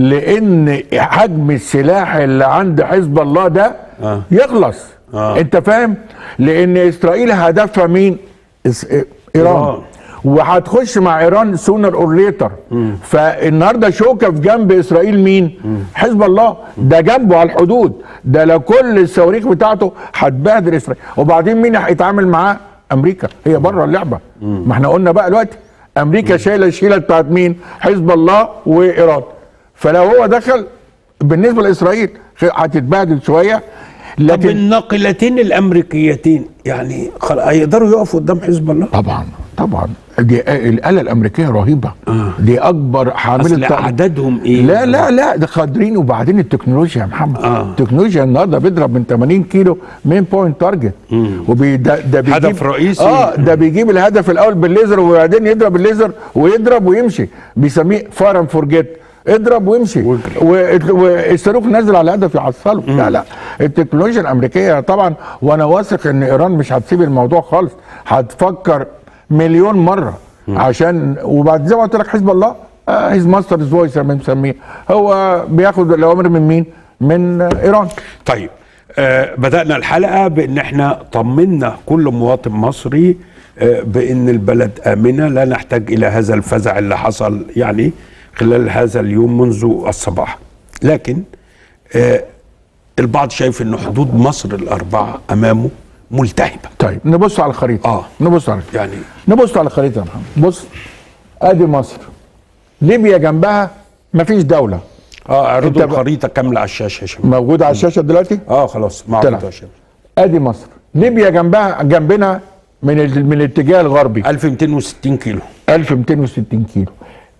لان حجم السلاح اللي عند حزب الله ده آه. يخلص آه. انت فاهم لان اسرائيل هدفها مين إس... ايران إيران. وهتخش مع ايران سونر اور ليتر فالنهارده شوكه في جنب اسرائيل مين حزب الله ده جنبه على الحدود ده لو كل الصواريخ بتاعته هتبهدل اسرائيل وبعدين مين هيتعامل معاه امريكا هي بره اللعبه ما احنا قلنا بقى دلوقتي امريكا شايله الشيله بتاعت مين حزب الله وايران فلو هو دخل بالنسبه لاسرائيل هتتبهدل شويه طب لكن الناقلتين الامريكيتين يعني خل... هيقدروا يقفوا قدام حزب الله طبعا طبعا دي الاله الامريكيه رهيبه دي اكبر حامله اصل طاقة. عددهم ايه لا لا لا ده قادرين وبعدين التكنولوجيا يا محمد آه. التكنولوجيا النهارده بيضرب من 80 كيلو مين بوينت تارجت وبي ده, ده بيجيب هدف رئيسي. اه ده بيجيب الهدف الاول بالليزر وبعدين يضرب الليزر ويضرب ويمشي بيسميه فار اند فورجيت اضرب ويمشي و- والصاروخ نازل على الهدف يحصله لا لا التكنولوجيا الامريكيه طبعا وانا واثق ان ايران مش هتسيب الموضوع خالص هتفكر مليون مره عشان وبعد زي ما قلت لك حزب الله هيز ماستر فويس زي ما مسميه هو بياخد الاوامر من مين؟ من آه، ايران طيب آه بدأنا الحلقة بأن احنا طمنا كل مواطن مصري آه بأن البلد آمنة لا نحتاج إلى هذا الفزع اللي حصل يعني خلال هذا اليوم منذ الصباح لكن آه البعض شايف أن حدود مصر الأربعة أمامه ملتهبة طيب نبص على الخريطه آه. نبص على الخريطة. يعني نبص على الخريطه يا محمد بص ادي مصر ليبيا جنبها مفيش دوله اه اعرضوا أنت بقى- الخريطة كاملة على الشاشة يا شباب موجوده على الشاشه دلوقتي اه خلاص طلع. معروضة يا شباب ادي مصر ليبيا جنبها جنبنا من ال- من الاتجاه الغربي 1260 كيلو 1260 كيلو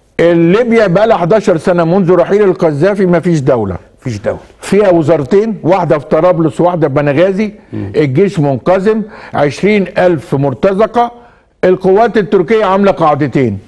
ليبيا بقى لها 11 سنه منذ رحيل القذافي مفيش دوله مفيش دولة فيها وزارتين واحدة في طرابلس وواحدة في بنغازي الجيش منقسم عشرين ألف مرتزقة القوات التركية عاملة قاعدتين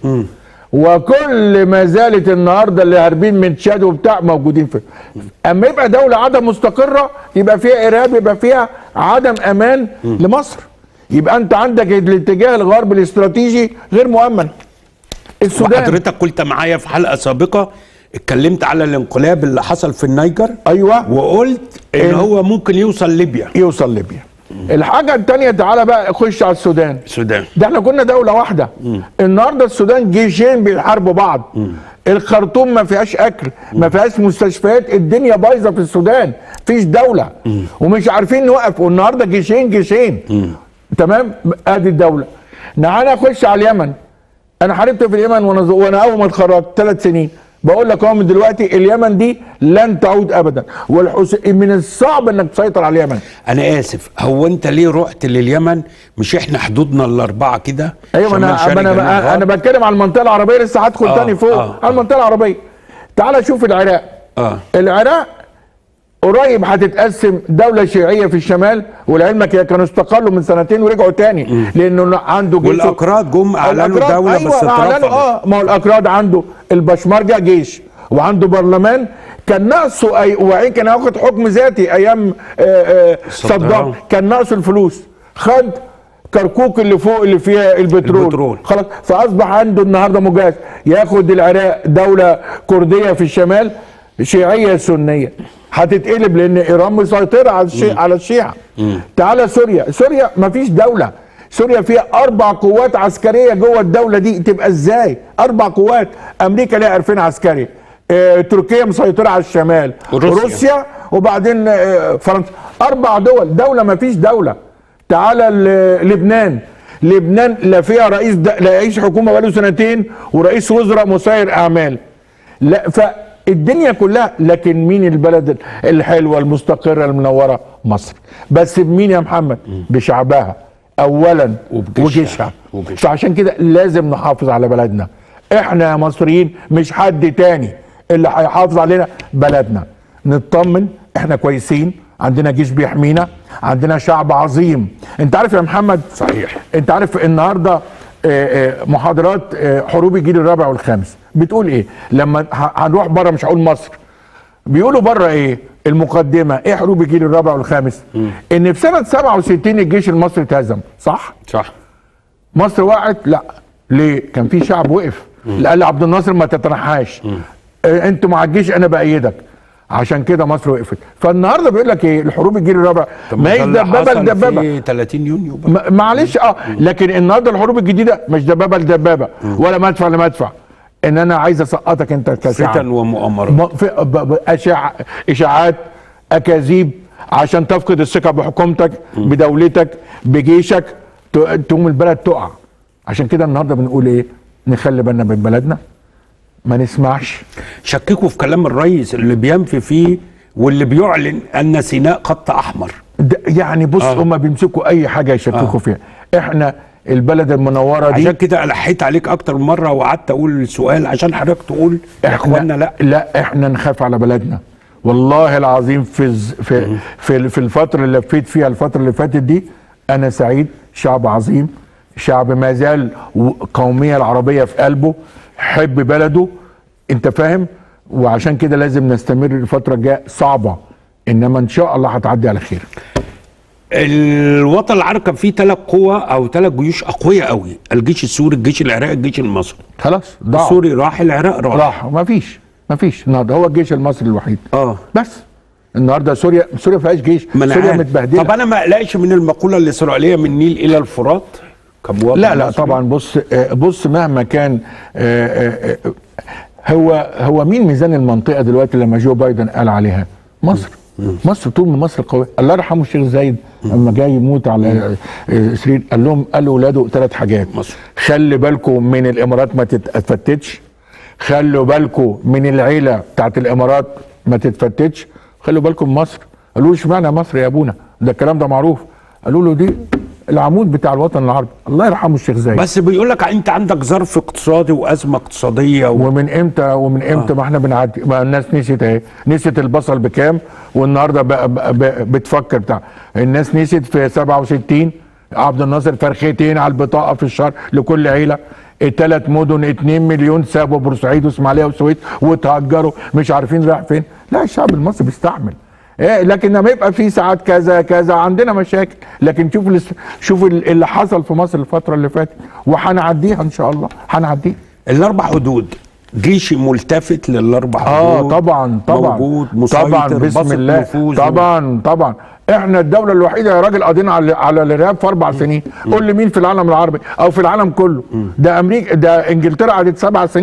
وكل ما زالت النهاردة اللي هاربين من تشاد وبتاع موجودين في أما يبقى دولة عدم مستقرة يبقى فيها إرهاب يبقى فيها عدم أمان لمصر يبقى أنت عندك الاتجاه الغربي الاستراتيجي غير مؤمن السودان وحضرتك قلت معايا في حلقة سابقة اتكلمت على الانقلاب اللي حصل في النيجر أيوه وقلت ان إن- هو ممكن يوصل ليبيا يوصل ليبيا الحاجة التانية تعالى بقى خش على السودان السودان ده احنا كنا دولة واحدة النهاردة السودان جيشين بيحاربوا بعض الخرطوم ما فيهاش اكل ما فيهاش مستشفيات الدنيا بايظه في السودان فيش دوله ومش عارفين نوقف والنهارده جيشين جيشين تمام ادي الدوله تعالى اخش على اليمن انا حاربت في اليمن وانا وانا اول ما اتخرجت ثلاث سنين بقول لك اهو من دلوقتي اليمن دي لن تعود ابدا والحس... من الصعب انك تسيطر على اليمن انا اسف هو انت ليه رحت لليمن مش احنا حدودنا الاربعه كده ايوه شمال انا شرق انا جنوب انا, غرب؟ أنا بتكلم على المنطقه العربيه لسه هدخل آه، تاني فوق آه، على المنطقه العربيه تعال شوف العراق اه العراق قريب هتتقسم دولة شيعية في الشمال ولعلمك هي كانوا استقلوا من سنتين ورجعوا تاني لأنه عنده جيش والاكراد جم اعلنوا الأكراد- دوله أيوة بس أعلنوا اترفضت اه ما هو الأكراد عنده البشمركة جيش وعنده برلمان كان ناقصه أي وبعدين كان هياخد حكم ذاتي أيام آه، آه، صدام. صدام كان ناقصه الفلوس خد كركوك اللي فوق اللي فيها البترول, البترول. خلاص فاصبح عنده النهارده مجاز ياخد العراق دوله كرديه في الشمال شيعيه سنيه هتتقلب لان ايران مسيطره على الشيعة على الشيعه تعالى سوريا سوريا ما فيش دوله سوريا فيها اربع قوات عسكريه جوه الدوله دي تبقى ازاي اربع قوات امريكا ليها 2000 عسكري آه، تركيا مسيطره على الشمال وروسيا. روسيا وبعدين آه، فرنسا اربع دول دوله ما فيش دوله تعالى ل- لبنان لبنان لا فيها رئيس د... لا رئيس حكومه بقاله سنتين ورئيس وزراء مسير اعمال لا فالدنيا كلها لكن مين البلد الحلوه المستقره المنوره مصر بس بمين يا محمد بشعبها اولا وبجيشها. وجيشها وجيشها. فعشان كده لازم نحافظ على بلدنا احنا يا مصريين مش حد تاني اللي هيحافظ علينا بلدنا نطمن احنا كويسين عندنا جيش بيحمينا عندنا شعب عظيم انت عارف يا محمد صحيح. انت عارف النهارده آه، آه، محاضرات آه، حروب الجيل الرابع والخامس بتقول ايه لما ه- هنروح بره مش هقول مصر بيقولوا بره ايه المقدمه ايه حروب الجيل الرابع والخامس ان في سنه 67 الجيش المصري اتهزم صح صح مصر وقعت لا ليه كان في شعب وقف قال لعبد الناصر ما تتنحاش آه، انتوا مع الجيش انا بايدك عشان كده مصر وقفت فالنهارده بيقول لك ايه الحروب الجيل الرابع ما هيش ده اللي دبابه حصل لدبابه في 30 يونيو بقى. ما- معلش اه لكن النهارده الحروب الجديده مش دبابه لدبابه ولا مدفع لمدفع ان انا عايز اسقطك انت كشعب فتن ومؤامرات م- في- ب- ب- أشع... اشاعات اكاذيب عشان تفقد الثقه بحكومتك بدولتك بجيشك ت- تقوم البلد تقع عشان كده النهارده بنقول ايه نخلي بالنا من بلدنا ما نسمعش شككوا في كلام الرئيس اللي بينفي فيه واللي بيعلن ان سيناء خط احمر د- يعني بص آه. هم بيمسكوا اي حاجه يشككوا آه. فيها احنا البلد المنوره دي عشان كده الحيت عليك اكتر من مره وقعدت اقول السؤال عشان حضرتك تقول يا اخوانا لا لا احنا نخاف على بلدنا والله العظيم في الز- في في, في الفتره اللي لفيت فيها الفتره اللي فاتت دي انا سعيد شعب عظيم شعب ما زال و- قوميه العربيه في قلبه حب بلده انت فاهم وعشان كده لازم نستمر الفتره الجايه صعبه انما ان شاء الله هتعدي على خير الوطن العربي كان فيه ثلاث قوى او ثلاث جيوش اقوياء قوي الجيش السوري الجيش العراقي الجيش المصري خلاص ضاع السوري راح العراق راح راح ما فيش ما فيش النهارده هو الجيش المصري الوحيد اه بس النهارده سوريا سوريا ما فيهاش جيش ما أنا سوريا عارف. متبهدله طب انا ما اقلقش من المقوله الاسرائيليه من النيل الى الفرات كمواطن لا لا مصري؟ طبعا بص آه، بص مهما كان آه، آه، آه، هو هو مين ميزان المنطقه دلوقتي لما جو بايدن قال عليها مصر مصر طول ما مصر قويه الله يرحمه الشيخ زايد لما جاي يموت على آه، سرير قال لهم قال لاولاده ثلاث حاجات مصر. خلي بالكم من الامارات ما تتفتتش خلوا بالكم من العيله بتاعت الامارات ما تتفتتش خلوا بالكم من مصر قالوا له اشمعنى مصر يا ابونا ده الكلام ده معروف قالوا له دي العمود بتاع الوطن العربي الله يرحمه الشيخ زايد بس بيقول لك انت عندك ظرف اقتصادي وازمه اقتصاديه و... ومن امتى ومن امتى ما احنا بنعدي ما الناس نسيت اهي نسيت البصل بكام والنهارده بقى بقى بقى بتفكر بتاع الناس نسيت في 67 عبد الناصر فرختين على البطاقه في الشهر لكل عيله الثلاث مدن 2 مليون سابوا بورسعيد واسماعيليه والسويد وتهجروا مش عارفين رايح فين لا الشعب المصري بيستحمل إيه لكن لما يبقى في ساعات كذا كذا عندنا مشاكل لكن شوف الاس- شوف ال- اللي حصل في مصر الفتره اللي فاتت وهنعديها ان شاء الله هنعديها الاربع حدود جيش ملتفت للاربع اه حدود طبعا طبعا موجود مسيطر طبعا بسم بسط الله نفوذه. طبعا طبعا احنا الدوله الوحيده يا راجل قضينا على على الارهاب في اربع سنين قول لي مين في العالم العربي او في العالم كله ده امريكا ده انجلترا قعدت سبع سنين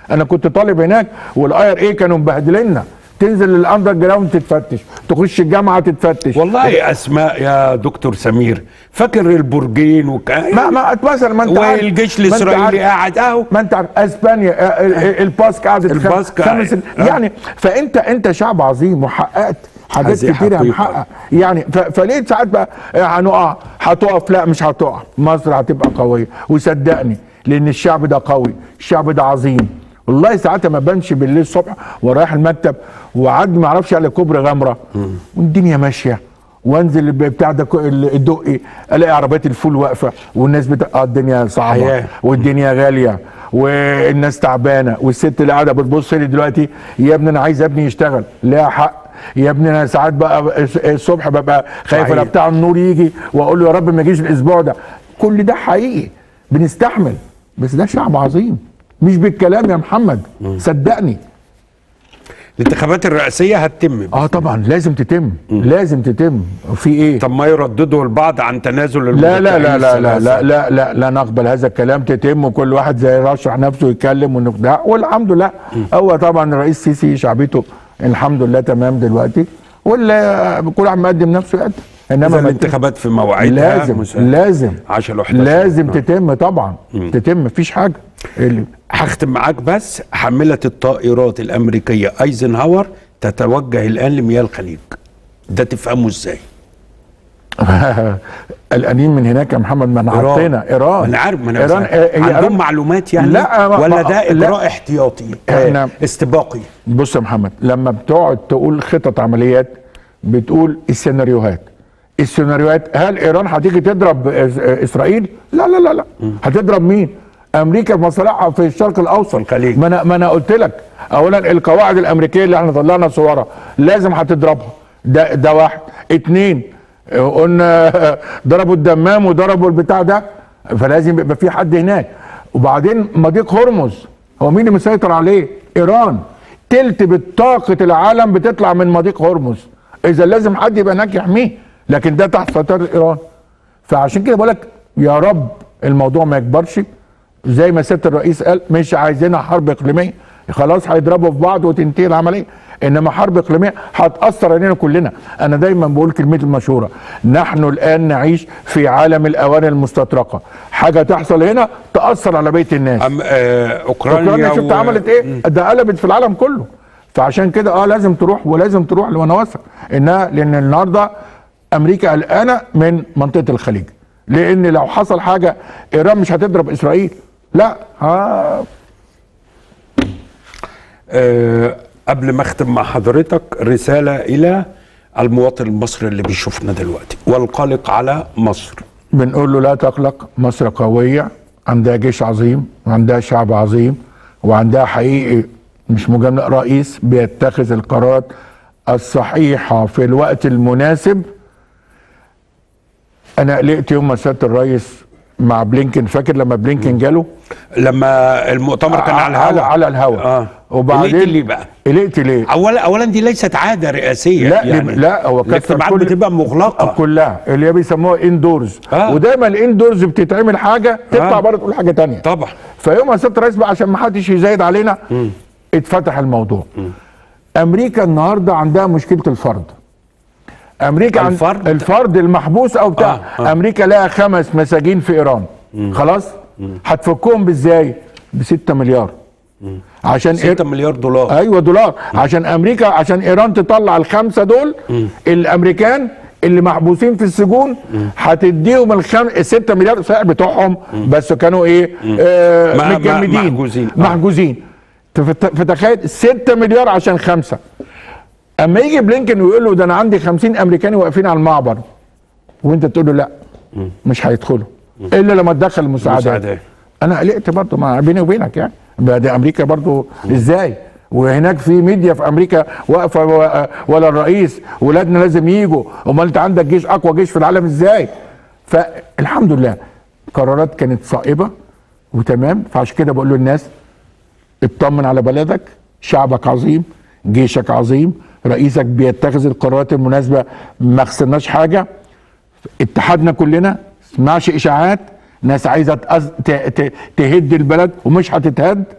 انا كنت طالب هناك والاي ار اي كانوا مبهدليننا تنزل للاندر جراوند تتفتش تخش الجامعه تتفتش والله اسماء يا دكتور سمير فاكر البرجين وك... ما ما مثلا ما انت عارف- والجيش ما انت الاسرائيلي عارف- قاعد اهو ما انت عارف اسبانيا آه، آه، الباسك قعدت خم- الباسك خمس قاعد. آه. يعني فانت انت شعب عظيم وحققت حاجات هذه كتيره حقيقة. محقق يعني ف- فليه ساعات بقى آه، هنقع هتقف لا مش هتقع مصر هتبقى قويه وصدقني لان الشعب ده قوي الشعب ده عظيم والله ساعات ما بمشي بالليل الصبح ورايح المكتب وعد ما اعرفش على كوبري غمره والدنيا ماشيه وانزل الب- بتاع ده كو- ال- الدقي الاقي عربيات الفول واقفه والناس بتاع آه الدنيا صعبه حياة. والدنيا غاليه والناس تعبانه والست اللي قاعده بتبص لي دلوقتي يا ابني انا عايز ابني يشتغل ليها حق يا ابني انا ساعات بقى الس- الصبح ببقى خايف صحيح. انا بتاع النور يجي واقول له يا رب ما يجيش الاسبوع ده كل ده حقيقي بنستحمل بس ده شعب عظيم مش بالكلام يا محمد صدقني الانتخابات الرئاسيه هتتم اه طبعا لازم تتم لازم تتم في ايه طب ما يرددوا البعض عن تنازل لا لا لا لا لا المرشحين لا لا لا, لا نقبل هذا الكلام تتم وكل واحد زي رشح نفسه يتكلم ونقدع والحمد لله هو طبعا الرئيس السيسي شعبيته الحمد لله تمام دلوقتي واللي كل واحد مقدم نفسه يقدم إذا ما الانتخابات في موعدها لازم مس- لازم 10 11 لازم تتم طبعا تتم مفيش حاجه اللي هختم معاك بس حامله الطائرات الامريكيه ايزنهاور تتوجه الان لمياه الخليج ده تفهمه ازاي قلقانين من هناك يا محمد ما انا إيران. حطينا ايران ما انا عارف ما انا ايران بس- آه، هي عندهم إيران- معلومات يعني لا ما- ولا ما- ده لا. اجراء احتياطي إحنا- آه، استباقي بص يا محمد لما بتقعد تقول خطط عمليات بتقول السيناريوهات السيناريوهات هل ايران هتيجي تضرب إس- اسرائيل؟ لا لا لا لا هتضرب مين؟ امريكا في مصالحها في الشرق الاوسط الخليج. ما انا ما انا قلت لك اولا القواعد الامريكيه اللي احنا طلعنا صورها لازم هتضربها ده ده واحد اتنين قلنا ضربوا الدمام وضربوا البتاع ده فلازم يبقى في حد هناك وبعدين مضيق هرمز هو مين اللي مسيطر عليه؟ ايران تلت بطاقه العالم بتطلع من مضيق هرمز اذا لازم حد يبقى هناك يحميه لكن ده تحت سيطره ايران فعشان كده بقول لك يا رب الموضوع ما يكبرش زي ما سياده الرئيس قال مش عايزينها حرب اقليميه خلاص هيضربوا في بعض وتنتهي العمليه انما حرب اقليميه هتاثر علينا كلنا انا دايما بقول كلمتي المشهوره نحن الان نعيش في عالم الاواني المستطرقه حاجه تحصل هنا تاثر على بقيه الناس أم آه اوكرانيا اوكرانيا شفت و- عملت ايه ده قلبت في العالم كله فعشان كده اه لازم تروح ولازم تروح وانا واثق انها لان النهارده امريكا قلقانه من منطقه الخليج لان لو حصل حاجه ايران مش هتضرب اسرائيل لا ها آه قبل ما اختم مع حضرتك رساله الى المواطن المصري اللي بيشوفنا دلوقتي والقلق على مصر بنقول له لا تقلق مصر قويه عندها جيش عظيم وعندها شعب عظيم وعندها حقيقي مش مجرد رئيس بيتخذ القرارات الصحيحه في الوقت المناسب انا قلقت يوم ما سياده الرئيس مع بلينكن فاكر لما بلينكن جاله لما المؤتمر كان على على, الهواء على الهواء اه وبعدين قلقت ليه بقى؟ قلقت ليه اولا اولا دي ليست عاده رئاسيه لا يعني لا هو كانت الاجتماعات كل- بتبقى مغلقه كلها اللي هي بيسموها اندورز آه. ودايما الاندورز بتتعمل حاجه تطلع آه. بره تقول حاجه تانية طبعا فيوم ما سياده الرئيس بقى عشان ما حدش يزايد علينا اتفتح الموضوع امريكا النهارده عندها مشكله الفرد امريكا عن- الفرد؟ الفرد المحبوس او بتاع آه، آه. امريكا لها خمس مساجين في ايران خلاص هتفكهم بازاي ب 6 مليار عشان 6 مليار دولار ايوه دولار عشان امريكا عشان ايران تطلع الخمسه دول الامريكان اللي محبوسين في السجون هتديهم الخم... الستة مليار سعر بتوعهم بس كانوا ايه آه ما- ما- متجمدين محجوزين. آه. محجوزين فت- فتخيل 6 مليار عشان خمسه اما يجي بلينكن ويقول له ده انا عندي 50 امريكاني واقفين على المعبر وانت تقول له لا مش هيدخلوا الا لما تدخل المساعدات مساعدات. انا قلقت برضه ما بيني وبينك يعني بقى دي امريكا برضه ازاي وهناك في ميديا في امريكا واقفه و- ولا الرئيس ولادنا لازم يجوا امال انت عندك جيش اقوى جيش في العالم ازاي فالحمد لله قرارات كانت صائبه وتمام فعشان كده بقول للناس اطمن على بلدك شعبك عظيم جيشك عظيم رئيسك بيتخذ القرارات المناسبه ما خسرناش حاجه اتحادنا كلنا اسمعش اشاعات ناس عايزه تأز... ت... ت... تهد البلد ومش هتتهد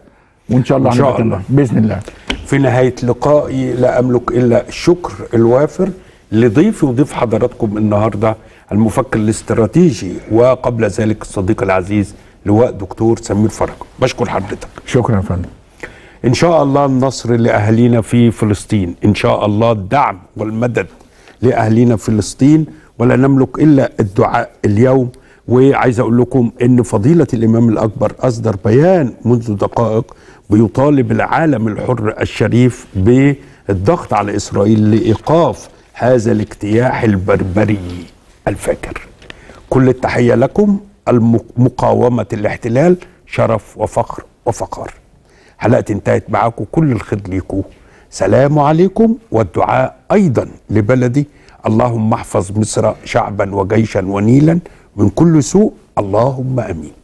وان شاء الله إن شاء هنبقى الله. تمام. باذن الله في نهاية لقائي لا أملك إلا الشكر الوافر لضيفي وضيف حضراتكم النهاردة المفكر الاستراتيجي وقبل ذلك الصديق العزيز لواء دكتور سمير فرج بشكر حضرتك شكرا يا فندم إن شاء الله النصر لأهالينا في فلسطين إن شاء الله الدعم والمدد لأهالينا في فلسطين ولا نملك إلا الدعاء اليوم وعايز أقول لكم إن فضيلة الإمام الأكبر أصدر بيان منذ دقائق بيطالب العالم الحر الشريف بالضغط على إسرائيل لإيقاف هذا الاجتياح البربري الفاكر كل التحية لكم مقاومة الاحتلال شرف وفخر وفخار حلقتي انتهت معاكم كل الخير ليكم سلام عليكم والدعاء ايضا لبلدي اللهم احفظ مصر شعبا وجيشا ونيلا من كل سوء اللهم امين